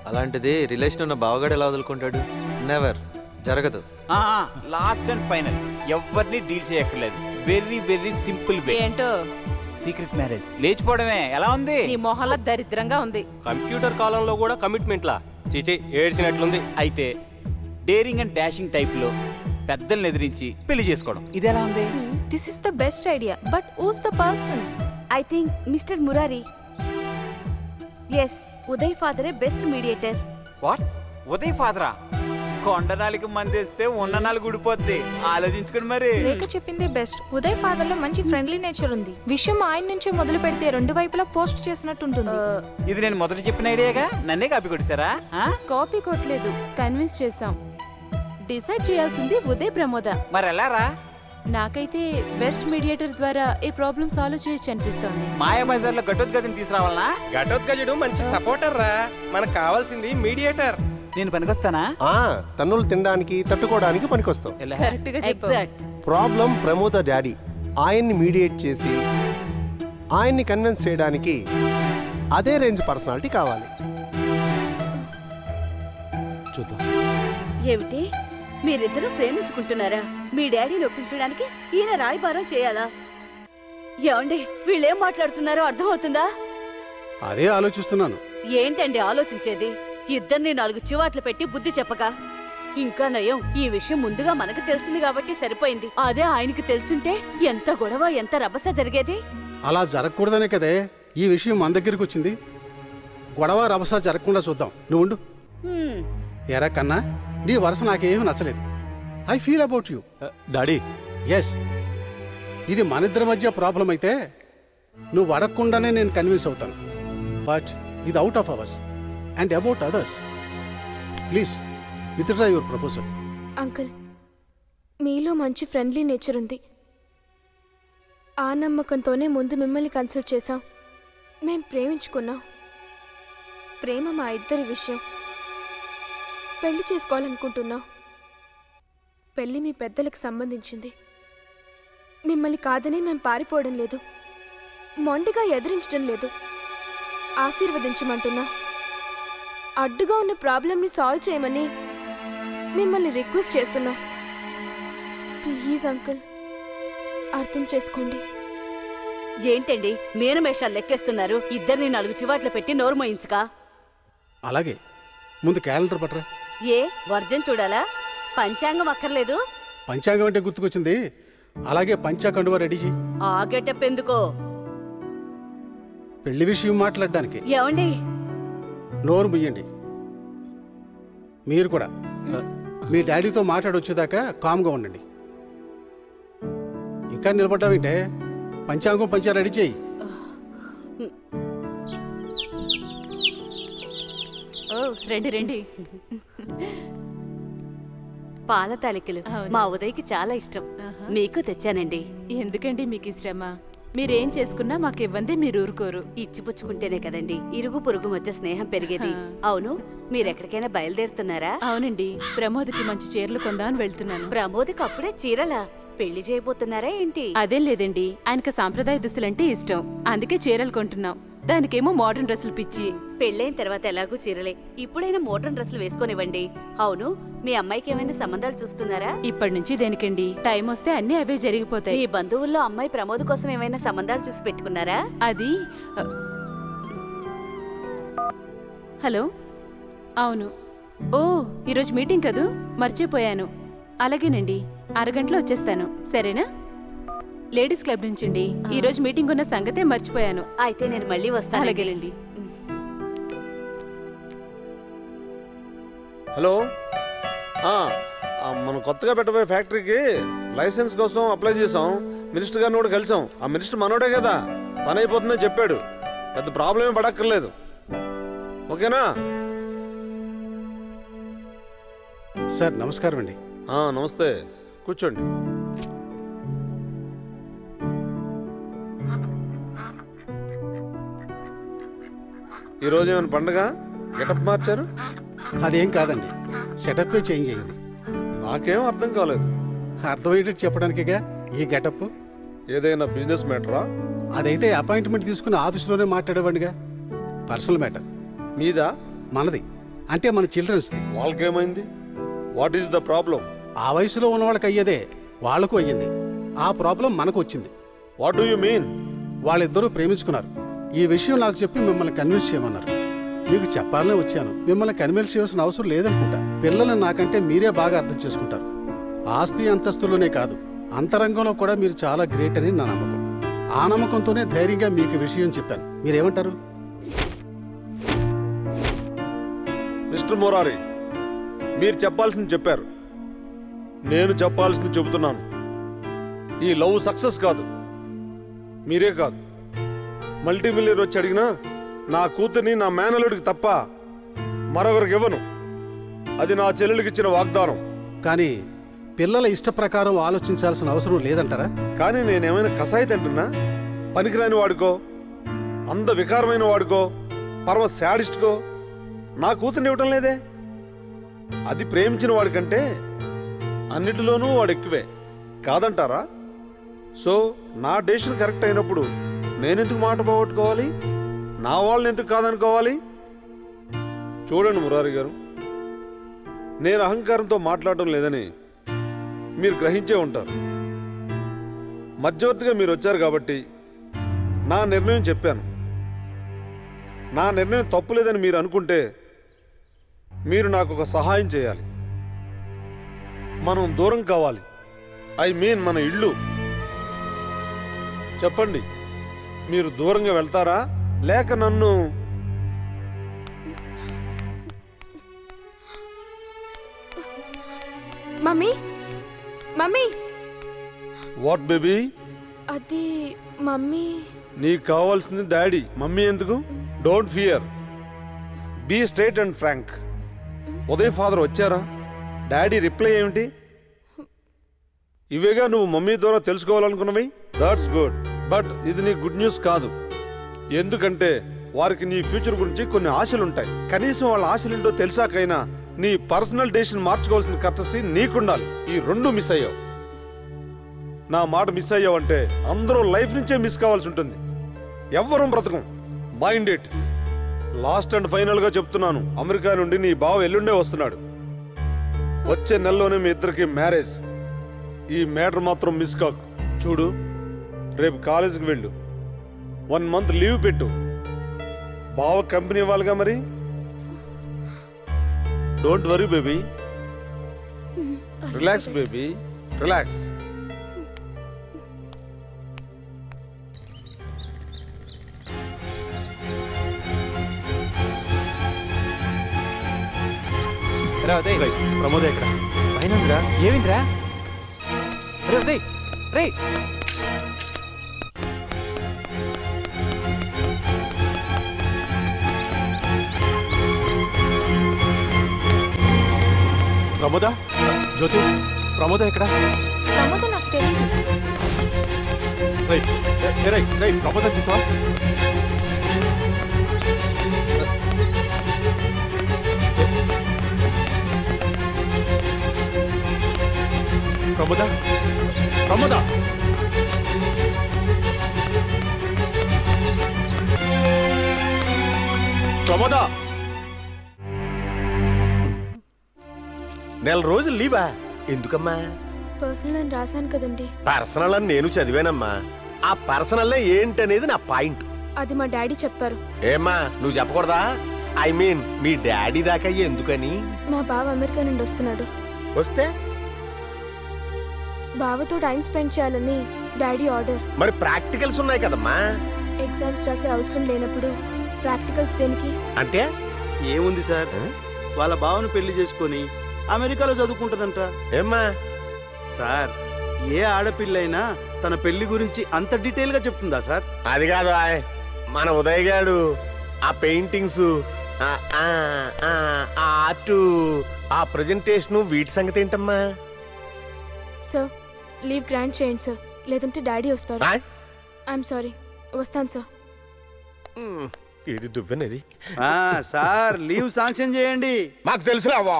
Speaker 4: అలాంటిది రిలేషన్ ఉన్న బావగాడు ఎలా వదులుకుంటాడు నెవర్ జరగదు
Speaker 20: లాస్ట్ అండ్ ఫైనల్ ఎవరిని డీల్ చేయక్కర్లేదు వెరీ వెరీ సింపుల్ వే
Speaker 15: ఏంటో
Speaker 20: సీక్రెట్ మ్యారేజ్ లేచిపోవడమే ఎలా ఉంది
Speaker 15: నీ మొహంలో దరిద్రంగా ఉంది
Speaker 9: కంప్యూటర్ కాలంలో కూడా కమిట్మెంట్లా చీచి ఏడ్చినట్లుంది
Speaker 20: అయితే డేరింగ్ అండ్ డాషింగ్ టైప్ లో పెద్దల్ని ఎదిరించి పెళ్లి చేసుకోవడం ఇది ఎలా ఉంది
Speaker 2: this is the best idea but who's the person
Speaker 12: I think mister Murari yes Uday ఫాదరే బెస్ట్ మీడియేటర్
Speaker 20: వాట్ ఉదయ్ ఫాదరా కొండనాలికి మందేస్తే ఉన్న నాలుగు ఉడిపోద్ది ఆలోచించుకుని మరి
Speaker 2: రేఖ చెప్పింది బెస్ట్ ఉదయ్ ఫాదర్ లో మంచి ఫ్రెండ్లీ నేచర్ ఉంది విషయం ఆయన నుంచే మొదలు పెడితే రెండు వైపులా పోస్ట్ చేసినట్టు ఉంటుంది
Speaker 20: ఇది నేను మొదట చెప్పిన ఐడియాగా నన్నే కాపీ కొట్టారా
Speaker 15: కాపీ కొట్టలేదు కన్విన్స్ చేసాం డిసైడ్ చేయాల్సింది ఉదయ్ ప్రమోద
Speaker 20: మరి ఎలారా
Speaker 15: నాకైతే బెస్ట్ మీడియేటర్ ద్వారా ఈ ప్రాబ్లం సాల్వ్ చేయొచ్చు అనిపిస్తోంది
Speaker 20: మాయా బజార్లో ఘటోత్గతిని తీసుకురావాలనా
Speaker 9: ఘటోత్కచుడు మంచి సపోర్టర్ రా మనకు కావాల్సింది మీడియేటర్
Speaker 20: నేను పనికొస్తానా
Speaker 13: ఆ తన్నులు తినడానికి తట్టుకోవడానికి పనికొస్తాం
Speaker 15: కరెక్ట్ గా చెప్పు
Speaker 13: ప్రాబ్లం ప్రమోద డాడీ ఆయన్ని మీడియేట్ చేసి ఆయన్ని కన్విన్స్ చేయడానికి అదే రేంజ్ పర్సనాలిటీ కావాలి
Speaker 17: చూద్దాం
Speaker 12: ఏమిటి మీరిద్దరూ ప్రేమించుకుంటున్నారా మీ డాడీని ఒప్పించడానికి ఈయన రాయబారం చేయాలా ఏమండి వీళ్ళేం మాట్లాడుతున్నారో అర్థమవుతుందా
Speaker 17: అదే ఆలోచిస్తున్నాను
Speaker 12: ఏంటండి ఆలోచించేది ఇద్దరిని నాలుగు చివాట్లు పెట్టి బుద్ధి చెప్పక ఇంకా నయం ఈ విషయం ముందుగా మనకు తెలిసింది కాబట్టి సరిపోయింది అదే ఆయనకి తెలుసుంటే ఎంత గొడవ ఎంత రభస జరిగేది
Speaker 17: అలా జరగకూడదనే కదే ఈ విషయం మన దగ్గరికి వచ్చింది గొడవ రభస జరగకుండా చూద్దాం నువ్వు ఉండు
Speaker 12: హ్మ్,
Speaker 17: ఎరా కన్నా నీ వరుస నాకేమీ నచ్చలేదు I feel about you
Speaker 8: daddy
Speaker 17: yes ఇది మన ఇద్దరి మధ్య ప్రాబ్లం అయితే నువ్వు అడగకుండానే నేను కన్విన్స్ అవుతాను బట్ ఇది out of ours and about others please withdraw your proposal
Speaker 21: uncle మీలో మంచి ఫ్రెండ్లీ నేచర్ ఉంది ఆ నమ్మకంతోనే ముందు మిమ్మల్ని కన్సల్ట్ చేశాం మేం ప్రేమించుకున్నాం ప్రేమ మా ఇద్దరి విషయం పెళ్లి చేసుకోవాలనుకుంటున్నాం పెళ్లి మీ పెద్దలకు సంబంధించింది మిమ్మల్ని కాదని మేం పారిపోవడం లేదు మొండిగా ఎదిరించడం లేదు ఆశీర్వదించమంటున్నా అడ్డుగా ఉన్న ప్రాబ్లంని సాల్వ్ చేయమని మిమ్మల్ని రిక్వెస్ట్ చేస్తున్నా ప్లీజ్ అంకుల్ అర్థం చేసుకోండి
Speaker 12: ఏంటండి మీనమేషాలు లెక్కేస్తున్నారు ఇద్దరిని నాలుగు చివాట్లు పెట్టి నోరు మోయించుక
Speaker 17: అలాగే ముందు క్యాలెండర్ పట్టరా
Speaker 12: ఏ వర్జం చూడాలా పంచాంగం అక్కర్లేదు
Speaker 17: పంచాంగం అంటే గుర్తుకొచ్చింది అలాగే పంచా కండువా రెడీ చేయి
Speaker 12: ఆ గెటప్ ఎందుకో
Speaker 17: పెళ్లి విషయం మాట్లాడడానికి
Speaker 12: ఏమండి
Speaker 17: నోరు ముయ్యండి మీరు కూడా మీ డాడీతో మాట్లాడొచ్చేదాకా కామ్గా ఉండండి ఇంకా నిలబడ్డావంటే పంచాంగం పంచా రెడీ చేయి
Speaker 15: ఓ రండి రండి
Speaker 12: పాల తాలికలు
Speaker 15: అవునా?
Speaker 12: మా ఉదయ్కి చాలా ఇష్టం మీకు తెచ్చానండి
Speaker 15: ఎందుకండి మీకు ఇష్టమా మీరేం చేసుకున్నా మాకు ఇవ్వండి మీరు ఊరుకోరు
Speaker 12: ఇచ్చిపుచ్చుకుంటేనే కదండి ఇరుగు పొరుగు మధ్య స్నేహం పెరిగేది అవును మీరెక్కడికైనా బయలుదేరుతున్నారా
Speaker 15: అవునండి ప్రమోద్కి మంచి చీరలు కొందామని వెళ్తున్నాను
Speaker 12: ప్రమోద్కి అప్పుడే చీరలా పెళ్లి చేయబోతున్నారా ఏంటి
Speaker 15: అదేం లేదండి ఆయనకు సాంప్రదాయ దుస్తులంటే ఇష్టం అందుకే చీరలు కొంటున్నాం దానికేమో మోడర్న్ డ్రెస్సులు పిచ్చి
Speaker 12: పెళ్ళైన తర్వాత ఎలాగూ చీరలే ఇప్పుడైనా మోడర్న్ డ్రెస్సులు వేసుకొనివ్వండి అవును మీ అమ్మాయికి ఏమైనా సంబంధాలు చూస్తున్నారా
Speaker 15: ఇప్పటి నుంచి దేనికండి టైం వస్తే అన్ని అవే జరిగిపోతాయి
Speaker 12: మీ బంధువుల్లో అమ్మాయి ప్రమోద్ కోసం ఏమైనా సంబంధాలు చూసి పెట్టుకున్నారా
Speaker 15: అది అ, హలో అవును ఓ ఈరోజు మీటింగ్ కదూ మర్చిపోయాను అలాగేనండి అరగంటలో వచ్చేస్తాను సరేనా లేడీస్ క్లబ్ నుంచండి ఈ రోజు మీటింగ్ ఉన్న సంగతే మర్చిపోయాను
Speaker 12: అయితే నేను మళ్ళీ వస్తాను
Speaker 15: అలాగేనండి
Speaker 18: హలో ఆ, ఆ, మనం కొత్తగా పెట్టబోయే ఫ్యాక్టరీకి లైసెన్స్ కోసం అప్లై చేసాం మినిస్టర్ గారిని కూడా కలిసాం ఆ మినిస్టర్ మనోడే కదా పని అయిపోతుందని చెప్పాడు పెద్ద ప్రాబ్లం ఏం పడక్కర్లేదు ఓకేనా
Speaker 17: సార్ నమస్కారం అండి
Speaker 18: ఆ, నమస్తే కూర్చోండి ఈరోజు ఏమైనా పండగ గెటప్ మార్చారు
Speaker 17: అదేం కాదండి సెటప్పే చేంజ్ అయింది
Speaker 18: నాకేం అర్థం కాలేదు
Speaker 17: అర్థమయ్యేటట్టు చెప్పడానికిగా ఈ గెటప్
Speaker 18: ఏదైనా బిజినెస్ మ్యాటరా
Speaker 17: అదైతే అపాయింట్మెంట్ తీసుకుని ఆఫీస్లోనే మాట్లాడేవాడిగా పర్సనల్ మ్యాటర్
Speaker 18: మీదా
Speaker 17: మనది అంటే మన చిల్డ్రన్స్ది
Speaker 6: వాళ్ళకేమైంది వాట్ ఈస్ ద ప్రాబ్లం
Speaker 17: ఆ వయసులో ఉన్న వాళ్ళకి అయ్యేదే వాళ్లకు అయ్యింది ఆ ప్రాబ్లం మనకు వచ్చింది
Speaker 6: వాట్ డూ యూ మీన్
Speaker 17: వాళ్ళిద్దరూ ప్రేమించుకున్నారు ఈ విషయం నాకు చెప్పి మిమ్మల్ని కన్విన్స్ చేయమన్నారు మీకు చెప్పాలనే వచ్చాను మిమ్మల్ని కన్విన్స్ చేయాల్సిన అవసరం లేదనుకుంటా పిల్లల్ని నాకంటే మీరే బాగా అర్థం చేసుకుంటారు ఆస్తి అంతస్తులోనే కాదు అంతరంగంలో కూడా మీరు చాలా గ్రేట్ అని నా నమ్మకం ఆ నమ్మకంతోనే ధైర్యంగా మీకు ఈ విషయం చెప్పాను మీరేమంటారు
Speaker 6: మిస్టర్ మురారి మీరు చెప్పాల్సింది చెప్పారు నేను చెప్పాల్సింది చెబుతున్నాను ఈ లవ్ సక్సెస్ కాదు మీరే కాదు మల్టీ మిలియర్ వచ్చి అడిగినా నా కూతుర్ని నా మేనలుడికి తప్ప మరొకరికి ఇవ్వను అది నా చెల్లెలికి ఇచ్చిన వాగ్దానం
Speaker 17: కానీ పిల్లల ఇష్ట ప్రకారం ఆలోచించాల్సిన అవసరం లేదంటారా
Speaker 6: కానీ నేనేమైనా కసాయి తింటున్నా పనికిరాని వాడుకో అంద వికారమైన వాడుకో పరమ శాడిస్ట్కో నా కూతుర్ని ఇవ్వటం లేదే అది ప్రేమించిన వాడికంటే అన్నిటిలోనూ వాడు ఎక్కువే కాదంటారా సో నా డెసిషన్ కరెక్ట్ అయినప్పుడు నేనెందుకు మాట పోగొట్టుకోవాలి నా వాళ్ళని ఎందుకు కాదనుకోవాలి చూడండి మురారి గారు నేను అహంకారంతో మాట్లాడటం లేదని మీరు గ్రహించే ఉంటారు మధ్యవర్తిగా మీరు వచ్చారు కాబట్టి నా నిర్ణయం చెప్పాను నా నిర్ణయం తప్పులేదని మీరు అనుకుంటే మీరు నాకు ఒక సహాయం చేయాలి మనం దూరం కావాలి ఐ మీన్ మన ఇల్లు చెప్పండి మీరు దూరంగా వెళ్తారా లేక నన్ను
Speaker 21: మమ్మీ మమ్మీ
Speaker 6: వాట్ బేబీ
Speaker 21: అది మమ్మీ
Speaker 6: నీకు కావాల్సింది డాడీ మమ్మీ ఎందుకు don't fear be straight and frank Uday father వచ్చారా డాడీ రిప్లై ఏమిటి ఇవేగా నువ్వు మమ్మీ ద్వారా తెలుసుకోవాలనుకున్నవి దాట్స్ గుడ్ బట్ ఇది నీ గుడ్ న్యూస్ కాదు ఎందుకంటే వారికి నీ ఫ్యూచర్ గురించి కొన్ని ఆశలుంటాయి కనీసం వాళ్ళ ఆశలేంటో తెలిసాకైనా నీ పర్సనల్ డెసిషన్ మార్చుకోవాల్సిన కర్టసీ నీకుండాలి ఈ రెండు మిస్ అయ్యావు నా మాట మిస్ అయ్యావంటే అందరూ లైఫ్ నుంచే మిస్ కావాల్సి ఉంటుంది ఎవ్వరూ బ్రతకం mind it last and final గా చెప్తున్నాను అమెరికా నుండి నీ బావ ఎల్లుండే వస్తున్నాడు వచ్చే నెలలోనే మీ ఇద్దరికి మ్యారేజ్ ఈ మ్యాటర్ మాత్రం మిస్ కాకు చూడు రేపు కాలేజీకి వెళ్ళు వన్ మంత్ లీవ్ పెట్టు బావ కంపెనీ ఇవ్వాలిగా మరి don't worry baby relax baby relax
Speaker 20: రా ఉదయ్ ప్రమోద్ ఎక్కడ పైనందిరా ఏమిందిరా రే ఉదయ్ రే ప్రమోద జ్యోతి ప్రమోద ఎక్కడ
Speaker 21: ప్రమోద నాకు తెలియదు
Speaker 20: రేయ్, రేయ్, రేయ్, రేయ్, ప్రమోద చూసావా ప్రమోద ప్రమోద
Speaker 7: ప్రమోద నెల రోజులు లీవా ఎందుకమ్మా
Speaker 21: పర్సనల్ అని రాశాను కదండి
Speaker 7: పర్సనల్ అని నేను చదివానమ్మా ఆ పర్సనల్ ఏంటనేది నా పాయింట్
Speaker 21: అది మా డాడీ చెప్తారు
Speaker 7: ఏమ్మా నువ్వు చెప్పకూడదా ఐ మీన్ మీ డాడీ దాకా ఎందుకని
Speaker 21: మా బావ అమెరికా నుండి వస్తున్నాడు
Speaker 7: వస్తే
Speaker 21: బావతో టైం స్పెండ్ చేయాలని డాడీ ఆర్డర్
Speaker 7: మరి ప్రాక్టికల్స్ ఉన్నాయి కదమ్మా
Speaker 21: ఎగ్జామ్స్ రాసే అవసరం లేనప్పుడు ప్రాక్టికల్స్ దేనికి
Speaker 7: అంటే
Speaker 11: ఏముంది సార్ వాళ్ళ బావను పెళ్లి చేసుకొని అమెరికాలో చదువుకుంటుందంట
Speaker 7: ఏమ్మా
Speaker 11: సార్ ఏ ఆడపిల్లైనా తన పెళ్లి గురించి అంత డీటెయిల్ గా చెప్తుందా సార్
Speaker 7: అది కాదు ఆయ్ మన ఉదయ్ గాడు ఆ పెయింటింగ్స్ ఆ ఆర్ట్ ఆ ప్రజెంటేషన్ వీటి సంగతి ఏంటమ్మా
Speaker 21: సార్ లీవ్ గ్రాంట్ చేయండి సార్ లేదంటే డాడీ వస్తారు ఐఎమ్ సారీ వస్తాను సార్
Speaker 7: ఇది దువ్వెనది
Speaker 11: ఆ, సార్ లీవ్ శాంక్షన్ చేయండి
Speaker 7: మాకు తెలుసురావా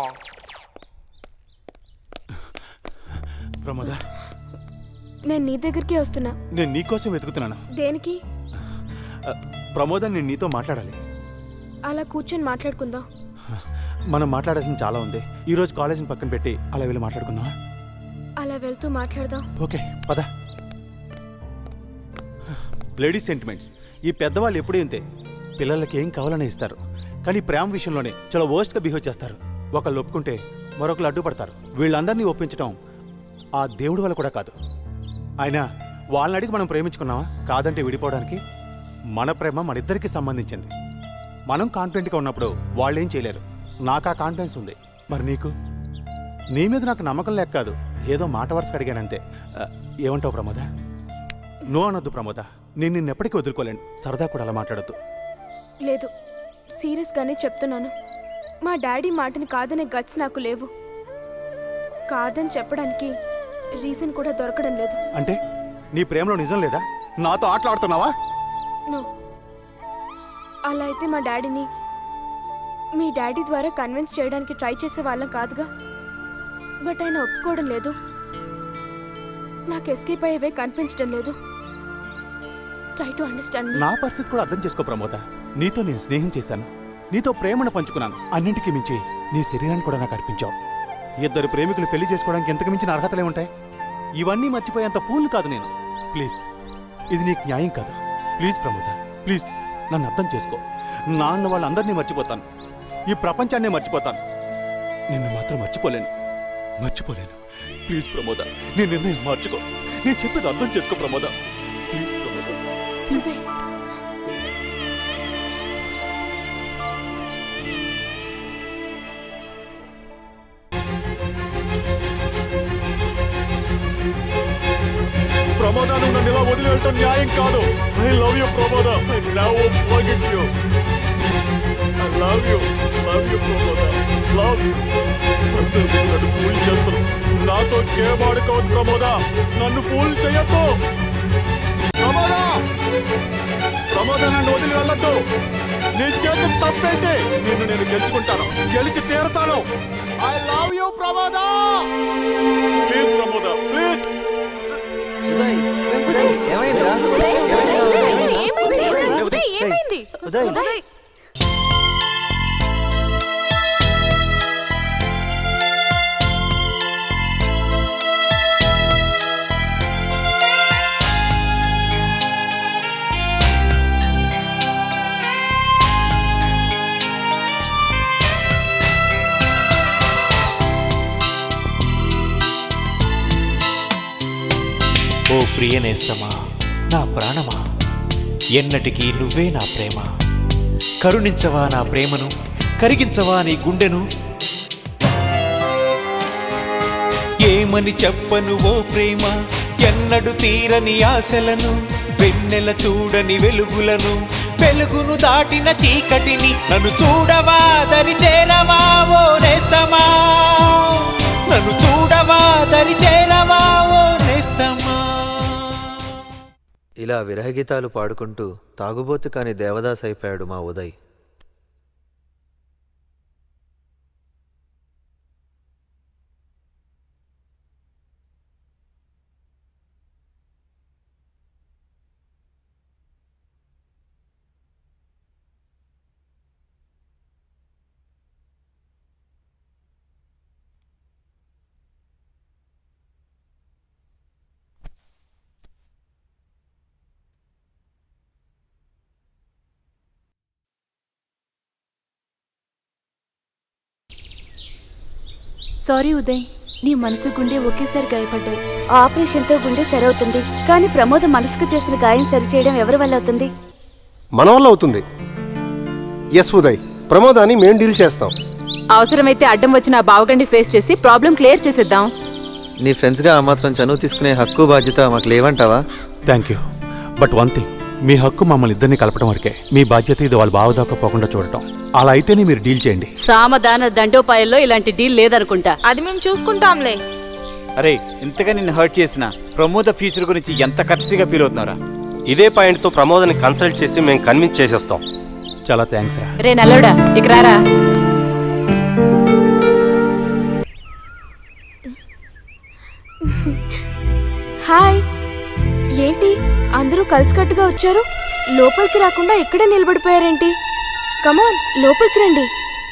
Speaker 20: ప్రమోద
Speaker 21: నేను నీ దగ్గరికి వస్తున్నా
Speaker 20: నేను నీకోసం వెతుకుతున్నాను
Speaker 21: దేనికి
Speaker 20: ప్రమోద నేను నీతో మాట్లాడాలి
Speaker 21: అలా కూర్చొని మాట్లాడుకుందాం
Speaker 8: మనం మాట్లాడాల్సింది చాలా ఉంది ఈ రోజు కాలేజీని పక్కన పెట్టి అలా వెళ్ళి మాట్లాడుకుందామా
Speaker 21: అలా వెళ్తూ మాట్లాడదాం
Speaker 8: ఓకే పద లేడీస్ సెంటిమెంట్స్ ఈ పెద్దవాళ్ళు ఎప్పుడూ ఇంతే పిల్లలకి ఏం కావాలని ఇస్తారు కానీ ప్రేమ విషయంలోనే చాలా వర్స్ట్గా బిహేవ్ చేస్తారు ఒకళ్ళు ఒప్పుకుంటే మరొకరు అడ్డుపడతారు వీళ్ళందరినీ ఒప్పించడం ఆ దేవుడి వల్ల కూడా కాదు అయినా వాళ్ళని అడిగి మనం ప్రేమించుకున్నామా కాదంటే విడిపోవడానికి మన ప్రేమ మన ఇద్దరికి సంబంధించింది మనం కాన్ఫిడెంట్గా ఉన్నప్పుడు వాళ్ళేం చేయలేరు నాకు ఆ కాన్ఫిడెన్స్ ఉంది మరి నీకు నీ మీద నాకు నమ్మకం లేక కాదు ఏదో మాట వరుసకు అడిగానంతే ఆ, ఏమంటావు ప్రమోద నో అనొద్దు ప్రమోద నేను నిన్నెప్పటికీ వదులుకోలేను సరదా కూడా అలా మాట్లాడద్దు
Speaker 21: లేదు సీరియస్గానే చెప్తున్నాను మా డాడీ మాటని కాదనే గట్స్ నాకు లేవు కాదని చెప్పడానికి రీజన్ కూడా దొరకడం లేదు
Speaker 8: అంటే నీ ప్రేమలో నిజం లేదా నాతో ఆటలాడుతున్నావా
Speaker 21: నో అలా అయితే మా డాడీని మీ డాడీ ద్వారా కన్విన్స్ చేయడానికి ట్రై చేసే వాళ్ళం కాదుగా బట్ ఆయన ఒప్పుకోవడం లేదు నాకు ఎస్కేప్ అయ్యేవే కనిపించడం లేదు ట్రై టు అండర్స్టాండ్
Speaker 8: నా పరిస్థితి కూడా అర్థం చేసుకో ప్రమోద నీతో నేను స్నేహం చేశాను నీతో ప్రేమను పంచుకున్నాను అన్నింటికి మించి నీ శరీరాన్ని కూడా నాకు అర్పించావు ఇద్దరు ప్రేమికులు పెళ్లి చేసుకోవడానికి ఎంతకు మించిన అర్హతలే ఉంటాయి ఇవన్నీ మర్చిపోయేంత ఫూల్ కాదు నేను ప్లీజ్ ఇది నీకు న్యాయం కాదు ప్లీజ్ ప్రమోద ప్లీజ్ నన్ను అర్థం చేసుకో నాన్న వాళ్ళందరినీ మర్చిపోతాను ఈ ప్రపంచాన్నే మర్చిపోతాను నిన్ను మాత్రం మర్చిపోలేను మర్చిపోలేను ప్లీజ్ ప్రమోద నీ నిర్ణయం మార్చుకో నేను చెప్పేది అర్థం చేసుకో ప్రమోద ప్లీజ్ ప్రమోద
Speaker 21: ఉదయ్
Speaker 8: ప్రమోద నువ్వు నన్ను ఇలా వదిలి వెళ్ళటం న్యాయం కాదు I love you Pramoda I never forget you I love you love you Pramoda love you నన్ను ఫూల్ చేస్తావు నాతో గేమ్ ఆడుకోవద్దు ప్రమోద నన్ను ఫూల్ చేయొద్దు ప్రమోద ప్రమోద నన్ను వదిలి వెళ్ళొద్దు నేను చేసిన తప్పేంటి నిన్ను నేను గెలుచుకుంటాను గెలిచి తీరుతాను I love you Pramoda please Pramoda please
Speaker 5: ఏమైందిరా
Speaker 21: ఏమైంది
Speaker 5: ఉదయ్
Speaker 22: ఓ ప్రియ నేస్తమా నా ప్రాణమా ఎన్నటికీ నువ్వే నా ప్రేమ కరుణించవా నా ప్రేమను కరిగించవా నీ గుండెను ఏమని చెప్పను ఓ ప్రేమ ఎన్నడు తీరని ఆశలను వెన్నెల చూడని వెలుగులను వెలుగును దాటిన చీకటిని నన్ను చూడవా దరి చేరవా ఓ నేస్తమా నన్ను చూడవా దరి చేరవా ఓ నేస్తమా
Speaker 4: ఇలా విరహగీతాలు పాడుకుంటూ తాగుబోతు కాని దేవదాస్ అయిపోయాడు మా ఉదయ్
Speaker 15: సారీ ఉదయ్ నీ మనసు గుండె ఒకేసారి గాయపడ్డాయి
Speaker 12: ఆపరేషన్తో గుండె సరవుతుంది కానీ ప్రమోద మనసుకు చేసిన గాయం సరిచేయడం ఎవరి వల్ల అవుతుంది
Speaker 13: మన వల్ల అవుతుంది ఎస్ ఉదయ్ ప్రమోదాన్ని మేం డీల్ చేస్తాం
Speaker 15: అవసరమైతే అడ్డం వచ్చిన ఆ బావగండి ఫేస్ చేసి ప్రాబ్లం క్లియర్ చేసేద్దాం
Speaker 4: నీ ఫ్రెండ్స్గా ఆ మాత్రం చనువు తీసుకునే హక్కు బాధ్యత మాకు లేవంటావా
Speaker 8: thank you but one thing మీ హక్కు మమ్మల్ని ఇద్దరిని కలపడం వరకే మీ బాధ్యత ఇది వాళ్ళు బావదాకా పోకుండా చూడటం అలా అయితేనే మీరు డీల్ చేయండి
Speaker 12: సామదాన దండోపాయంలో ఇలాంటి డీల్ లేదనుకుంటా
Speaker 2: అది మేము చూసుకుంటాంలే
Speaker 20: అరే ఇంతగా నిన్ను హర్ట్ చేసిన ప్రమోద ఫ్యూచర్ గురించి ఎంత కర్సీగా ఫీల్ అవుతున్నారా
Speaker 9: ఇదే పాయింట్తో ప్రమోదని కన్సల్ట్ చేసి మేము కన్విన్స్ చేసేస్తాం
Speaker 8: చాలా థ్యాంక్స్ రా
Speaker 15: రే నల్లోడా ఇక రారా
Speaker 21: హాయ్ ఏంటి అందరూ కలిసికట్టుగా వచ్చారు లోపలికి రాకుండా ఇక్కడే నిలబడిపోయారేంటి కమాన్ లోపలికి రండి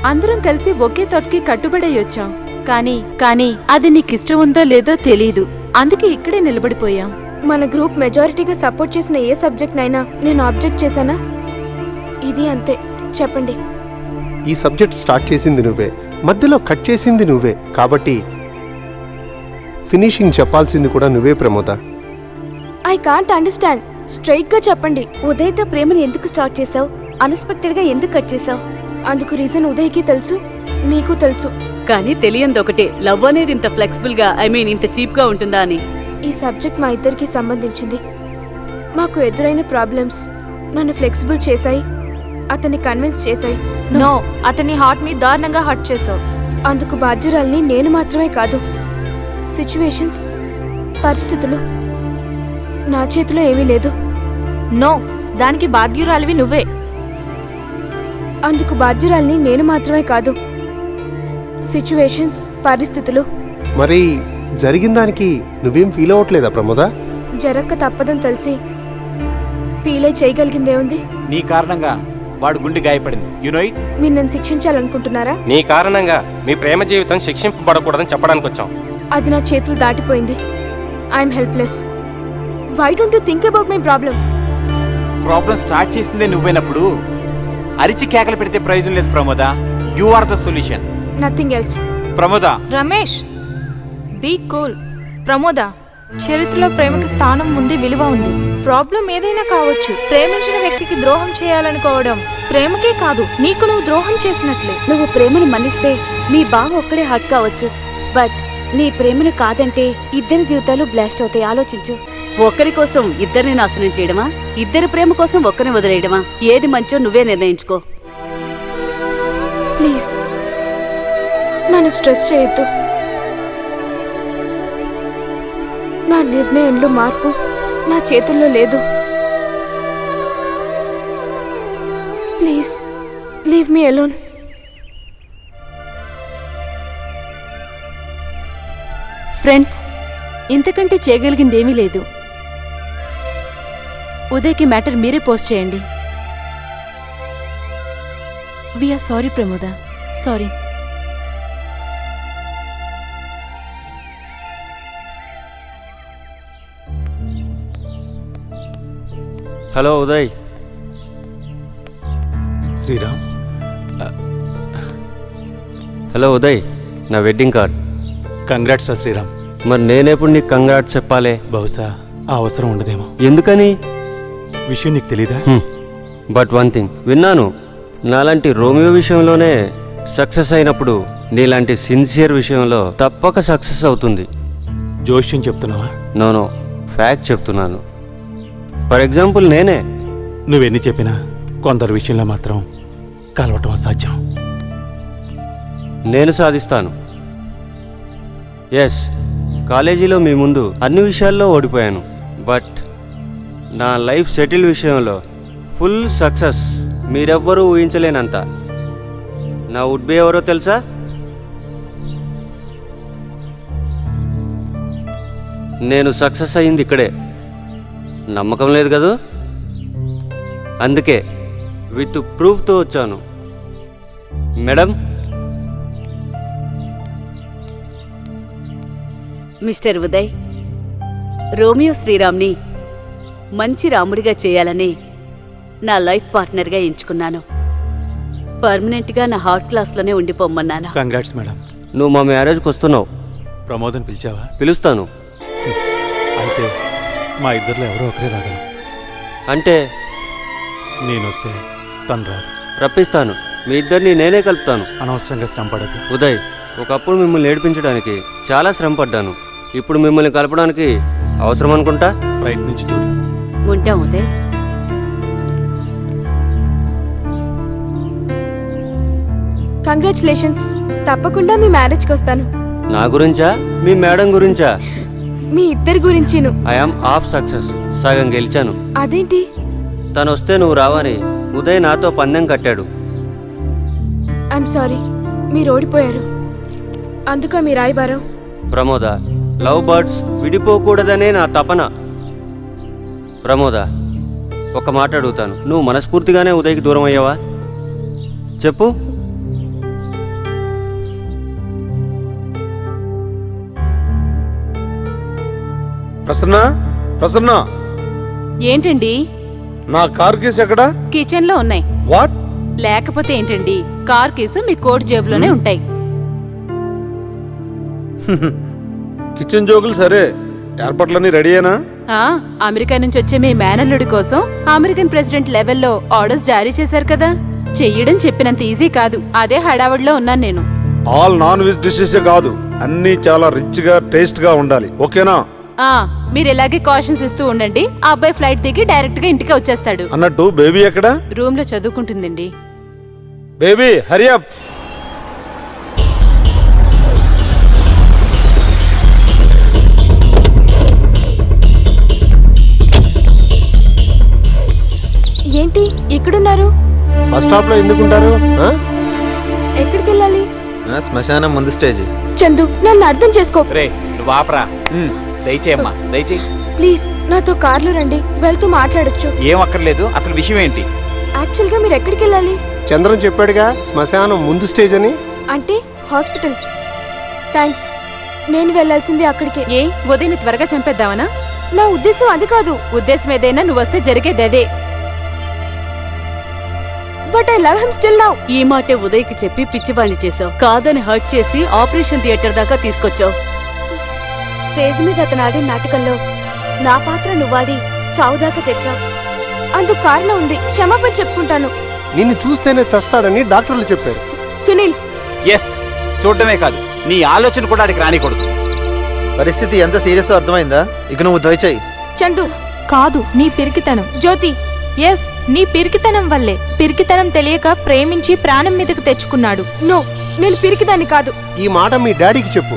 Speaker 15: అందరం కలిసి ఒకే తోటకి కట్టుబడి వచ్చాం కానీ కానీ అది నీకిష్టం ఉందో లేదో తెలీదు అందుకే ఇక్కడే నిలబడిపోయాం
Speaker 21: మన గ్రూప్ మెజారిటీగా సపోర్ట్ చేసిన ఏ సబ్జెక్ట్ నైనా నేను ఆబ్జెక్ట్ చేశానా ఇది అంతే చెప్పండి
Speaker 13: ఈ సబ్జెక్ట్ స్టార్ట్ చేసింది నువ్వే మధ్యలో కట్ చేసింది నువ్వే కాబట్టి ఫినిషింగ్ చెప్పాల్సింది కూడా నువ్వే Pramoda
Speaker 21: I can't understand straight గా చెప్పండి
Speaker 12: ఉదయ్తో ప్రేమను ఎందుకు స్టార్ట్ చేసావు అన్ఎక్స్పెక్టెడ్ గా ఎందుకు కట్ చేసావు
Speaker 21: అందుకు రీజన్ ఉదయ్కి తెలుసు మీకు తెలుసు
Speaker 12: కానీ తెలియంది ఒకటే లవ్ అనేది ఇంత ఫ్లెక్సిబుల్ గా ఐ మీన్ ఇంత చీప్ గా ఉంటుందా అని
Speaker 21: ఈ సబ్జెక్ట్ మా ఇద్దరికి సంబంధించింది మాకు ఎదురైన ప్రాబ్లమ్స్ నన్ను ఫ్లెక్సిబుల్ చేశాయి అతన్ని కన్విన్స్ చేశాయి
Speaker 2: నో అతని హార్ట్ ని దారుణంగా హర్ట్ చేసావు
Speaker 21: అందుకు బాధ్యురాల్ని నేను మాత్రమే కాదు సిచ్యువేషన్స్ పరిస్థితులు నా చేతిలో ఏమీ లేదు
Speaker 2: నో దానికి బాధ్యురాలివి నువ్వే
Speaker 21: అందుకు బాధ్యురాల్ని నేను మాత్రమే కాదు సిచ్యువేషన్స్ పరిస్థితులు
Speaker 13: మరి జరిగిన దానికి నువ్వేం ఫీల్ అవ్వట్లేదా ప్రమోద
Speaker 21: జరక్క తప్పదని తెలిసి ఫీల్ అయి చేయగలిగిందేముంది
Speaker 20: నీ కారణంగా వాడు గుండె గాయపడింది యునో ఇట్
Speaker 21: మీరు నన్ను శిక్షించాలనుకుంటున్నారా
Speaker 9: నీ కారణంగా మీ ప్రేమ జీవితం శిక్షింపబడకూడదని చెప్పడానికి వచ్చాం
Speaker 21: అది నా చేతులు దాటిపోయింది I'm helpless why don't you think about my problem
Speaker 20: problem start చేసిందే నువ్వేనప్పుడు అరిచి కేకలు పెడితే ప్రయోజనం లేదు Pramoda you are the solution
Speaker 21: nothing else
Speaker 20: Pramoda
Speaker 2: Ramesh be cool Pramoda చరిత్రలో ప్రేమకి స్థానం ఉంది విలువ ఉంది ప్రాబ్లం ఏదైనా కావచ్చు ప్రేమించిన వ్యక్తికి ద్రోహం చేయాలనుకోవడం ప్రేమకే కాదు నీకు నువ్వు ద్రోహం చేసినట్లే
Speaker 12: నువ్వు ప్రేమను మన్నిస్తే మీ బావ ఒక్కడే హట్ కావచ్చు బట్ నీ ప్రేమను కాదంటే ఇద్దరి జీవితాలు బ్లాస్ట్ అవుతాయి ఆలోచించు ఒకరి కోసం ఇద్దరిని నాశనం చేయడమా ఇద్దరి ప్రేమ కోసం ఒక్కరిని వదిలేయడమా ఏది మంచో నువ్వే నిర్ణయించుకో
Speaker 21: ప్లీజ్ నన్ను స్ట్రెస్ చేయొద్దు నా నిర్ణయంలో మార్పు నా చేతుల్లో లేదు please leave me alone
Speaker 15: friends ఇంతకంటే చేయగలిగిందేమీ లేదు ఉదయ్కి మ్యాటర్ మీరే పోస్ట్ చేయండి we are sorry Pramoda sorry
Speaker 18: hello Uday
Speaker 22: Sriram
Speaker 18: hello Uday నా వెడ్డింగ్ కార్డ్
Speaker 22: కంగ్రాట్స్ రా శ్రీరామ్
Speaker 18: మరి నేనెప్పుడు నీకు కంగ్రాట్స్ చెప్పాలి
Speaker 22: బహుశా ఆ అవసరం ఉండదేమో
Speaker 18: ఎందుకని
Speaker 22: విషయం నీకు తెలీదా
Speaker 18: బట్ వన్ థింగ్ విన్నాను నాలాంటి రోమియో విషయంలోనే సక్సెస్ అయినప్పుడు నీలాంటి సిన్సియర్ విషయంలో తప్పక సక్సెస్ అవుతుంది
Speaker 22: జోష్యం చెప్తున్నావా
Speaker 18: నోనో ఫ్యాక్ట్ చెప్తున్నాను ఫర్ ఎగ్జాంపుల్ నేనే
Speaker 22: నువ్వెన్ని చెప్పినా కొందరు విషయంలో మాత్రం కలవటం అసాధ్యం
Speaker 18: నేను సాధిస్తాను ఎస్ కాలేజీలో మీ ముందు అన్ని విషయాల్లో ఓడిపోయాను బట్ నా లైఫ్ సెటిల్ విషయంలో ఫుల్ సక్సెస్ మీరెవ్వరూ ఊహించలేనంత నా వుడ్ బి ఎవరో తెలుసా నేను సక్సెస్ అయ్యింది ఇక్కడే నమ్మకం లేదు కదూ అందుకే విత్ ప్రూఫ్తో వచ్చాను మేడం
Speaker 12: మిస్టర్ ఉదయ్ రోమియో శ్రీరామ్ని మంచి రాముడిగా చేయాలని నా లైఫ్ పార్ట్నర్గా ఎంచుకున్నాను పర్మనెంట్గా నా హార్ట్ క్లాస్లోనే ఉండిపోమ్మన్నాను
Speaker 22: కంగ్రాట్స్ మేడం
Speaker 18: నువ్వు మా మ్యారేజ్కి వస్తున్నావు
Speaker 22: ప్రమోదం పిలిచావా
Speaker 18: పిలుస్తాను
Speaker 22: అయితే మా ఇద్దరిలో ఎవరో ఒకరే రాగలరు
Speaker 18: అంటే
Speaker 22: నేను వస్తే తను రాదు
Speaker 18: రప్పిస్తాను మీ ఇద్దరిని నేనే కలుపుతాను
Speaker 22: అనవసరంగా శ్రమ పడద్దు
Speaker 18: ఉదయ్ ఒకప్పుడు మిమ్మల్ని ఏడిపించడానికి చాలా శ్రమ పడ్డాను ఇప్పుడు మిమ్మల్ని కలపడానికి అవసరం అనుకుంటా
Speaker 22: ప్రయత్నించి చూడు
Speaker 12: ఉంటాం ఉదయ్
Speaker 21: కంగ్రాచులేషన్స్ తప్పకుండా మీ మ్యారేజ్కి వస్తాను
Speaker 18: నా గురించా మీ మేడం గురించా
Speaker 21: మీ ఇద్దరి గురించిను
Speaker 18: ఐఆమ్ ఆఫ్ సక్సెస్ సగం గెలిచాను
Speaker 21: అదేంటి
Speaker 18: తను వస్తే నువ్వు రావని ఉదయ్ నాతో పందెం కట్టాడు
Speaker 21: ఐఎమ్ సారీ మీరు ఓడిపోయారు అందుక మీ రాయబారం
Speaker 18: ప్రమోద లవ్ బర్డ్స్ విడిపోకూడదనే నా తపన ప్రమోద ఒక మాట అడుగుతాను నువ్వు మనస్ఫూర్తిగానే ఉదయ్కి దూరం అయ్యావా చెప్పు
Speaker 6: ప్రసన్న ప్రసన్న
Speaker 15: ఏంటండి
Speaker 6: నా కార్ కేసు ఎక్కడా
Speaker 15: కిచెన్ లో ఉన్నాయి
Speaker 6: వాట్
Speaker 15: లేకపోతే ఏంటండి కార్ కేసు మీ కోట్ జేబులోనే ఉంటాయి
Speaker 6: కిచెన్ జోకులు సరే ఏర్పాట్లన్నీ రెడీయేనా
Speaker 15: ఆ అమెరికా నుంచి వచ్చే మీ మేనల్లుడి కోసం అమెరికన్ ప్రెసిడెంట్ లెవెల్లో ఆర్డర్స్ జారీ చేశారు కదా చెయ్యడం చెప్పినంత ఈజీ కాదు అదే హడావుడిలో ఉన్నాను నేను
Speaker 6: ఆల్ నాన్ వెజ్ డిషెస్ కాదు అన్నీ చాలా రిచ్ గా టేస్ట్ గా ఉండాలి ఓకేనా
Speaker 15: ఆ మీరు ఇలాగే కాషన్స్ ఇస్తూ ఉండండి ఆ అబ్బాయి ఫ్లైట్ దిగి డైరెక్ట్ గా ఇంటికి వచ్చేస్తాడు
Speaker 6: అన్నట్టు బేబీ ఎక్కడ
Speaker 15: రూమ్ లో చదువుకుంటుందండి
Speaker 6: బేబీ హరియప్
Speaker 21: ఏంటి ఇక్కడున్నారు
Speaker 13: బస్ స్టాప్ లో ఎందుకుంటారు ఆ?
Speaker 21: ఎక్కడికి వెళ్ళాలి
Speaker 4: ఆ, శ్మశానం ముందు స్టేజ్
Speaker 21: చందు నన్ను అర్థం చేసుకో
Speaker 20: రే నువ్వు ఆపరా ఉమ్, దయచేయమ్మా దయచేయి
Speaker 21: ప్లీజ్ నాతో కార్లో రండి వెళ్తూ మాట్లాడొచ్చు
Speaker 20: ఏం అక్కర్లేదు అసలు విషయం ఏంటి
Speaker 21: యాక్చువల్ గా మీరు ఎక్కడికి వెళ్ళాలి
Speaker 13: చంద్రం చెప్పాడుగా శ్మశానం ముందు స్టేజ్ అని
Speaker 21: అంటే హాస్పిటల్ థ్యాంక్స్ నేను వెళ్ళాల్సింది అక్కడికే
Speaker 15: ఏ ఉదయం త్వరగా చంపేద్దామనా
Speaker 21: నా ఉద్దేశం అది కాదు
Speaker 15: ఉద్దేశం ఏదైనా నువ్వు వస్తే జరిగేది అదే
Speaker 21: but I love him still now
Speaker 12: ఈ మాటే ఉదయ్కి చెప్పి పిచ్చివాణ్ణి చేసావు కాదని హర్ట్ చేసి ఆపరేషన్ థియేటర్ దాకా తీసుకొచ్చావు
Speaker 21: స్టేజ్ మీద అతను ఆడిన నాటకంలో నా పాత్ర నువ్వాడి చావు దాకా తెచ్చావు అందుకు కారణం ఉంది క్షమాపణ చెప్పుకుంటాను
Speaker 13: నిన్ను చూస్తేనే చస్తాడని డాక్టర్లు చెప్పారు
Speaker 21: సునీల్
Speaker 20: ఎస్ చూడడమే కాదు నీ ఆలోచన కూడా అడిగి రానికూడదు
Speaker 4: పరిస్థితి ఎంత సీరియస్ అర్థమైందా ఇక నువ్వు దయచేయి
Speaker 21: చందు
Speaker 2: కాదు నీ పిరికితనం
Speaker 21: జ్యోతి
Speaker 2: ఎస్ నీ పిరికితనం వల్లే పిరికితనం తెలియక ప్రేమించి ప్రాణం మీదకు తెచ్చుకున్నాడు
Speaker 21: నో నేను పిరికిదాన్ని కాదు
Speaker 13: ఈ మాట మీ డాడీకి చెప్పు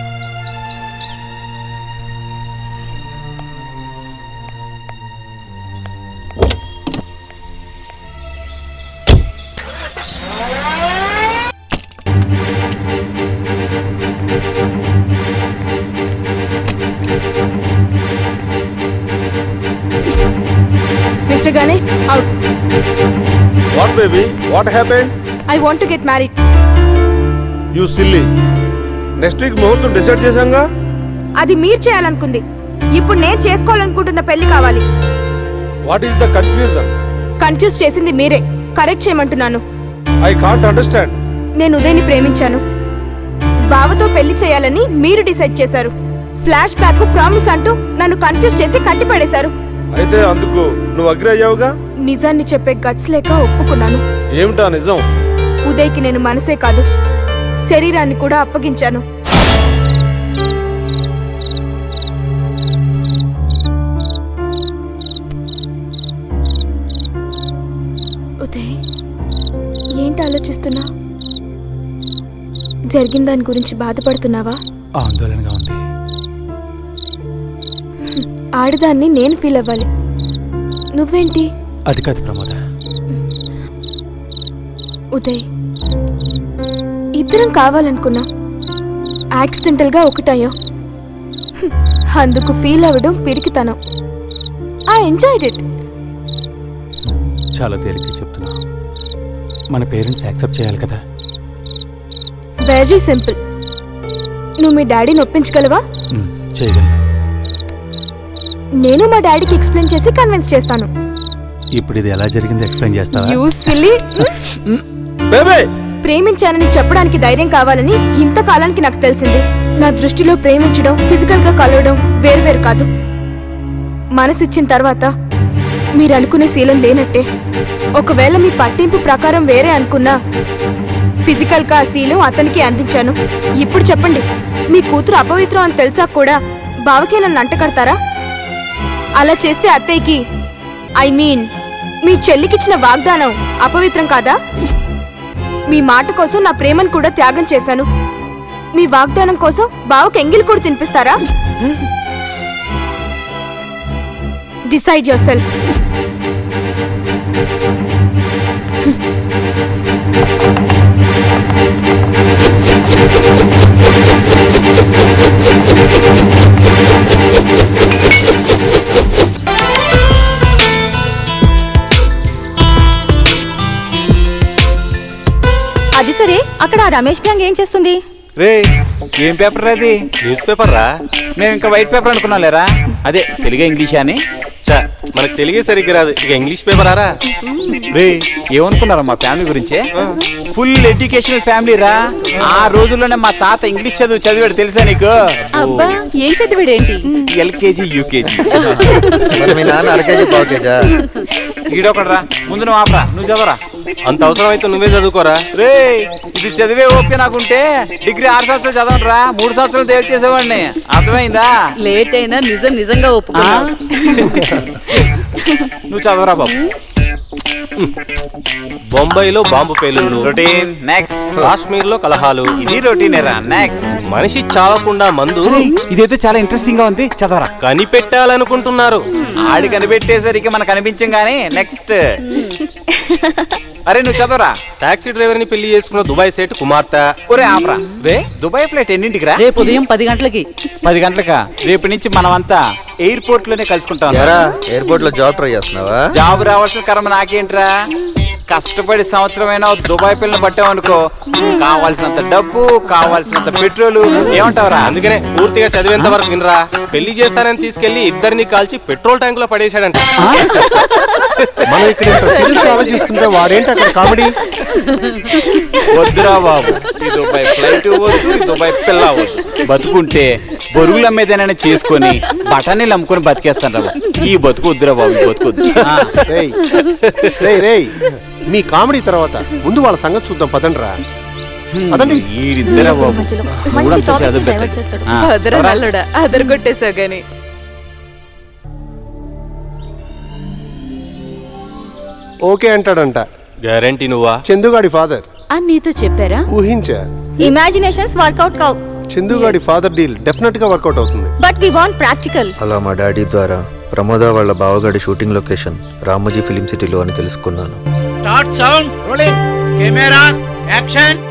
Speaker 21: mister Ganesh out
Speaker 6: what baby what happen
Speaker 21: I want to get married
Speaker 6: you silly next week ముహూర్తం డిసైడ్ చేశాంగా
Speaker 21: అది మీరు చేయాలనుకుంది ఇప్పుడు నేను చేసుకోవాలనుకుంటున్న పెళ్లి కావాలి
Speaker 6: what is the confusion
Speaker 21: confuse చేసింది మీరే కరెక్ట్ చేయమంటున్నాను
Speaker 6: ఐ కాంట్ అండర్స్టాండ్
Speaker 21: నేను ఉదయ్ని ప్రేమించాను బావతో పెళ్లి చేయాలని మీరు డిసైడ్ చేశారు ఫ్లాష్ బ్యాక్ ప్రామిస్ అంటూ నన్ను కన్ఫ్యూజ్ చేసి కట్టిపడేశారు
Speaker 6: అయితే అందుకు నువ్వు అగ్రి అయ్యావుగా
Speaker 21: నిజాన్ని చెప్పే గట్స్ లేక ఒప్పుకున్నాను
Speaker 6: ఏమిటా నిజం
Speaker 21: ఉదయ్కి నేను మనసే కాదు శరీరాన్ని కూడా అప్పగించాను ఉదయ్ ఏంటి ఆలోచిస్తున్నా జరిగిన దాని గురించి బాధపడుతున్నావా
Speaker 22: ఆందోళనగా ఉంది
Speaker 21: ఆడదాన్ని నేను ఫీల్ అవ్వాలి నువ్వేంటి
Speaker 22: అది కాదు ప్రమోద
Speaker 21: ఉదయ్ ఇద్దరం కావాలనుకున్నా యాక్సిడెంటల్ గా ఒకటయ్యో హ్మ్, అందుకు ఫీల్ అవ్వడం పిరికితనం ఐ ఎంజాయ్డ్ ఇట్
Speaker 22: చాలా తేలిగ్గా చెప్తున్నా మన పేరెంట్స్ యాక్సెప్ట్ చేయాలి కదా
Speaker 21: వెరీ సింపుల్ నువ్వు మీ డాడీని ఒప్పించగలవా
Speaker 22: ఉమ్, చేయగలను
Speaker 21: నేను మా డాడీకి ఎక్స్ప్లెయిన్ చేసి కన్విన్స్ చేస్తాను
Speaker 22: ఇప్పుడు ఇది ఎలా జరిగింది ఎక్స్ప్లెయిన్ చేస్తావా
Speaker 21: యూ సిల్లీ
Speaker 6: బేబీ
Speaker 21: ప్రేమించానని చెప్పడానికి ధైర్యం కావాలని ఇంతకాలానికి నాకు తెలిసింది నా దృష్టిలో ప్రేమించడం ఫిజికల్ గా కలవడం వేరువేరు కాదు మనసిచ్చిన తర్వాత మీరు అనుకునే శీలం లేనట్టే ఒకవేళ మీ పట్టింపు ప్రకారం వేరే అనుకున్నా ఫిజికల్ గా ఆ శీలం అతనికి అందించాను ఇప్పుడు చెప్పండి మీ కూతురు అపవిత్రం అని తెలిసా కూడా బావకే నన్ను అంటకడతారా అలా చేస్తే అత్తయ్యకి ఐ మీన్ మీ చెల్లికిచ్చిన వాగ్దానం అపవిత్రం కాదా మీ మాట కోసం నా ప్రేమను కూడా త్యాగం చేశాను మీ వాగ్దానం కోసం బావకి ఎంగిల్ కూడా తినిపిస్తారా డిసైడ్ యువర్ సెల్ఫ్
Speaker 1: అది సరే అక్కడ ఆ రమేష్ గ్యాంగ్ ఏం చేస్తుంది
Speaker 20: రే ఏం పేపర్ అది
Speaker 9: న్యూస్ పేపర్ రా
Speaker 20: మేము ఇంకా వైట్ పేపర్ అనుకున్నాం లేరా అదే తెలుగే ఇంగ్లీష్ అని
Speaker 9: చా మనకు తెలిగే సరిగ్గా రాదు ఇక ఇంగ్లీష్ పేపర్ ఆరా
Speaker 20: రే ఏమనుకున్నారా మా ఫ్యామిలీ గురించే ఫుల్ ఎడ్యుకేషనల్ ఫ్యామిలీ రా ఆ రోజుల్లోనే మా తాత ఇంగ్లీష్ చదువు చదివాడు తెలుసా నీకు
Speaker 15: అబ్బా ఏం చదివాడేంటి
Speaker 20: ఎల్కేజీ యూకేజీ
Speaker 4: మరి మీ నాన్న అరకేజీ పావుకేజా
Speaker 20: ఈడొకడు రా ముందు నువ్వు ఆపరా నువ్వు చదవరా
Speaker 9: అంత అవసరం అయితే నువ్వే చదువుకోరా
Speaker 20: రే ఇది చదివే ఓకే నాకుంటే డిగ్రీ ఆరు సంవత్సరాలు చదవను రా మూడు సంవత్సరాలు తేల్చేసేవాడిని అర్థమైందా
Speaker 12: లేట్ అయినా నిజం నిజంగా ఒప్పుకున్నా
Speaker 20: నువ్వు చదవరా బాబు
Speaker 9: బొంబాయిలో బాంబు పేలుళ్ళు
Speaker 20: రొటీన్ నెక్స్ట్
Speaker 9: కాశ్మీర్ లో కలహాలు
Speaker 20: ఇది రొటీనేరా నెక్స్ట్
Speaker 9: మనిషి చావకుండా మందు
Speaker 20: ఇదైతే చాలా ఇంట్రెస్టింగ్ గా ఉంది చదవరా
Speaker 9: కనిపెట్టాలనుకుంటున్నారు
Speaker 20: ఆడి కనిపెట్టేసరికి మనకు కనిపించం గానీ నెక్స్ట్ అరే నువ్వు చదవరా
Speaker 9: టాక్సీ డ్రైవర్ ని పెళ్లి చేసుకున్న దుబాయ్ సేట్ కుమార్తె
Speaker 20: ఒరే ఆపరా రే దుబాయ్ ఫ్లైట్ ఎన్నింటికి రా
Speaker 12: రేపు ఉదయం పది గంటలకి
Speaker 20: పది గంటలకా రేపు నుంచి మనమంతా ఎయిర్పోర్ట్ లోనే కలుసుకుంటాం
Speaker 4: ఎరా ఎయిర్పోర్ట్ లో జాబ్ ట్రై చేస్తున్నావా
Speaker 20: జాబ్ రావాల్సిన కర్మ నాకేంట్రా కష్టపడి సంవత్సరమైనా ఓ దుబాయ్ పిల్లని పట్టామనుకో కావాల్సినంత డబ్బు కావాల్సినంత పెట్రోల్ ఏమంటావురా
Speaker 9: అందుకనే పూర్తిగా చదివేంత వరకు వినరా పెళ్లి చేస్తానని తీసుకెళ్లి ఇద్దరిని కాల్చి పెట్రోల్ ట్యాంక్ లో పడేశాడంట
Speaker 13: మనం ఇక్కడ ఇంత సీరియస్ గా ఆలోచిస్తుంటే వాడేంటి అక్కడ కామెడీ
Speaker 20: వద్దురా బాబు ఈ దుబాయ్ ఫ్లైట్ వద్దు ఈ దుబాయ్ పిల్ల వద్దు బతుకుంటే బొరుగులు అమ్మేదేనైనా చేసుకొని బఠానీలు అమ్ముకొని బతికేస్తాను రా ఈ బతుకు వద్దురా బాబు ఈ బతుకు వద్దు ఆ.
Speaker 13: రేయ్ రేయ్ రేయ్ మీ కామెడీ తర్వాత ముందు వాళ్ళ సంగతి చూద్దాం పదండ్రా పదండి
Speaker 20: ఈడిద్దరా బాబు ఊరంతా చదువు పెట్టండి. ఆ,
Speaker 15: అదర
Speaker 20: ఎవరా?
Speaker 15: నల్లుడా అదర కొట్టేశావు గాని
Speaker 13: ఓకే అంటాడంట
Speaker 9: గ్యారంటీ నువ్వా
Speaker 13: చందుగాడి ఫాదర్
Speaker 15: అని నీతో చెప్పారా
Speaker 13: ఊహించా
Speaker 1: ఇమాజినేషన్స్ వర్కౌట్ కావు
Speaker 13: చందుగాడి ఫాదర్ డీల్ డెఫినెట్ గా వర్కౌట్ అవుతుంది
Speaker 1: బట్ వి వాంట్ ప్రాక్టికల్
Speaker 4: అలా మా డాడీ ద్వారా ప్రమోద వాళ్ళ బావగాడి షూటింగ్ లొకేషన్ రామోజీ ఫిలిం సిటీలో అని తెలుసుకున్నాను
Speaker 5: start sound rolling camera action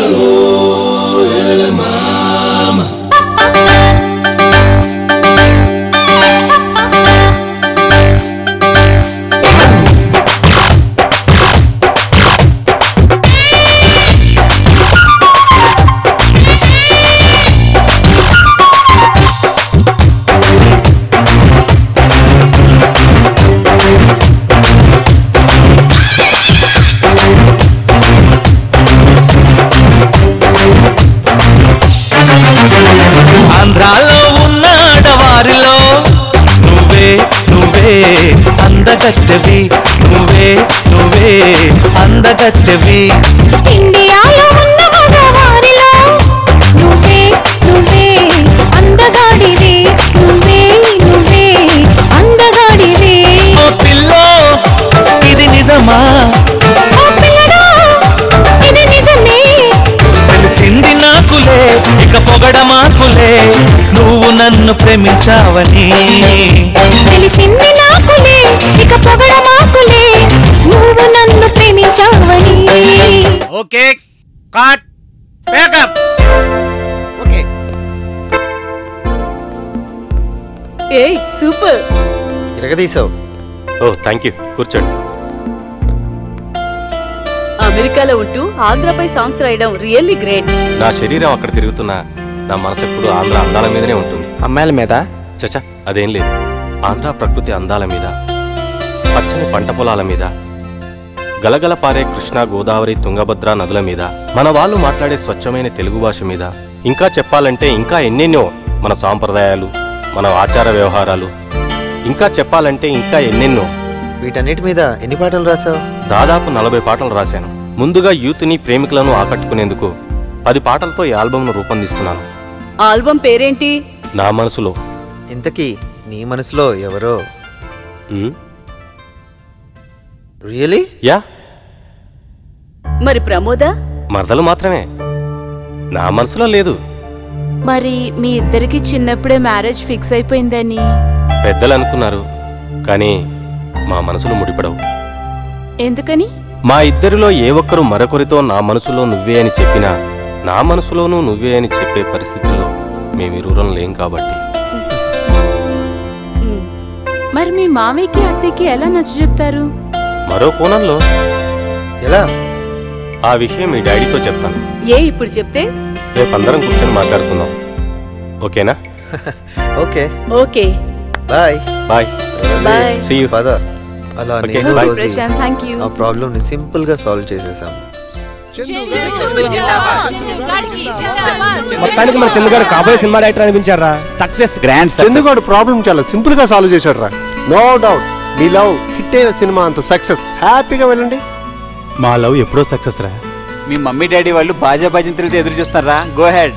Speaker 14: ఆంధ్రాలో ఉన్న ఆడవారిలో నువ్వే నువ్వే అందగత్తెవి నువ్వే నువ్వే అందగత్తెవి
Speaker 19: ఇండియాలో ఉన్న మగవారిలో నువ్వే నువ్వే అందగాడివి నువ్వే నువ్వే అందగాడివి
Speaker 14: ఓ పిల్లో ఇది నిజమా
Speaker 19: ఓ పిల్లడా ఇది నిజమే
Speaker 14: తెలిసింది నాకులే ఇక పొగడ మాకులే నువ్వు నన్ను ప్రేమించావని
Speaker 19: తెలిసింది నాకులే ఇక పొగడ మాకులే నువ్వు నన్ను ప్రేమించావని
Speaker 5: ఓకే కట్ బ్యాకప్ ఓకే
Speaker 12: ఏయ్ సూపర్
Speaker 4: ఇరగదీసావు
Speaker 9: ఓ థ్యాంక్ యూ కూర్చోండి
Speaker 12: అమెరికాలో ఉంటూ ఆంధ్రపై సాంగ్స్ రాయడం రియల్లీ గ్రేట్
Speaker 9: నా శరీరం అక్కడ తిరుగుతున్నా నా మనసు ఎప్పుడు ఆంధ్ర అందాల మీదనే ఉంటుంది
Speaker 10: అమ్మాయిల మీద
Speaker 9: చచా అదేం లేదు ఆంధ్ర ప్రకృతి అందాల మీద పచ్చని పంట పొలాల మీద గలగల పారే కృష్ణా గోదావరి తుంగభద్ర నదుల మీద మన వాళ్ళు మాట్లాడే స్వచ్ఛమైన తెలుగు భాష మీద ఇంకా చెప్పాలంటే ఇంకా ఎన్నెన్నో మన సాంప్రదాయాలు మన ఆచార వ్యవహారాలు ఇంకా చెప్పాలంటే ఇంకా ఎన్నెన్నో
Speaker 4: వీటన్నిటి మీద ఎన్ని పాటలు రాసావు
Speaker 9: దాదాపు నలభై పాటలు రాశాను ముందుగా యూత్ని ప్రేమికులను ఆకట్టుకునేందుకు పది పాటలతో ఈ ఆల్బమ్ను రూపొందిస్తున్నాను
Speaker 12: ఆల్బమ్ పేరేంటి
Speaker 9: నా మనసులో
Speaker 4: ఇంతకీ నీ మనసులో ఎవరో రియలీ
Speaker 9: యా
Speaker 12: మరి ప్రమోద
Speaker 9: మరదలు మాత్రమే నా మనసులో లేదు
Speaker 15: మరి మీ ఇద్దరికి చిన్నప్పుడే మ్యారేజ్ ఫిక్స్ అయిపోయిందని
Speaker 9: పెద్దలు అనుకున్నారు కానీ మా మనసులు ముడిపడవు
Speaker 15: ఎందుకని
Speaker 9: మా ఇద్దరిలో ఏ ఒక్కరు మరొకరితో నా మనసులో నువ్వే అని చెప్పినా నా మనసులోనూ నువ్వే అని చెప్పే పరిస్థితుల్లో మేమిరువురం లేం కాబట్టి
Speaker 15: మరి మీ మామయ్యకి అత్తయ్యకి ఎలా నచ్చ చెప్తారు
Speaker 9: మరో కోణంలో
Speaker 4: ఎలా
Speaker 9: ఆ విషయం మీ డాడీతో చెప్తాను
Speaker 12: ఏ ఇప్పుడు చెప్తే
Speaker 9: రేపు అందరం కూర్చొని మాట్లాడుకుందాం ఓకేనా
Speaker 4: okay
Speaker 12: okay
Speaker 4: bye
Speaker 20: bye
Speaker 15: Bye.
Speaker 20: See you.
Speaker 4: పద అలా
Speaker 20: Okay,
Speaker 4: నేను
Speaker 20: bye.
Speaker 4: Rosie
Speaker 15: Prashanth thank you
Speaker 4: ఆ ప్రాబ్లమ్ ని సింపుల్ గా సాల్వ్ చేసేసాం
Speaker 3: మొత్తానికి మన చందుగాడు కాబోయే సినిమా డైరెక్టర్ అనిపించారా సక్సెస్
Speaker 20: గ్రాండ్
Speaker 13: చందుగాడు ప్రాబ్లం చాలా సింపుల్ గా సాల్వ్ చేశాడు రా నో డౌట్ మీ లవ్ హిట్ అయిన సినిమా అంత సక్సెస్ హ్యాపీగా వెళ్ళండి
Speaker 8: మా లవ్ ఎప్పుడో సక్సెస్ రా
Speaker 20: మీ మమ్మీ డాడీ వాళ్ళు బాజా బాజింతలతో ఎదురు చూస్తారా గో హెడ్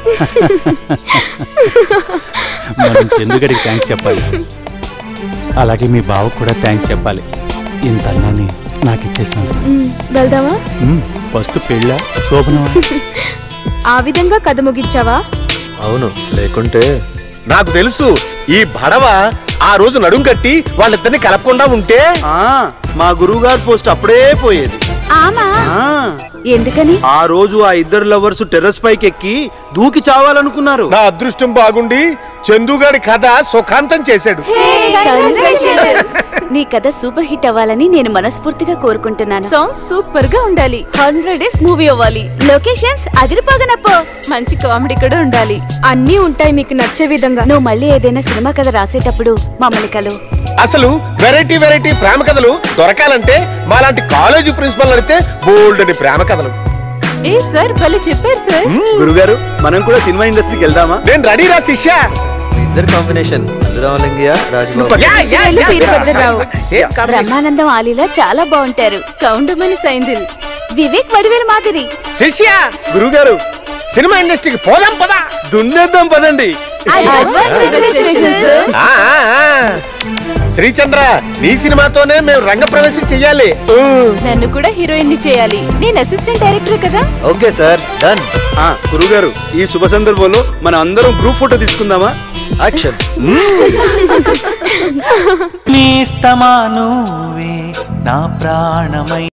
Speaker 8: మనం చందుగడికి థ్యాంక్స్ చెప్పాలి అలాగే మీ బావకు కూడా థ్యాంక్స్ చెప్పాలి ఇంత అన్నాన్ని నాకు ఇచ్చేసాను
Speaker 21: వెళ్దామా
Speaker 8: ఫస్ట్ పెళ్ళ శోభనమా
Speaker 21: ఆ విధంగా కథ ముగించావా
Speaker 4: అవును లేకుంటే
Speaker 7: నాకు తెలుసు ఈ భడవ ఆ రోజు నడుం కట్టి వాళ్ళిద్దరిని కలపకుండా ఉంటే
Speaker 11: మా గురువు గారు పోస్ట్ అప్పుడే పోయేది
Speaker 12: ఆమా
Speaker 11: ఆ,
Speaker 12: ఎందుకని
Speaker 11: ఆ రోజు ఆ ఇద్దరు లవర్స్ టెర్రస్ పైకి ఎక్కి దూకి చావాలనుకున్నారు
Speaker 7: నా అదృష్టం బాగుండి చందుగాడి కథ సుఖాంతం చేశాడు
Speaker 12: నీ కథ సూపర్ హిట్ అవ్వాలని నేను మనస్ఫూర్తిగా కోరుకుంటున్నాను
Speaker 15: సాంగ్ సూపర్ గా ఉండాలి
Speaker 12: హండ్రెడ్ డేస్ మూవీ అవ్వాలి లొకేషన్స్ అదిరిపోగనప్పో
Speaker 15: మంచి కామెడీ కూడా ఉండాలి
Speaker 21: అన్నీ ఉంటాయి మీకు నచ్చే విధంగా
Speaker 12: నువ్వు మళ్ళీ ఏదైనా సినిమా కథ రాసేటప్పుడు మమ్మల్ని కలు
Speaker 7: అసలు వెరైటీ వెరైటీ ప్రేమ కథలు దొరకాలంటే మాలాంటి కాలేజీ ప్రిన్సిపల్ అడితే బోల్డ్ అని ప్రేమ కథలు
Speaker 15: ఏ సార్ భలే చెప్పారు సార్
Speaker 11: గురుగారు మనం కూడా సినిమా ఇండస్ట్రీకి వెళ్దామా
Speaker 7: నేను రెడీ రా శిష్య
Speaker 4: మీ ఇద్దరు కాంబినేషన్ మధురామలింగయ్య రాజబాబు
Speaker 15: వెళ్ళు వీరభద్రరావు
Speaker 12: బ్రహ్మానందం ఆలీలా చాలా బాగుంటారు
Speaker 15: కౌండమని సైందిల్
Speaker 12: వివేక్ వడివేలు మాదిరి
Speaker 7: శిష్య
Speaker 11: గురుగారు
Speaker 7: సినిమా ఇండస్ట్రీకి పోదాం పదా
Speaker 11: దున్నేద్దాం పదండి
Speaker 7: ఆ, ఆ, ఆ. శ్రీచంద్ర నీ సినిమాతోనే మేము రంగప్రవేశం చెయ్యాలి
Speaker 15: నన్ను కూడా హీరోయిన్ ని చేయాలి నేను అసిస్టెంట్ డైరెక్టర్ కదా
Speaker 4: ఓకే సార్ డన్
Speaker 11: ఆ, గురుగారు ఈ శుభ సందర్భంలో మనం అందరం గ్రూప్ ఫోటో తీసుకుందామా
Speaker 4: యాక్షన్
Speaker 14: నేస్తమా నువ్వే నా ప్రాణమై